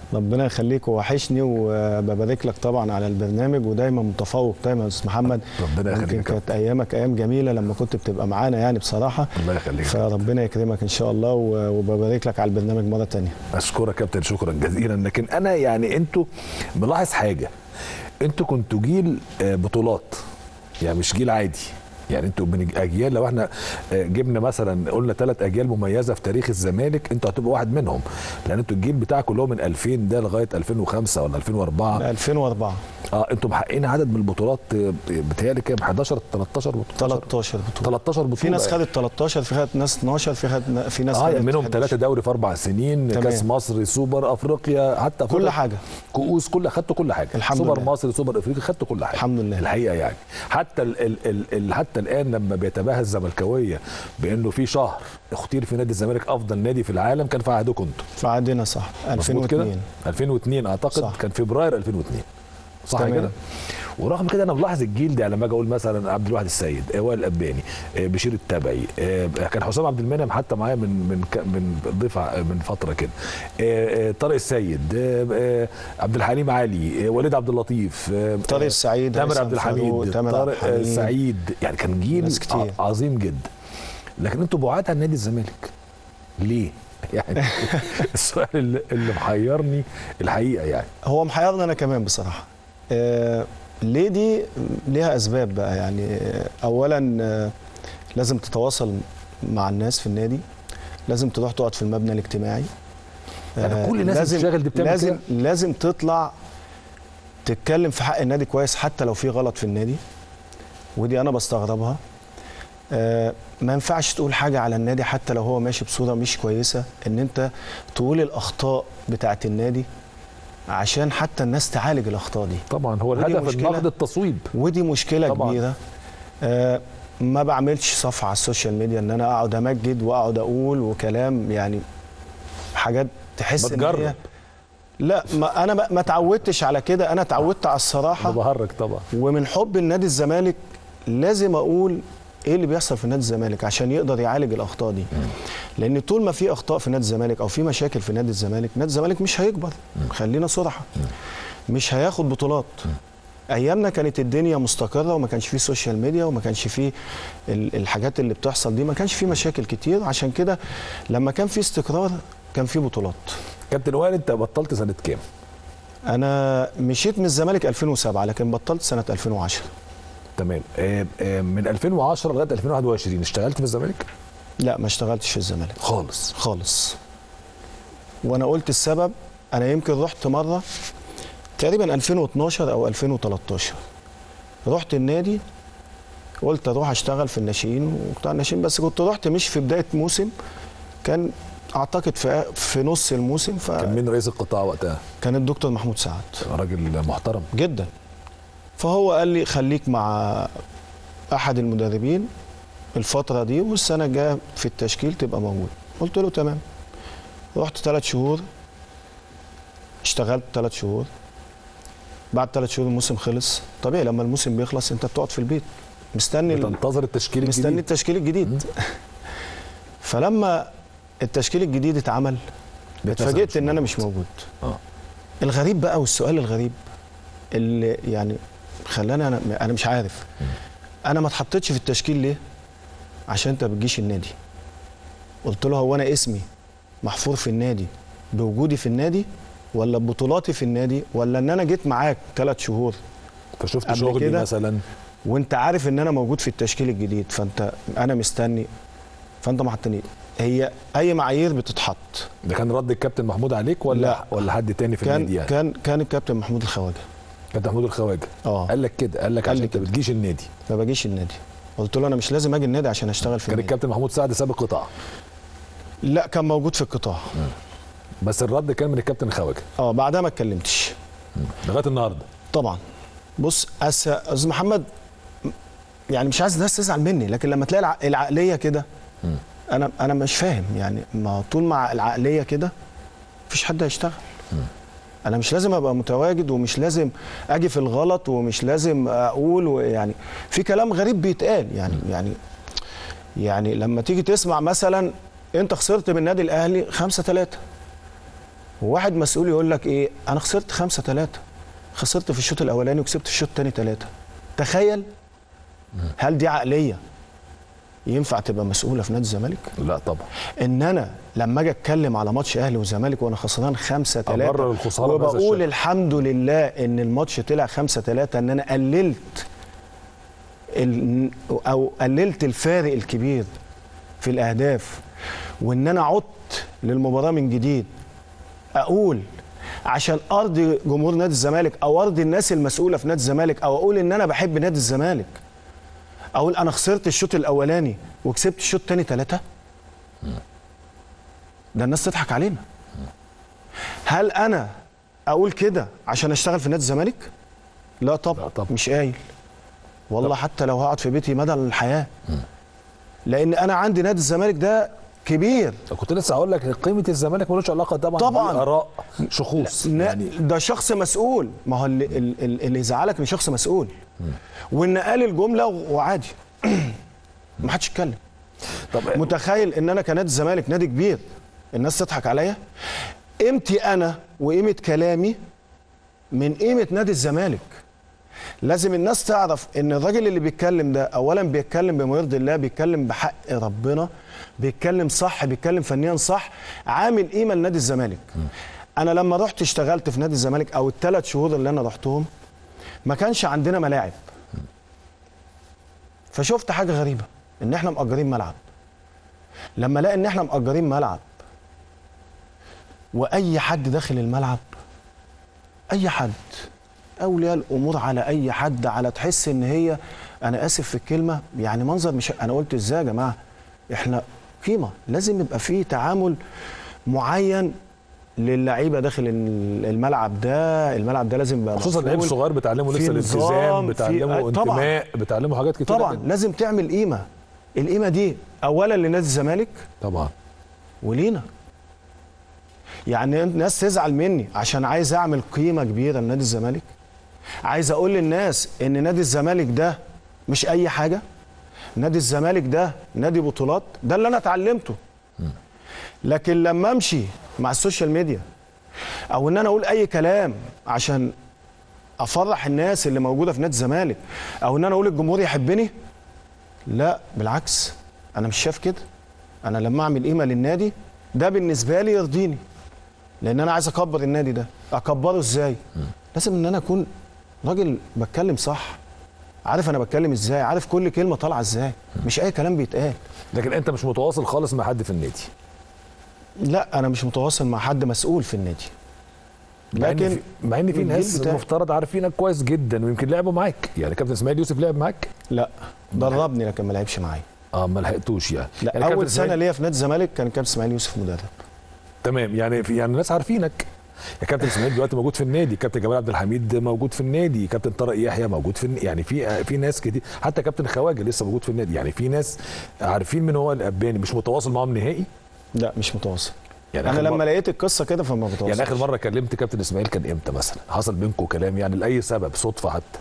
ربنا يخليك ووحشني وببارك لك طبعا على البرنامج ودايما متفوق دايما يا استاذ محمد ربنا يمكن يخليك كانت ايامك ايام جميله لما كنت بتبقى معانا يعني بصراحه الله يخليك فربنا يكرمك ان شاء الله و- وببارك لك على البرنامج مره تانية اشكرك يا كابتن شكرا جزيلا لكن انا يعني انتوا ملاحظ حاجه انتوا كنتوا جيل آه، بطولات يعني مش جيل عادي يعني انتوا من اجيال لو احنا آه، جبنا مثلا قلنا ثلاث اجيال مميزه في تاريخ الزمالك انتوا هتبقوا واحد منهم لان انتوا الجيل بتاعكم اللي هو من 2000 ده لغايه 2005 ولا 2004 2004 اه انتوا محققين عدد من البطولات آه، بتهيألي كام 11 13 بطوله 13 بطوله 13 بطوله في ناس يعني. خدت 13 في خدت ناس 12 في خد في ناس اه خدت يعني منهم 11. ثلاثه دوري في اربع سنين تمام. كاس مصر سوبر افريقيا حتى كل أفريقيا. حاجه كؤوس كل خدتوا كل حاجه الحمد سوبر لله. مصر سوبر افريقيا خدتوا كل حاجه الحمد لله. الحقيقه يعني حتى ال ال ال ال حتى الان لما بيتباهى الزملكاويه بانه في شهر اختير في نادي الزمالك افضل نادي في العالم كان في عهدكم انتوا في عهدنا صح مظبوط كده 2002 2002 اعتقد صح. كان فبراير 2002 صح تمام. كده ورغم كده انا ملاحظ الجيل ده لما اجي اقول مثلا عبد الواحد السيد آه، وائل الاباني آه، بشير التبعي آه، كان حسام عبد المنعم حتى معايا من من ك- من ضيف ع- من فتره كده آه، آه، طارق السيد آه، آه، عبد الحليم علي آه، وليد عبد اللطيف آه، طارق آه، السعيد تامر هيثم عبد فاروق، الحميد تامر عبد طارق آه، الحميد. سعيد يعني كان جيل ناس كتير. ع- عظيم جدا لكن انتوا بعاد عن نادي الزمالك ليه؟ يعني السؤال اللي, اللي محيرني الحقيقه يعني هو محيرنا انا كمان بصراحه آه ليه دي ليها اسباب بقى يعني آه، اولا آه لازم تتواصل مع الناس في النادي لازم تروح تقعد في المبنى الاجتماعي يعني كل الناس اللي بتشتغل دي بتعمل لازم كده؟ لازم تطلع تتكلم في حق النادي كويس حتى لو في غلط في النادي ودي انا بستغربها آه، ما ينفعش تقول حاجه على النادي حتى لو هو ماشي بصوره مش كويسه ان انت تقول الاخطاء بتاعت النادي عشان حتى الناس تعالج الاخطاء دي طبعا هو ودي الهدف مشكلة. النقد التصويب ودي مشكله طبعاً. كبيره آه، ما بعملش صفحه على السوشيال ميديا ان انا اقعد امجد واقعد اقول وكلام يعني حاجات تحس ان هي بتجرب لا ما انا ما- ما اتعودتش على كده انا اتعودت على انا الصراحه بهرج طبعا ومن حب النادي الزمالك لازم اقول ايه اللي بيحصل في نادي الزمالك عشان يقدر يعالج الاخطاء دي لان طول ما في اخطاء في نادي الزمالك او في مشاكل في نادي الزمالك نادي الزمالك مش هيكبر خلينا صراحه مش هياخد بطولات ايامنا كانت الدنيا مستقره وما كانش فيه سوشيال ميديا وما كانش فيه ال- الحاجات اللي بتحصل دي ما كانش فيه مشاكل كتير عشان كده لما كان في استقرار كان في بطولات كابتن وائل انت بطلت سنه كام؟ انا مشيت من الزمالك 2007 لكن بطلت سنه 2010 تمام آه، آه، من 2010 لغايه 2021 اشتغلت في الزمالك؟ لا ما اشتغلتش في الزمالك خالص خالص وانا قلت السبب انا يمكن رحت مره تقريبا 2012 او 2013 رحت النادي قلت اروح اشتغل في الناشئين وبتاع الناشئين بس كنت رحت مش في بدايه موسم كان اعتقد في في نص الموسم كان فكان مين رئيس القطاع وقتها؟ الدكتور محمود سعد راجل محترم جدا فهو قال لي خليك مع احد المدربين الفتره دي والسنه الجايه في التشكيل تبقى موجود قلت له تمام رحت ثلاث شهور اشتغلت ثلاث شهور بعد ثلاث شهور الموسم خلص طبيعي لما الموسم بيخلص انت بتقعد في البيت مستني ال- بتنتظر التشكيل مستني الجديد التشكيل الجديد فلما التشكيل الجديد اتعمل لقيت نفسك اتفاجئت مش ان انا موجود. مش موجود اه الغريب بقى والسؤال الغريب اللي يعني خلاني انا انا مش عارف انا ما اتحطيتش في التشكيل ليه عشان انت بتجيش النادي قلت له هو انا اسمي محفور في النادي بوجودي في النادي ولا ببطولاتي في النادي ولا ان انا جيت معاك ثلاث شهور فشفت قبل شغلي كده مثلا وانت عارف ان انا موجود في التشكيل الجديد فانت انا مستني فانت ما حطني هي اي معايير بتتحط ده كان رد الكابتن محمود عليك ولا لا. ولا حد تاني في كان النادي يعني كان كان الكابتن محمود الخواجه كابتن محمود الخواجه اه قال لك كده قال لك قال عشان لي انت كده. بتجيش النادي ما باجيش النادي قلت له انا مش لازم اجي النادي عشان اشتغل في كان النادي الكابتن محمود سعد ساب القطاع لا كان موجود في القطاع بس الرد كان من الكابتن الخواجه اه بعدها ما اتكلمتش لغايه النهارده طبعا بص أس- استاذ محمد يعني مش عايز الناس تزعل مني لكن لما تلاقي الع- العقليه كده انا انا مش فاهم يعني ما طول مع العقليه كده مفيش حد هيشتغل انا مش لازم ابقى متواجد ومش لازم اجي في الغلط ومش لازم اقول ويعني في كلام غريب بيتقال يعني يعني يعني لما تيجي تسمع مثلا انت خسرت من النادي الاهلي 5 3 وواحد مسؤول يقول لك ايه انا خسرت خمسة ثلاثة خسرت في الشوط الاولاني وكسبت الشوط الثاني ثلاثة تخيل هل دي عقليه ينفع تبقى مسؤوله في نادي الزمالك لا طبعا ان انا لما اجي اتكلم على ماتش اهلي وزمالك وانا خسران 5 3 أبرر الخسارة بهذا وبقول الشكل. الحمد لله ان الماتش طلع 5 3 ان انا قللت ال- او قللت الفارق الكبير في الاهداف وان انا عدت للمباراه من جديد اقول عشان ارضي جمهور نادي الزمالك او ارضي الناس المسؤوله في نادي الزمالك او اقول ان انا بحب نادي الزمالك اقول انا خسرت الشوط الاولاني وكسبت الشوط الثاني ثلاثه ده الناس تضحك علينا هل انا اقول كده عشان اشتغل في نادي الزمالك لا طبعا, لا طبعا. مش قايل والله حتى لو هقعد في بيتي مدى الحياه لان انا عندي نادي الزمالك ده كبير كنت لسه هقول لك قيمه الزمالك ملوش علاقه طبعا طبعاً. باراء شخوص نا- يعني ده شخص مسؤول ما هو اللي, اللي, اللي يزعلك ان شخص مسؤول وان قال الجمله وعادي ما حدش يتكلم طب متخيل ان انا كنادي الزمالك نادي كبير الناس تضحك عليا قيمتي انا وقيمه كلامي من قيمه نادي الزمالك لازم الناس تعرف ان الراجل اللي بيتكلم ده اولا بيتكلم بما يرضي الله بيتكلم بحق ربنا بيتكلم صح بيتكلم فنيا صح عامل قيمه لنادي الزمالك انا لما رحت اشتغلت في نادي الزمالك او الثلاث شهور اللي انا رحتهم ما كانش عندنا ملاعب فشفت حاجه غريبه ان احنا مأجرين ملعب لما الاقي ان احنا مأجرين ملعب واي حد داخل الملعب اي حد اولياء الامور على اي حد على تحس ان هي انا اسف في الكلمه يعني منظر مش انا قلت ازاي يا جماعه احنا قيمه لازم يبقى فيه تعامل معين للعيبه داخل الملعب ده الملعب ده لازم يبقى خصوصا اللعيب مفعول. الصغير بتعلمه في لسه نظام، الالتزام في- بتعلمه آه، طبعاً. انتماء بتعلمه حاجات كتير طبعا لازم تعمل قيمه القيمه دي اولا لنادي الزمالك طبعا ولينا يعني الناس تزعل مني عشان عايز اعمل قيمه كبيره لنادي الزمالك عايز اقول للناس ان نادي الزمالك ده مش اي حاجه نادي الزمالك ده نادي بطولات ده اللي انا اتعلمته لكن لما امشي مع السوشيال ميديا او ان انا اقول اي كلام عشان افرح الناس اللي موجوده في نادي الزمالك او ان انا اقول الجمهور يحبني لا بالعكس انا مش شايف كده انا لما اعمل قيمه للنادي ده بالنسبه لي يرضيني لان انا عايز اكبر النادي ده اكبره ازاي لازم ان انا اكون راجل بتكلم صح عارف انا بتكلم ازاي عارف كل كلمه طالعه ازاي مش اي كلام بيتقال لكن انت مش متواصل خالص مع حد في النادي لا انا مش متواصل مع حد مسؤول في النادي مع ان لكن في, مع ان في الجيل ناس بتاعي- المفترض عارفينك كويس جدا ويمكن لعبوا معاك يعني كابتن اسماعيل يوسف لعب معاك لا دربني لكن ما لعبش معايا اه ما لحقتوش يعني لا يعني كابتن اول سنه إسماعيل- ليا في نادي الزمالك كان كابتن اسماعيل يوسف مدرب تمام يعني في يعني الناس عارفينك يا كابتن اسماعيل دلوقتي موجود في النادي كابتن جمال عبد الحميد موجود في النادي كابتن طارق يحيى موجود في النادي. يعني في في ناس كتير حتى كابتن خواجه لسه موجود في النادي يعني في ناس عارفين من هو الاباني مش متواصل معاهم نهائي لا مش متواصل يعني انا آخر لما مرة- لقيت القصه كده فما بتواصلش يعني اخر مره كلمت كابتن اسماعيل كان امتى مثلا حصل بينكم كلام يعني لاي سبب صدفه حتى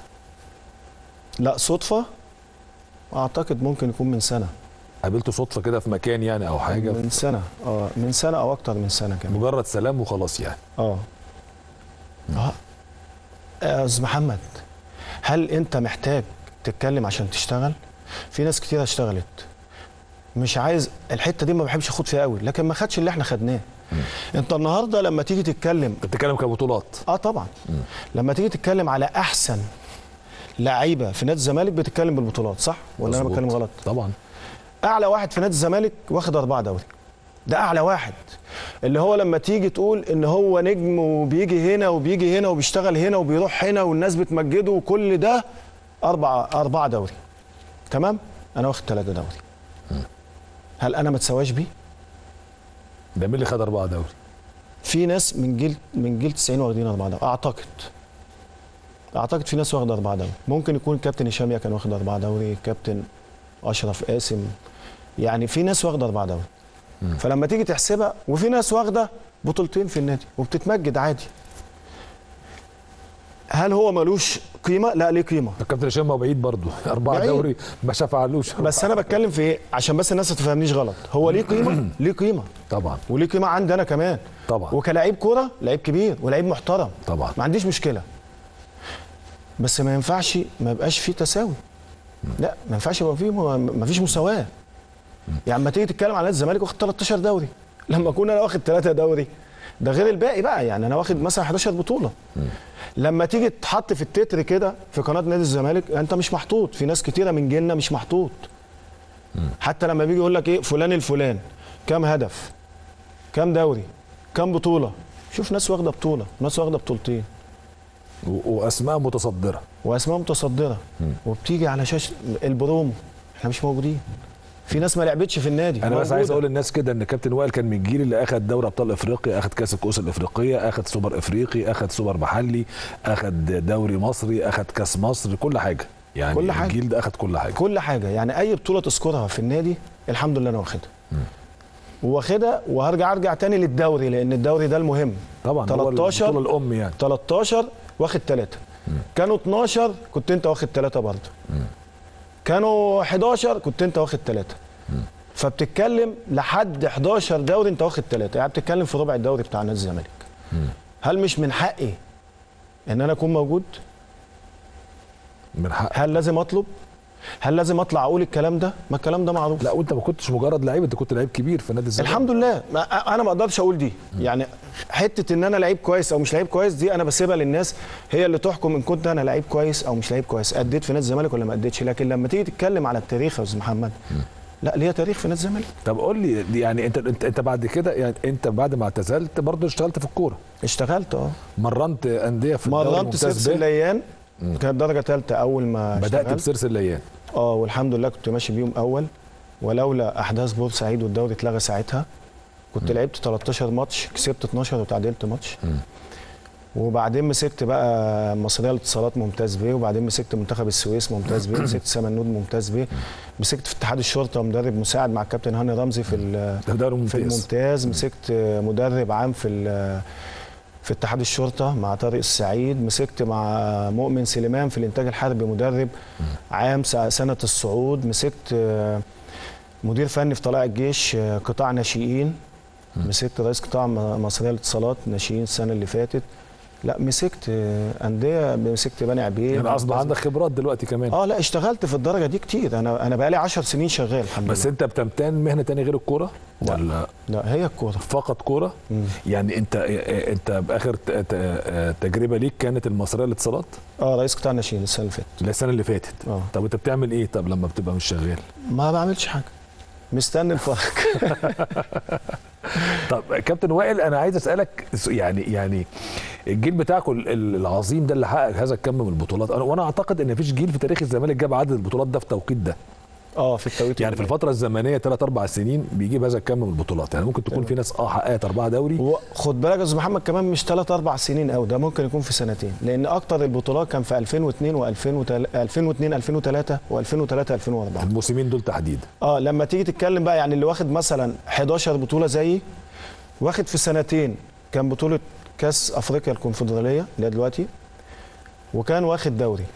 لا صدفه اعتقد ممكن يكون من سنه قابلته صدفه كده في مكان يعني او حاجه من سنه اه من سنه او اكتر من سنه كمان مجرد سلام وخلاص يعني اه اه يا استاذ محمد هل انت محتاج تتكلم عشان تشتغل في ناس كتير اشتغلت مش عايز الحته دي ما بحبش اخد فيها قوي لكن ما خدش اللي احنا خدناه انت النهارده لما تيجي تتكلم بتتكلم كبطولات اه طبعا لما تيجي تتكلم على احسن لعيبه في نادي الزمالك بتتكلم بالبطولات صح ولا انا مظبوط. بتكلم غلط طبعا اعلى واحد في نادي الزمالك واخد اربعه دوري ده اعلى واحد اللي هو لما تيجي تقول ان هو نجم وبيجي هنا وبيجي هنا وبيشتغل هنا وبيروح هنا والناس بتمجده وكل ده اربعه اربعه دوري تمام انا واخد ثلاثه دوري هل انا ما اتسواش بيه ده مين اللي خد اربعه دوري في ناس من جيل من جيل 90 واخدين اربعه دوري اعتقد اعتقد في ناس واخده اربعه دوري ممكن يكون كابتن هشام يا كان واخد اربعه دوري كابتن اشرف قاسم يعني في ناس واخده اربعه دوري فلما تيجي تحسبها وفي ناس واخده بطولتين في النادي وبتتمجد عادي هل هو ملوش قيمه لا ليه قيمه الكابتن هشام هو بعيد برضه أربعة بعيد. دوري ما شفعلوش بس انا بتكلم في ايه عشان بس الناس ما تفهمنيش غلط هو ليه قيمه ليه قيمه طبعا وليه قيمه عندي انا كمان طبعا. وكلاعب كوره لعيب كبير ولعيب محترم طبعا. ما عنديش مشكله بس ما ينفعش ما يبقاش فيه تساوي لا ما ينفعش يبقى فيه ما فيش مساواه يعني لما تيجي تتكلم على نادي الزمالك واخد 13 دوري لما اكون انا واخد 3 دوري ده غير الباقي بقى يعني انا واخد مثلا 11 بطوله لما تيجي تحط في التتر كده في قناه نادي الزمالك انت مش محطوط في ناس كتيره من جيلنا مش محطوط حتى لما بيجي يقول لك ايه فلان الفلان كام هدف كام دوري كام بطوله شوف ناس واخده بطوله ناس واخده بطولتين و- واسماء متصدره واسماء متصدره وبتيجي على شاشه البرومو احنا مش موجودين في ناس ما لعبتش في النادي انا بس موجودة. عايز اقول للناس كده ان كابتن وائل كان من الجيل اللي اخذ دوري ابطال افريقيا اخذ كاس الكؤوس الافريقيه اخذ سوبر افريقي اخذ سوبر محلي اخذ دوري مصري اخذ كاس مصر كل حاجه يعني كل حاجة. الجيل ده اخذ كل حاجه كل حاجه يعني اي بطوله تذكرها في النادي الحمد لله انا واخدها واخدها وهرجع ارجع تاني للدوري لان الدوري ده المهم طبعا هو 13 البطوله الام يعني 13 واخد ثلاثة كانوا 12 كنت انت واخد ثلاثة برضه كانوا 11 كنت انت واخد ثلاثة فبتتكلم لحد 11 دوري انت واخد ثلاثة يعني بتتكلم في ربع الدوري بتاع نادي الزمالك هل مش من حقي ان انا اكون موجود من حق هل لازم اطلب هل لازم اطلع اقول الكلام ده ما الكلام ده معروف لا وانت ما كنتش مجرد لعيب انت كنت لعيب كبير في نادي الزمالك الحمد لله ما انا ما اقدرش اقول دي يعني حته ان انا لعيب كويس او مش لعيب كويس دي انا بسيبها للناس هي اللي تحكم ان كنت انا لعيب كويس او مش لعيب كويس اديت في نادي الزمالك ولا ما اديتش لكن لما تيجي تتكلم على التاريخ يا استاذ محمد لا ليها تاريخ في نادي الزمالك طب قول لي دي يعني انت انت انت بعد كده يعني انت بعد ما اعتزلت برضه اشتغلت في الكوره اشتغلت اه مرنت انديه في الدوري مرنت الممتاز سيرس ب الليان كانت درجه ثالثه اول ما بدات اشتغلت. بسيرس الليان اه والحمد لله كنت ماشي بيهم اول ولولا احداث بورسعيد والدوري اتلغى ساعتها كنت لعبت 13 ماتش كسبت 12 وتعادلت ماتش وبعدين مسكت بقى مصريه للاتصالات ممتاز بيه وبعدين مسكت منتخب السويس ممتاز بيه مسكت سمنود ممتاز بيه مسكت في اتحاد الشرطه مدرب مساعد مع الكابتن هاني رمزي في ال- ده دوري في ممتاز الممتاز مسكت مدرب عام في ال- في اتحاد الشرطه مع طارق السعيد مسكت مع مؤمن سليمان في الانتاج الحربي مدرب عام س- سنه الصعود مسكت آه، مدير فني في طلائع الجيش آه، قطاع ناشئين مسكت رئيس قطاع م- مصريه للاتصالات ناشئين السنه اللي فاتت لا مسكت آه، انديه مسكت بني عبيد يعني اصبح عندك خبرات دلوقتي كمان اه لا اشتغلت في الدرجه دي كتير انا انا بقالي 10 سنين شغال الحمد بس لله انت بتمتهن مهنه تانية غير الكوره ولا لا هي الكوره فقط كوره يعني انت انت باخر ت- ت- تجربه ليك كانت المصريه للاتصالات اه رئيس قطاع ناشئين السنه اللي فاتت السنه اللي فاتت اه. طب انت بتعمل ايه طب لما بتبقى مش شغال ما بعملش حاجه مستني الفرق طب كابتن وائل انا عايز اسالك س- يعني يعني الجيل بتاعكم ال- ال- العظيم ده اللي حقق هذا الكم من البطولات أنا- وانا اعتقد ان مفيش جيل في تاريخ الزمالك جاب عدد البطولات ده في التوقيت ده اه في التوقيت يعني في الفتره الزمنيه 3 4 سنين بيجيب هذا الكم من البطولات يعني ممكن تكون في ناس اه حققت اربعه دوري وخد بالك يا استاذ محمد كمان مش ثلاث اربع سنين قوي ده ممكن يكون في سنتين لان اكتر البطولات كان في 2002 و2002 2002 2003 و2003 2004 الموسمين دول تحديدا اه لما تيجي تتكلم بقى يعني اللي واخد مثلا 11 بطوله زيي واخد في سنتين كان بطوله كاس افريقيا الكونفدراليه اللي هي دلوقتي وكان واخد دوري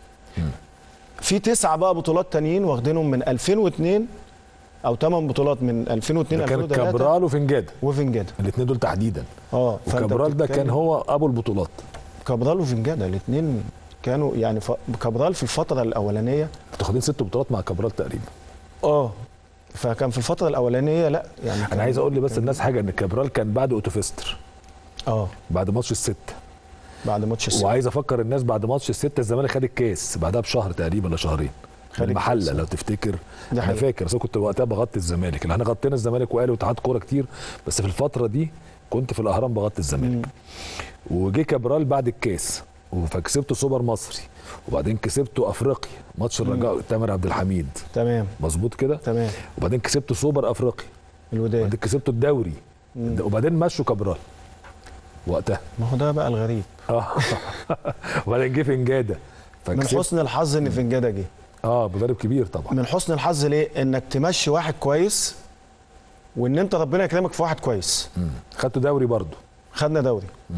في تسعه بقى بطولات تانيين واخدينهم من 2002 او ثمان بطولات من 2002 ده كان 2003 كابرال وفنجادا وفنجادا الاثنين دول تحديدا اه فأنت وكابرال ده كان بتتكلم- هو ابو البطولات كابرال وفنجادا الاثنين كانوا يعني ف... كابرال في الفتره الاولانيه كنتوا واخدين ست بطولات مع كابرال تقريبا اه فكان في الفتره الاولانيه لا يعني انا عايز اقول لبس الناس حاجه ان كابرال كان بعد اوتوفيستر اه بعد ماتش السته بعد ماتش السنة. وعايز افكر الناس بعد ماتش السته الزمالك خد الكاس بعدها بشهر تقريبا ولا شهرين خد المحله الكاس. لو تفتكر دي انا حقيقة. فاكر بس أنا كنت وقتها بغطي الزمالك اللي احنا غطينا الزمالك واهلي واتحاد كوره كتير بس في الفتره دي كنت في الاهرام بغطي الزمالك وجه كابرال بعد الكاس فكسبته سوبر مصري وبعدين كسبته افريقيا ماتش الرجاء تامر عبد الحميد تمام مظبوط كده تمام وبعدين كسبته سوبر افريقيا الوداد وبعدين كسبته الدوري وبعدين مشوا كابرال وقتها ما هو ده بقى الغريب اه وبعدين جه فنجاده من فكسبت حسن الحظ ان فنجادا جه اه مدرب كبير طبعا من حسن الحظ ليه انك تمشي واحد كويس وان انت ربنا يكرمك في واحد كويس مم. خدتوا دوري برضه خدنا دوري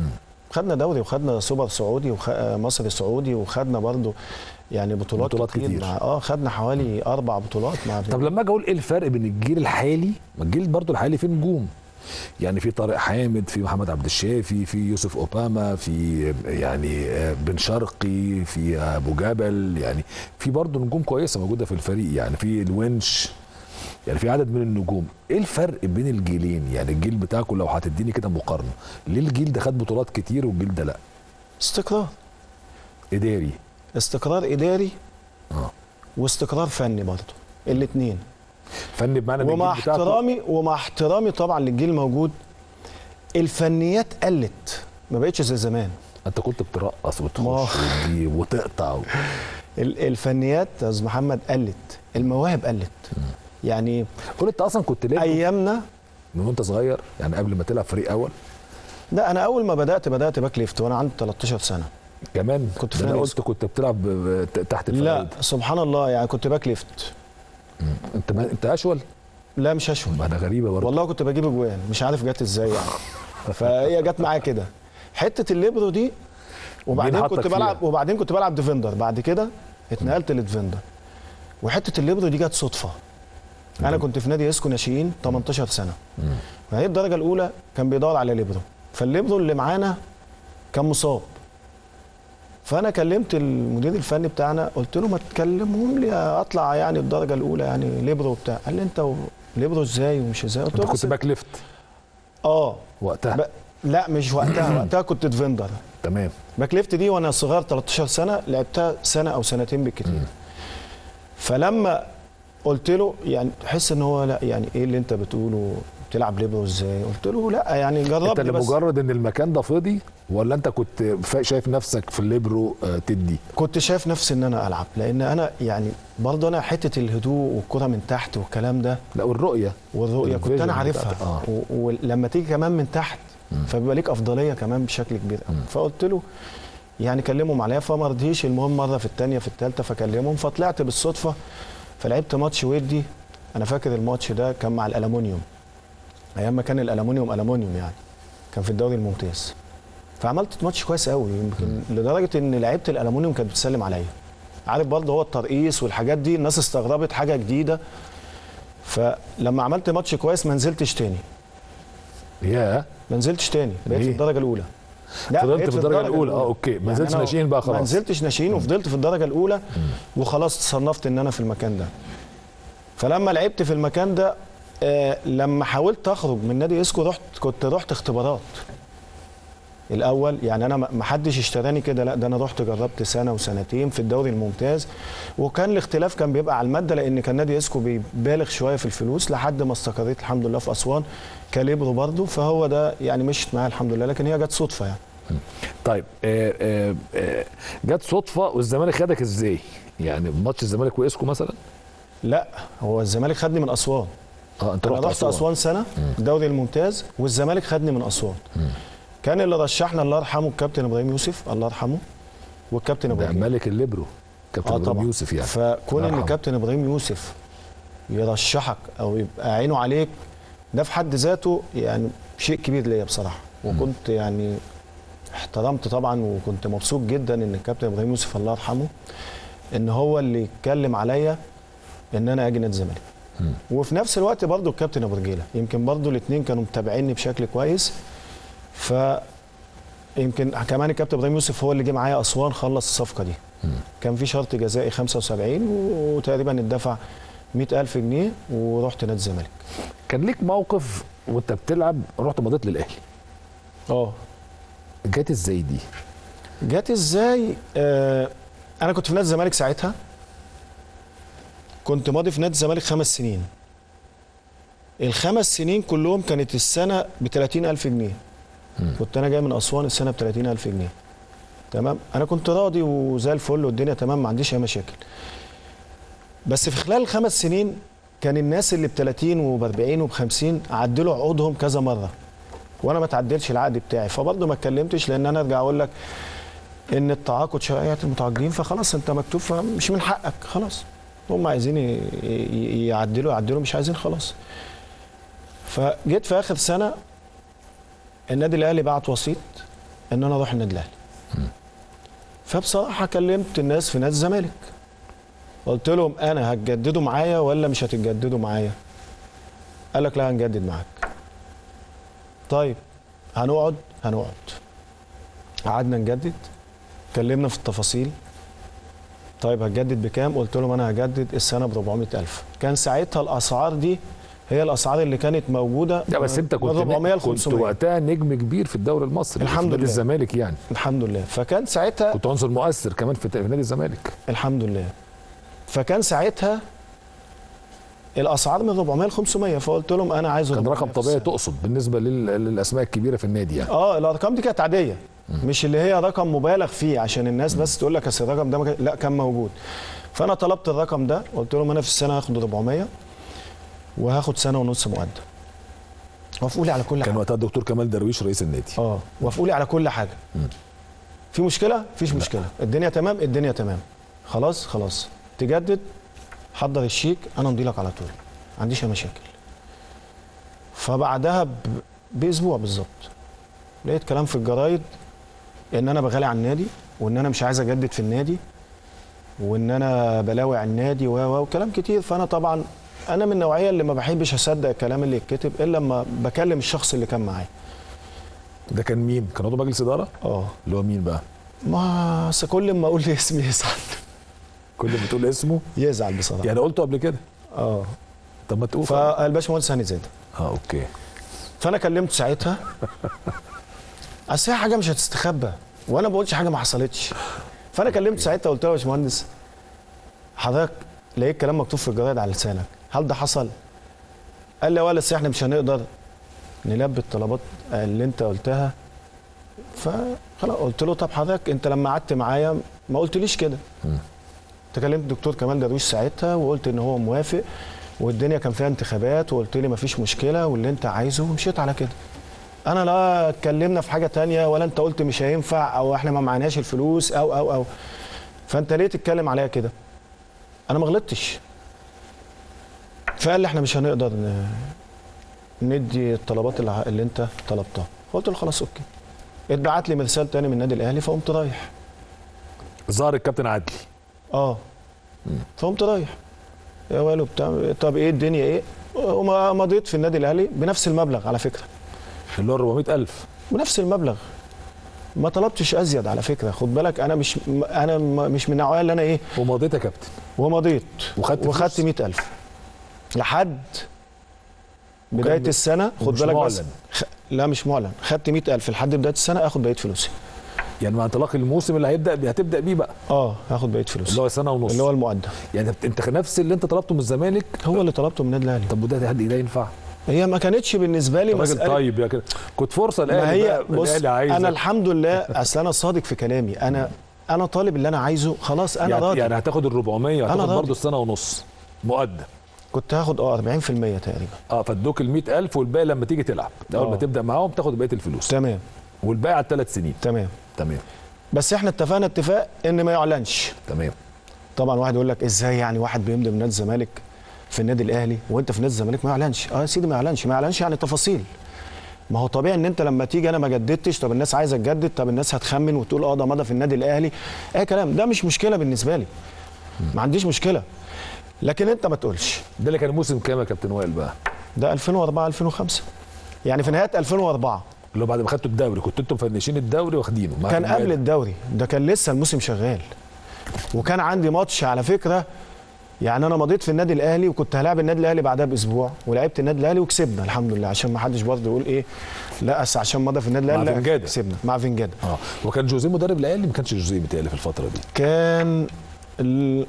خدنا دوري وخدنا سوبر سعودي ومصري سعودي وخدنا برضو يعني بطولات, بطولات كتير, كتير. مع اه خدنا حوالي اربع بطولات مع طب لما اجي اقول ايه الفرق بين الجيل الحالي ما الجيل برضو الحالي فيه نجوم يعني في طارق حامد في محمد عبد الشافي في يوسف اوباما في يعني آه، بن شرقي في ابو جبل يعني في برضو نجوم كويسه موجوده في الفريق يعني في الونش يعني في عدد من النجوم ايه الفرق بين الجيلين يعني الجيل بتاعكم لو هتديني كده مقارنه ليه الجيل ده خد بطولات كتير والجيل ده لا استقرار اداري استقرار اداري اه واستقرار فني برضو الاثنين فن بمعنى إن ومع الجيل بتاعكم- احترامي ومع احترامي طبعا للجيل الموجود الفنيات قلت ما بقتش زي زمان انت كنت بترقص ما- وتخش وتجيب وتقطع و... ال- الفنيات يا استاذ محمد قلت المواهب قلت يعني قول انت اصلا كنت ليه ايامنا من وانت صغير يعني قبل ما تلعب فريق اول لا انا اول ما بدات بدات باك ليفت وانا عندي 13 سنه كمان كنت في ده انا نادي قلت كنت بتلعب ب- ب- ت- تحت لا الفريق سبحان الله يعني كنت باك ليفت انت ما انت اشول لا مش اشول ما انا غريبه برضه والله كنت بجيب اجوان مش عارف جت ازاي يعني فهي جت معايا كده حته الليبرو دي وبعدين مين حطك كنت فيها؟ بلعب وبعدين كنت بلعب ديفندر بعد كده اتنقلت لديفندر وحته الليبرو دي جت صدفه انا كنت في نادي اسكو ناشئين 18 سنه فهي الدرجه الاولى كان بيدور على ليبرو فالليبرو اللي معانا كان مصاب فانا كلمت المدير الفني بتاعنا قلت له ما تكلمهم لي اطلع يعني الدرجه الاولى يعني ليبرو بتاع قال لي انت و- ليبرو ازاي ومش ازاي قلت انت له كنت بس- باك ليفت اه وقتها ب... لا مش وقتها وقتها كنت ديفندر تمام باك ليفت دي وانا صغير 13 سنه لعبتها سنه او سنتين بالكتير فلما قلت له يعني تحس ان هو لا يعني ايه اللي انت بتقوله بتلعب ليبرو ازاي قلت له لا يعني انت جربني بس لمجرد ان المكان ده فاضي ولا انت كنت فا- شايف نفسك في الليبرو آه، تدي كنت شايف نفسي ان انا العب لان انا يعني برضه انا حته الهدوء والكره من تحت والكلام ده لا والرؤيه والرؤيه كنت الفيجن انا عارفها بتاعتك، آه. و- ولما تيجي كمان من تحت فبيبقى ليك افضليه كمان بشكل كبير قوي فقلت له يعني كلمهم عليا فما رضيش المهم مره في الثانيه في الثالثه فكلمهم فطلعت بالصدفه فلعبت ماتش ودي انا فاكر الماتش ده كان مع الالومنيوم ايام ما كان الالومنيوم الومنيوم يعني كان في الدوري الممتاز فعملت ماتش كويس قوي يمكن لدرجه ان لعيبه الالومنيوم كانت بتسلم عليا عارف برضه هو الترقيص والحاجات دي الناس استغربت حاجه جديده فلما عملت ماتش كويس ما نزلتش تاني يا ما نزلتش تاني بقيت في ليه؟ الدرجه الاولى فضلت بقيت في الدرجة الأولى. آه، أوكي. ما نزلتش أنا ناشئين بقى ما خلاص. نزلتش ناشئين وفضلت في الدرجه الاولى وخلاص صنفت ان انا في المكان ده فلما لعبت في المكان ده آه لما حاولت اخرج من نادي اسكو رحت كنت رحت اختبارات الاول يعني انا ما ما حدش اشتراني كده لا ده انا رحت جربت سنه وسنتين في الدوري الممتاز وكان الاختلاف كان بيبقى على الماده لان كان نادي اسكو بيبالغ شويه في الفلوس لحد ما استقريت الحمد لله في اسوان كاليبرو برضه فهو ده يعني مشيت معايا الحمد لله لكن هي جت صدفه يعني طيب آه، آه، آه، جت صدفه والزمالك خدك ازاي؟ يعني ماتش الزمالك واسكو مثلا؟ لا هو الزمالك خدني من اسوان اه انت انا رحت رحت اسوان, اسوان سنه الدوري الممتاز والزمالك خدني من اسوان كان اللي رشحنا الله يرحمه الكابتن ابراهيم يوسف الله يرحمه والكابتن ده ابراهيم ملك الليبرو كابتن اه ابراهيم طبعا يوسف يعني فكون الله ان يرحمه. كابتن ابراهيم يوسف يرشحك او يبقى عينه عليك ده في حد ذاته يعني شيء كبير ليا بصراحه وكنت يعني احترمت طبعا وكنت مبسوط جدا ان الكابتن ابراهيم يوسف الله يرحمه ان هو اللي يتكلم عليا ان انا اجي نادي الزمالك وفي نفس الوقت برضو الكابتن ابو رجيله يمكن برضو الاثنين كانوا متابعيني بشكل كويس ف يمكن كمان الكابتن ابراهيم يوسف هو اللي جه معايا اسوان خلص الصفقه دي كان في شرط جزائي 75 وتقريبا اتدفع 100000 جنيه ورحت نادي الزمالك كان ليك موقف وانت بتلعب رحت مضيت للاهلي اه جت ازاي دي؟ جت ازاي آه انا كنت في نادي الزمالك ساعتها كنت ماضي في نادي الزمالك خمس سنين الخمس سنين كلهم كانت السنه ب 30000 جنيه كنت انا جاي من اسوان السنه ب 30000 جنيه تمام انا كنت راضي وزي الفل والدنيا تمام ما عنديش اي مشاكل بس في خلال الخمس سنين كان الناس اللي ب 30 وب 40 وب 50 عدلوا عقودهم كذا مره وانا ما تعدلش العقد بتاعي فبرضه ما اتكلمتش لان انا ارجع اقول لك ان التعاقد شرعيه المتعاقدين فخلاص انت مكتوب فمش من حقك خلاص هم عايزين ي- ي- يعدلوا يعدلوا مش عايزين خلاص فجيت في اخر سنه النادي الاهلي بعت وسيط ان انا اروح النادي الاهلي فبصراحه كلمت الناس في نادي الزمالك قلت لهم انا هتجددوا معايا ولا مش هتجددوا معايا قال لك لا هنجدد معاك طيب هنقعد هنقعد قعدنا نجدد اتكلمنا في التفاصيل طيب هتجدد بكام قلت لهم انا هجدد السنه ب 400000 كان ساعتها الاسعار دي هي الاسعار اللي كانت موجوده لا بس انت من كنت 400 ل كنت 500 وقتها نجم كبير في الدوري المصري الحمد في نادي لله. الزمالك يعني الحمد لله فكان ساعتها كنت عنصر مؤثر كمان في في نادي الزمالك الحمد لله فكان ساعتها الاسعار من 400 ل 500 فقلت لهم انا عايز كان 400 رقم في طبيعي السنة. تقصد بالنسبه لل- للاسماء الكبيره في النادي يعني اه الارقام دي كانت عاديه مش اللي هي رقم مبالغ فيه عشان الناس بس تقول لك اصل الرقم ده ما كان- لا كان موجود فانا طلبت الرقم ده قلت لهم انا في السنه هاخد 400 وهاخد سنه ونص مقدم وافقوا لي على كل كان حاجه وقتها الدكتور كمال درويش رئيس النادي اه وافقوا لي على كل حاجه في مشكله فيش مشكله الدنيا تمام الدنيا تمام خلاص خلاص تجدد حضر الشيك انا امضي لك على طول ما عنديش أي مشاكل فبعدها ب... باسبوع بالظبط لقيت كلام في الجرايد ان انا بغالي على النادي وان انا مش عايز اجدد في النادي وان انا بلاوع النادي و و وكلام كتير فانا طبعا انا من النوعيه اللي ما بحبش اصدق الكلام اللي يتكتب الا لما بكلم الشخص اللي كان معايا ده كان مين؟ كان عضو مجلس اداره؟ اه اللي هو مين بقى؟ ما أصل كل ما اقول لي اسمي يزعل كل ما تقول اسمه يزعل بصراحه يعني قلته قبل كده اه طب ما تقول فالباشمهندس هاني زاده اه اوكي فانا كلمته ساعتها اصل هي حاجه مش هتستخبى وانا ما بقولش حاجه ما حصلتش فانا كلمته ساعتها قلت له يا باشمهندس حضرتك لقيت كلام مكتوب في الجرايد على لسانك هل ده حصل؟ قال لي يا ولد احنا مش هنقدر نلبي الطلبات اللي انت قلتها فخلاص قلت له طب حضرتك انت لما قعدت معايا ما قلتليش كده تكلمت الدكتور كمال درويش ساعتها وقلت ان هو موافق والدنيا كان فيها انتخابات وقلت لي مفيش مشكله واللي انت عايزه ومشيت على كده انا لا اتكلمنا في حاجه تانية ولا انت قلت مش هينفع او احنا ما معناش الفلوس او او او فانت ليه تتكلم عليا كده انا ما غلطتش فقال لي احنا مش هنقدر ن- ندي الطلبات اللي, ع- اللي انت طلبتها قلت له خلاص اوكي اتبعت لي مرسال تاني من النادي الاهلي فقمت رايح ظهر الكابتن عدلي اه فقمت رايح يا والو بتاع طب ايه الدنيا ايه وما مضيت في النادي الاهلي بنفس المبلغ على فكره اللي هو 400000 بنفس المبلغ ما طلبتش ازيد على فكره خد بالك انا مش انا م- مش من النوعيه اللي انا ايه ومضيت يا كابتن ومضيت وخدت وخدت فلوس؟ 100000 لحد بدايه وكان- السنه خد ومش بالك بس معلن. خ... لا مش معلن خدت 100000 لحد بدايه السنه اخد بقيه فلوسي يعني مع انطلاق الموسم اللي هيبدا بيه هتبدا بيه بقى اه هاخد بقيه فلوسي اللي هو سنه ونص اللي هو المقدم يعني انت نفس اللي انت طلبته من الزمالك هو اللي طلبته من النادي الاهلي طب وده ده ده ينفع؟ هي ما كانتش بالنسبه لي راجل مساله طيب يا كده كنت فرصه ما الاهلي هي بقى، بص الاهلي عايز انا الحمد لله اصل انا صادق في كلامي انا انا طالب اللي انا عايزه خلاص انا يعني, راضي يعني هتاخد ال 400 أنا هتاخد راضي. برضه السنه ونص مقدم كنت هاخد اه 40% تقريبا اه فادوك ال 100000 والباقي لما تيجي تلعب اول ما آه. تبدا معاهم تاخد بقيه الفلوس تمام والباقي على الثلاث سنين تمام تمام بس احنا اتفقنا اتفاق ان ما يعلنش تمام طبعا واحد يقول لك ازاي يعني واحد بيمضي من نادي الزمالك في النادي الاهلي وانت في نادي الزمالك ما يعلنش اه يا سيدي ما يعلنش ما يعلنش يعني تفاصيل ما هو طبيعي ان انت لما تيجي انا ما جددتش طب الناس عايزه تجدد طب الناس هتخمن وتقول اه ده مضى في النادي الاهلي اي كلام ده مش مشكله بالنسبه لي ما عنديش مشكله لكن انت ما تقولش ده اللي كان موسم كام يا كابتن وائل بقى؟ ده 2004 2005 يعني في نهايه 2004 اللي هو بعد ما خدتوا الدوري كنتوا انتم مفنشين الدوري واخدينه مع كان الرجالة. قبل الدوري ده كان لسه الموسم شغال وكان عندي ماتش على فكره يعني انا مضيت في النادي الاهلي وكنت هلاعب النادي الاهلي بعدها باسبوع ولعبت النادي الاهلي وكسبنا الحمد لله عشان ما حدش برضه يقول ايه لا أصل عشان مضى في النادي مع الاهلي لا فنجادة. كسبنا مع فنجاده اه وكان جوزيه مدرب الاهلي ما كانش جوزيه متهيألي في الفتره دي كان ال...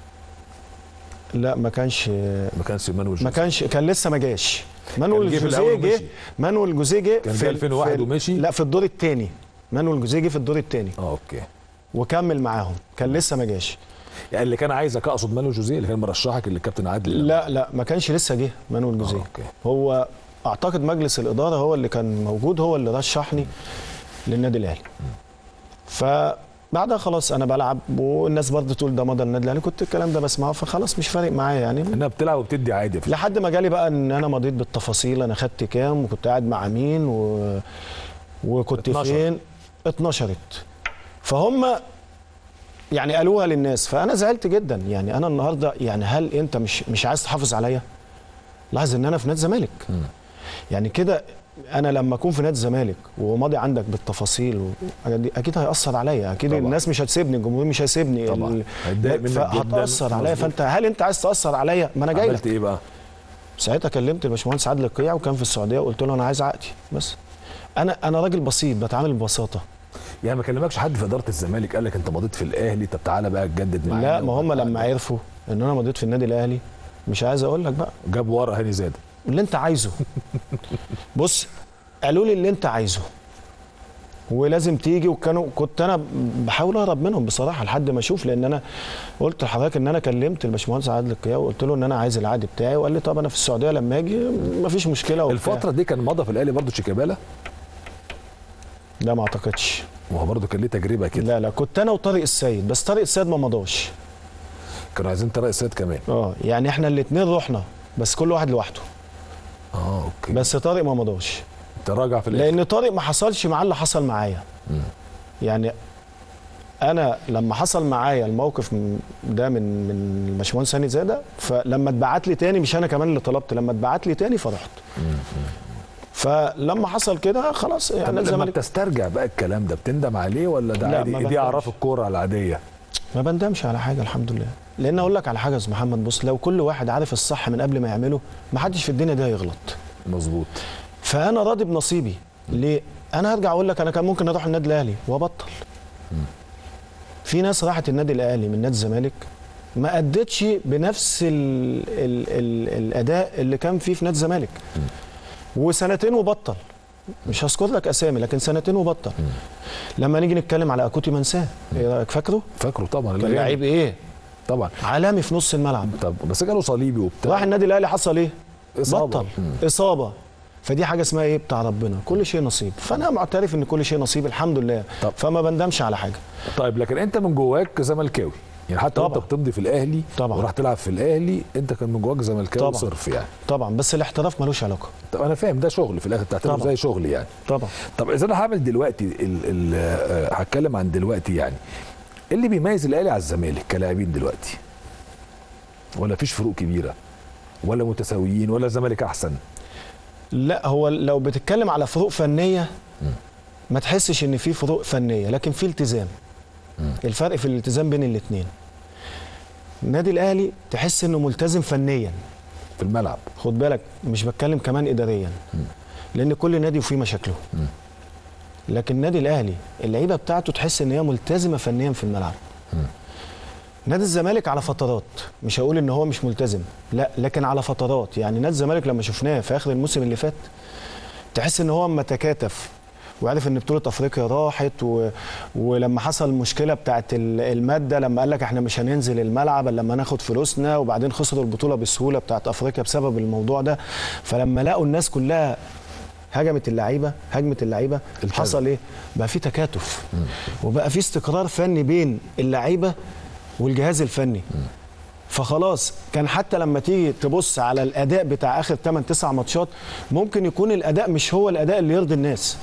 لا ما كانش ما كانش مانويل ما جوزيه كانش كان لسه ما جاش مانويل جه في جوزيه الأول جه ومشي. مانويل جوزيه جه كان في جه ال- 2001 في ال- ومشي؟ لا في الدور الثاني مانويل جوزيه جه في الدور الثاني اه اوكي وكمل معاهم كان لسه ما جاش يعني اللي كان عايزك اقصد مانويل جوزيه اللي كان مرشحك اللي الكابتن عادل لا لا ما كانش لسه جه مانويل جوزيه أوكي. هو اعتقد مجلس الاداره هو اللي كان موجود هو اللي رشحني للنادي الاهلي فبعدها خلاص انا بلعب والناس برضه تقول ده مضى النادي الاهلي كنت الكلام ده بسمعه فخلاص مش فارق معايا يعني انها بتلعب وبتدي عادي في لحد ما جالي بقى ان انا مضيت بالتفاصيل انا خدت كام وكنت قاعد مع مين و... وكنت 12. فين اتنشرت فهم يعني قالوها للناس فانا زعلت جدا يعني انا النهارده يعني هل انت مش مش عايز تحافظ عليا لاحظ ان انا في نادي الزمالك يعني كده انا لما اكون في نادي الزمالك وماضي عندك بالتفاصيل والحاجات دي اكيد هياثر عليا اكيد طبعا. طبعا. الناس مش هتسيبني الجمهور مش هيسيبني طبعا. ال- هيتضايق منك جداً. فهتاثر عليا مظبوط. فانت هل انت عايز تاثر عليا ما انا جاي عملت لك ايه بقى؟ ساعتها كلمت الباشمهندس عادل القيع وكان في السعوديه وقلت له انا عايز عقدي بس انا انا راجل بسيط بتعامل ببساطه يعني ما كلمكش حد في اداره الزمالك قال لك انت مضيت في الاهلي طب تعالى بقى تجدد معانا لا ما هم لما عرفوا ان انا مضيت في النادي الاهلي مش عايز اقول لك بقى جاب ورا هاني زاده اللي انت عايزه بص قالوا لي اللي انت عايزه ولازم تيجي وكانوا كنت انا بحاول اهرب منهم بصراحه لحد ما اشوف لان انا قلت لحضرتك ان انا كلمت الباشمهندس عادل القيا وقلت له ان انا عايز العقد بتاعي وقال لي طب انا في السعوديه لما اجي مفيش مشكله وبتاع. الفتره دي كان مضى في الاهلي برضه شيكابالا لا ما اعتقدش وهو برضه كان ليه تجربه كده لا لا كنت انا وطارق السيد بس طارق السيد ما مضاش كانوا عايزين طارق السيد كمان اه يعني احنا الاثنين رحنا بس كل واحد لوحده اه اوكي بس طارق ما مضاش تراجع في الاخر لان طارق ما حصلش معاه اللي حصل معايا يعني انا لما حصل معايا الموقف م- ده من من الباشمهندس هاني زاده فلما اتبعت لي تاني مش انا كمان اللي طلبت لما اتبعت لي تاني فرحت فلما حصل كده خلاص طب يعني لما الزمالك بتسترجع بقى الكلام ده بتندم عليه ولا ده لا، عادي ما دي بندمش. اعراف الكوره العاديه ما بندمش على حاجه الحمد لله لان اقول لك على حاجه يا استاذ محمد بص لو كل واحد عارف الصح من قبل ما يعمله ما حدش في الدنيا دي هيغلط مظبوط فانا راضي بنصيبي ليه انا هرجع اقول لك انا كان ممكن اروح النادي الاهلي وابطل في ناس راحت النادي الاهلي من نادي الزمالك ما ادتش بنفس ال ال ال الاداء اللي كان فيه في نادي الزمالك وسنتين وبطل مش هذكر لك اسامي لكن سنتين وبطل لما نيجي نتكلم على اكوتي منساه ايه رايك فاكره فاكره طبعا كان لعيب ايه طبعا عالمي في نص الملعب طب بس جاله صليبي وبتاع راح النادي الاهلي حصل ايه إصابة. بطل مم. اصابه فدي حاجه اسمها ايه بتاع ربنا كل شيء نصيب فانا معترف ان كل شيء نصيب الحمد لله طب. فما بندمش على حاجه طيب لكن انت من جواك زملكاوي يعني حتى وانت طبعا. بتمضي في الاهلي طبعا. وراح تلعب في الاهلي انت كان من جواك زملكاوي طبعا. صرف يعني طبعا بس الاحتراف ملوش علاقه طب انا فاهم ده شغل في الاخر بتعتبره طبعا. زي شغل يعني طبعا طب اذا انا هعمل دلوقتي ال ال آه، هتكلم عن دلوقتي يعني ايه اللي بيميز الاهلي على الزمالك كلاعبين دلوقتي ولا فيش فروق كبيره ولا متساويين ولا الزمالك احسن لا هو لو بتتكلم على فروق فنيه ما تحسش ان في فروق فنيه لكن في التزام الفرق في الالتزام بين الاثنين النادي الاهلي تحس انه ملتزم فنيا في الملعب خد بالك مش بتكلم كمان اداريا لان كل نادي وفيه مشاكله لكن النادي الاهلي اللعيبه بتاعته تحس ان هي ملتزمه فنيا في الملعب نادي الزمالك على فترات مش هقول ان هو مش ملتزم لا لكن على فترات يعني نادي الزمالك لما شفناه في اخر الموسم اللي فات تحس ان هو اما تكاتف وعرف ان بطوله افريقيا راحت و... ولما حصل المشكله بتاعت ال- الماده لما قال لك احنا مش هننزل الملعب الا لما ناخد فلوسنا وبعدين خسروا البطوله بسهوله بتاعت افريقيا بسبب الموضوع ده فلما لقوا الناس كلها هجمت اللعيبه هجمت اللعيبه التزم. حصل ايه بقى في تكاتف وبقى في استقرار فني بين اللعيبه والجهاز الفني فخلاص كان حتى لما تيجي تبص على الاداء بتاع اخر 8 9 ماتشات ممكن يكون الاداء مش هو الاداء اللي يرضي الناس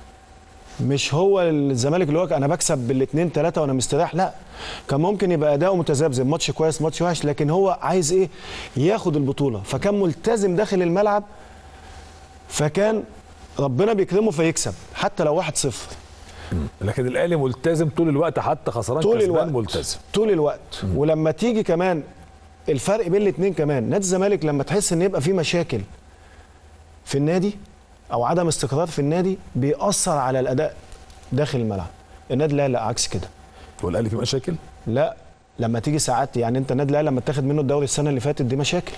مش هو الزمالك اللي هو انا بكسب بالاثنين ثلاثه وانا مستريح لا كان ممكن يبقى اداؤه متذبذب ماتش كويس ماتش وحش لكن هو عايز ايه ياخد البطوله فكان ملتزم داخل الملعب فكان ربنا بيكرمه فيكسب حتى لو 1-0 لكن الاهلي ملتزم طول الوقت حتى خسران طول كسبان الوقت ملتزم طول الوقت ولما تيجي كمان الفرق بين الاثنين كمان نادي الزمالك لما تحس ان يبقى في مشاكل في النادي او عدم استقرار في النادي بيأثر على الاداء داخل الملعب النادي لا لا عكس كده والاهلي في مشاكل لا لما تيجي ساعات يعني انت النادي الاهلي لما اتاخد منه الدوري السنه اللي فاتت دي مشاكل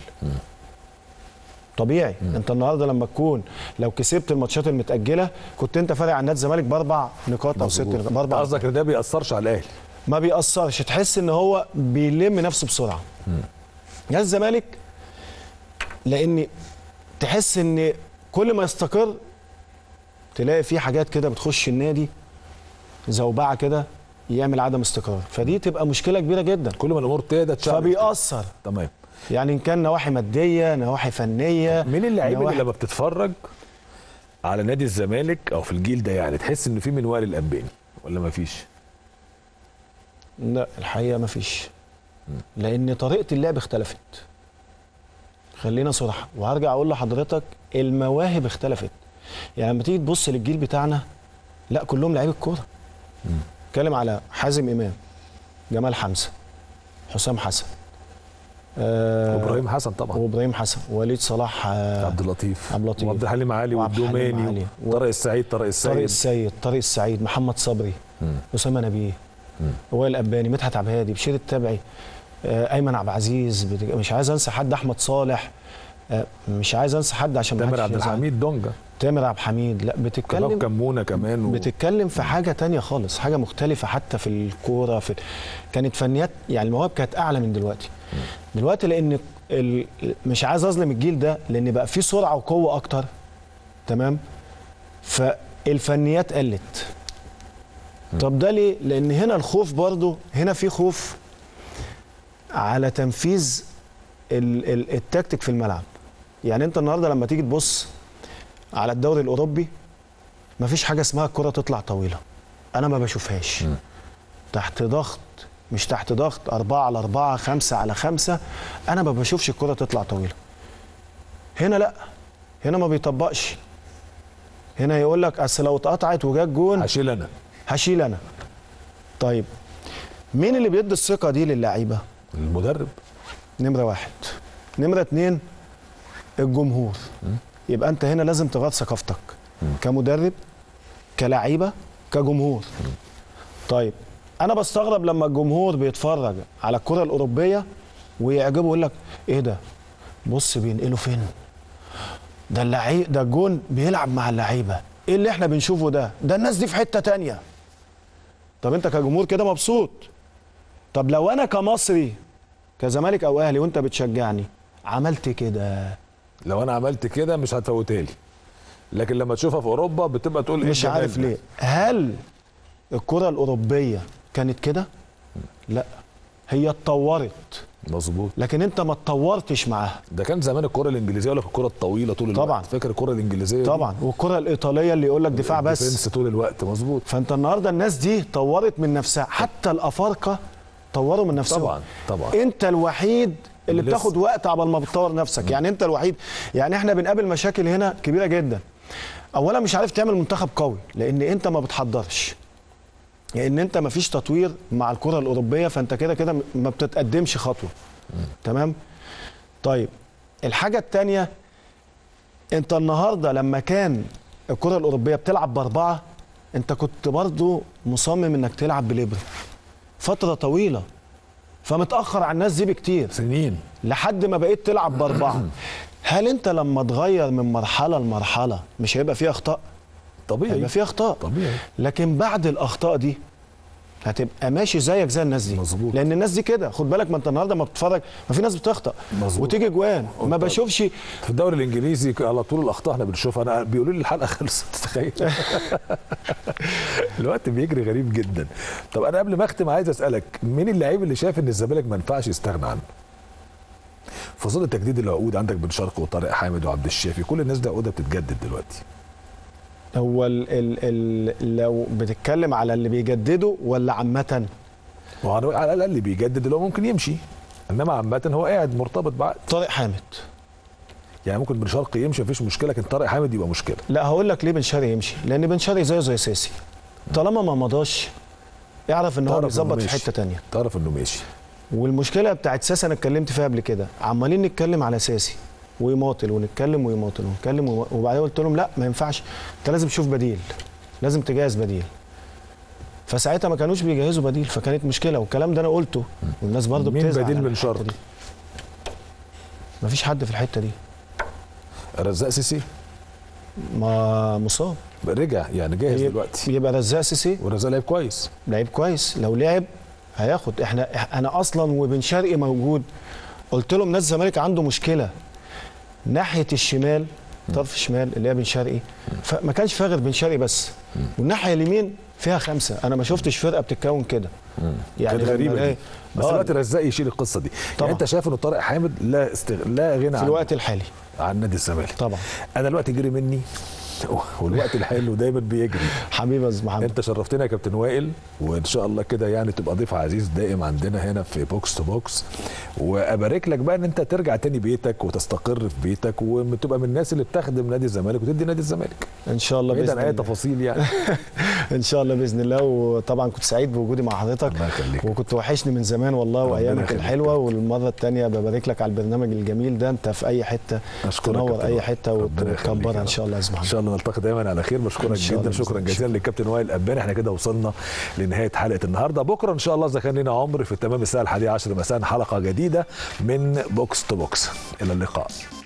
طبيعي انت النهارده لما تكون لو كسبت الماتشات المتاجله كنت انت فارق عن نادي الزمالك باربع نقاط او ست مظبوط. نقاط باربع قصدك ان ده بيأثرش على الاهلي ما بيأثرش تحس ان هو بيلم نفسه بسرعه نادي الزمالك لان تحس ان كل ما يستقر تلاقي في حاجات كده بتخش النادي زوبعه كده يعمل عدم استقرار فدي تبقى مشكله كبيره جدا كل ما الامور تهدى تشعب فبيأثر تمام يعني ان كان نواحي ماديه نواحي فنيه مين اللعيبه نواحي- اللي لما بتتفرج على نادي الزمالك او في الجيل ده يعني تحس ان في منوال الاباني ولا ما فيش لا الحقيقه ما فيش لان طريقه اللعب اختلفت خلينا صراحه وهرجع اقول لحضرتك المواهب اختلفت يعني لما تيجي تبص للجيل بتاعنا لا كلهم لعيبه كوره اتكلم على حازم امام جمال حمزه حسام حسن آه وابراهيم حسن طبعا وابراهيم حسن وليد صلاح آه عبد اللطيف عبد اللطيف. وعبد الحليم علي وعبد الحليم والدوماني علي. طارق السعيد طارق طارق السعيد السيد طارق السعيد محمد صبري اسامه نبيه وائل الاباني مدحت عبد الهادي بشير التبعي آه ايمن عبد العزيز بت- مش عايز انسى حد احمد صالح آه مش عايز انسى حد عشان ما تامر حدش عبد يزعل. الحميد دونجا تامر عبد الحميد لا كمان بتتكلم كمونه كمان و... بتتكلم في حاجه تانية خالص حاجه مختلفه حتى في الكوره في كانت فنيات يعني المواهب كانت اعلى من دلوقتي دلوقتي لان ال... مش عايز اظلم الجيل ده لان بقى في سرعه وقوه اكتر تمام فالفنيات قلت طب ده ليه لان هنا الخوف برضو هنا في خوف على تنفيذ ال... ال... التكتيك في الملعب يعني انت النهارده لما تيجي تبص على الدوري الاوروبي مفيش حاجه اسمها الكره تطلع طويله انا ما بشوفهاش تحت ضغط مش تحت ضغط أربعة على أربعة خمسة على خمسة أنا ما بشوفش الكرة تطلع طويلة هنا لا هنا ما بيطبقش هنا يقول لك أصل لو اتقطعت وجات جون هشيل انا هشيل أنا طيب مين اللي بيدي الثقة دي للعيبة؟ المدرب نمرة واحد نمرة اتنين الجمهور يبقى أنت هنا لازم تغير ثقافتك كمدرب كلعيبة كجمهور طيب أنا بستغرب لما الجمهور بيتفرج على الكرة الأوروبية ويعجبه يقول لك إيه ده؟ بص بينقله فين؟ ده اللعيب ده الجون بيلعب مع اللعيبة إيه اللي إحنا بنشوفه ده؟ ده الناس دي في حتة تانية طب أنت كجمهور كده مبسوط طب لو أنا كمصري كزمالك او اهلي وانت بتشجعني عملت كده لو انا عملت كده مش هتفوتها لي لكن لما تشوفها في اوروبا بتبقى تقول ايه مش الجمال عارف ده؟ ليه هل الكره الاوروبيه كانت كده لا هي اتطورت مظبوط لكن انت ما اتطورتش معاها ده كان زمان الكره الانجليزيه يقول لك الكره الطويله طول الوقت طبعاً. فاكر الكره الانجليزيه دي؟ طبعا والكره الايطاليه اللي يقول لك دفاع بس ديفنس طول الوقت مظبوط فانت النهارده الناس دي طورت من نفسها حتى الافارقه طوروا من نفسهم طبعا طبعا انت الوحيد اللي لسه. بتاخد وقت عبال ما بتطور نفسك يعني انت الوحيد يعني احنا بنقابل مشاكل هنا كبيره جدا اولا مش عارف تعمل منتخب قوي لان انت ما بتحضرش لان انت ما فيش تطوير مع الكره الاوروبيه فانت كده كده ما بتتقدمش خطوه تمام طيب الحاجه الثانيه انت النهارده لما كان الكره الاوروبيه بتلعب باربعه انت كنت برضو مصمم انك تلعب بليبرو فتره طويله فمتاخر على الناس دي بكتير سنين لحد ما بقيت تلعب باربعه هل انت لما تغير من مرحله لمرحله مش هيبقى فيه اخطاء طبيعي هيبقى فيه اخطاء طبيعي لكن بعد الاخطاء دي هتبقى ماشي زيك زي الناس دي مظبوط. لان الناس دي كده خد بالك ما انت النهارده ما بتتفرج ما في ناس بتخطأ مظبوط. وتيجي جوان ما بشوفش في الدوري الانجليزي على طول الاخطاء احنا بنشوفها انا بيقولوا لي الحلقه خلصت تخيل الوقت بيجري غريب جدا طب انا قبل ما اختم عايز اسالك مين اللعيب اللي شايف ان الزمالك ما ينفعش يستغنى عنه في ظل تجديد العقود عندك بن شرقي وطارق حامد وعبد الشافي كل الناس دي عقودها بتتجدد دلوقتي هو ال ال ال لو بتتكلم على اللي بيجددوا ولا عامه وعلى على الاقل بيجدد اللي هو ممكن يمشي انما عامه هو قاعد مرتبط بعقد طارق حامد يعني ممكن بن شرقي يمشي مفيش مشكله لكن طارق حامد يبقى مشكله لا هقول لك ليه بن شرقي يمشي لان بن شرقي زيه زي ساسي طالما ما مضاش اعرف ان هو تعرف إنه بيظبط في ماشي. حته تانية تعرف انه ماشي والمشكله بتاعت ساسي انا اتكلمت فيها قبل كده عمالين نتكلم على ساسي ويماطل ونتكلم ويماطل ونتكلم ويما- وبعدين قلت لهم لا ما ينفعش انت لازم تشوف بديل لازم تجهز بديل فساعتها ما كانوش بيجهزوا بديل فكانت مشكله والكلام ده انا قلته والناس برضو مين بتزعل بديل على بن الحتة شرقي؟ دي. مفيش حد في الحته دي رزاق سيسي ما مصاب رجع يعني جاهز يبقى- دلوقتي يبقى رزاق سيسي ورزاق لعيب كويس لعيب كويس لو لعب هياخد احنا انا اصلا وبن شرقي موجود قلت لهم ناس الزمالك عنده مشكله ناحيه الشمال طرف الشمال اللي هي بن شرقي فما كانش فيها غير بن شرقي بس والناحيه اليمين فيها خمسه انا ما شفتش فرقه بتتكون كده يعني لما غريبه الاقي- دي بس آه، دلوقتي رزاق يشيل القصه دي طبعا. يعني انت شايف ان طارق حامد لا استغ... لا غنى في عن الوقت الحالي عن نادي الزمالك طبعا انا دلوقتي جري مني والوقت الحلو دايما بيجري حبيبي يا أستاذ محمد انت شرفتنا يا كابتن وائل وان شاء الله كده يعني تبقى ضيف عزيز دائم عندنا هنا في بوكس تو بوكس وابارك لك بقى ان انت ترجع تاني بيتك وتستقر في بيتك وتبقى من الناس اللي بتخدم نادي الزمالك وتدي نادي الزمالك ان شاء الله بعيد باذن عن اي الله تفاصيل يعني ان شاء الله باذن الله وطبعا كنت سعيد بوجودي مع حضرتك الله يخليك. وكنت وحشني من زمان والله ربنا وايامك يخليك الحلوه يا والمره الثانيه ببارك لك على البرنامج الجميل ده انت في اي حته أشكرك تنور كابتن اي وائل. حته ربنا يخليك وتكبرها يا ان شاء الله يا أستاذ ان محمد شاء الله نلتقي دايما على خير بشكرك إن شاء جدا الله شكرا بإذن جزيلا للكابتن وائل الاباني احنا كده وصلنا لنهايه حلقه النهارده بكره ان شاء الله اذا كان لنا عمر في تمام الساعه الحادية عشر مساء حلقه جديده من بوكس تو بوكس الى اللقاء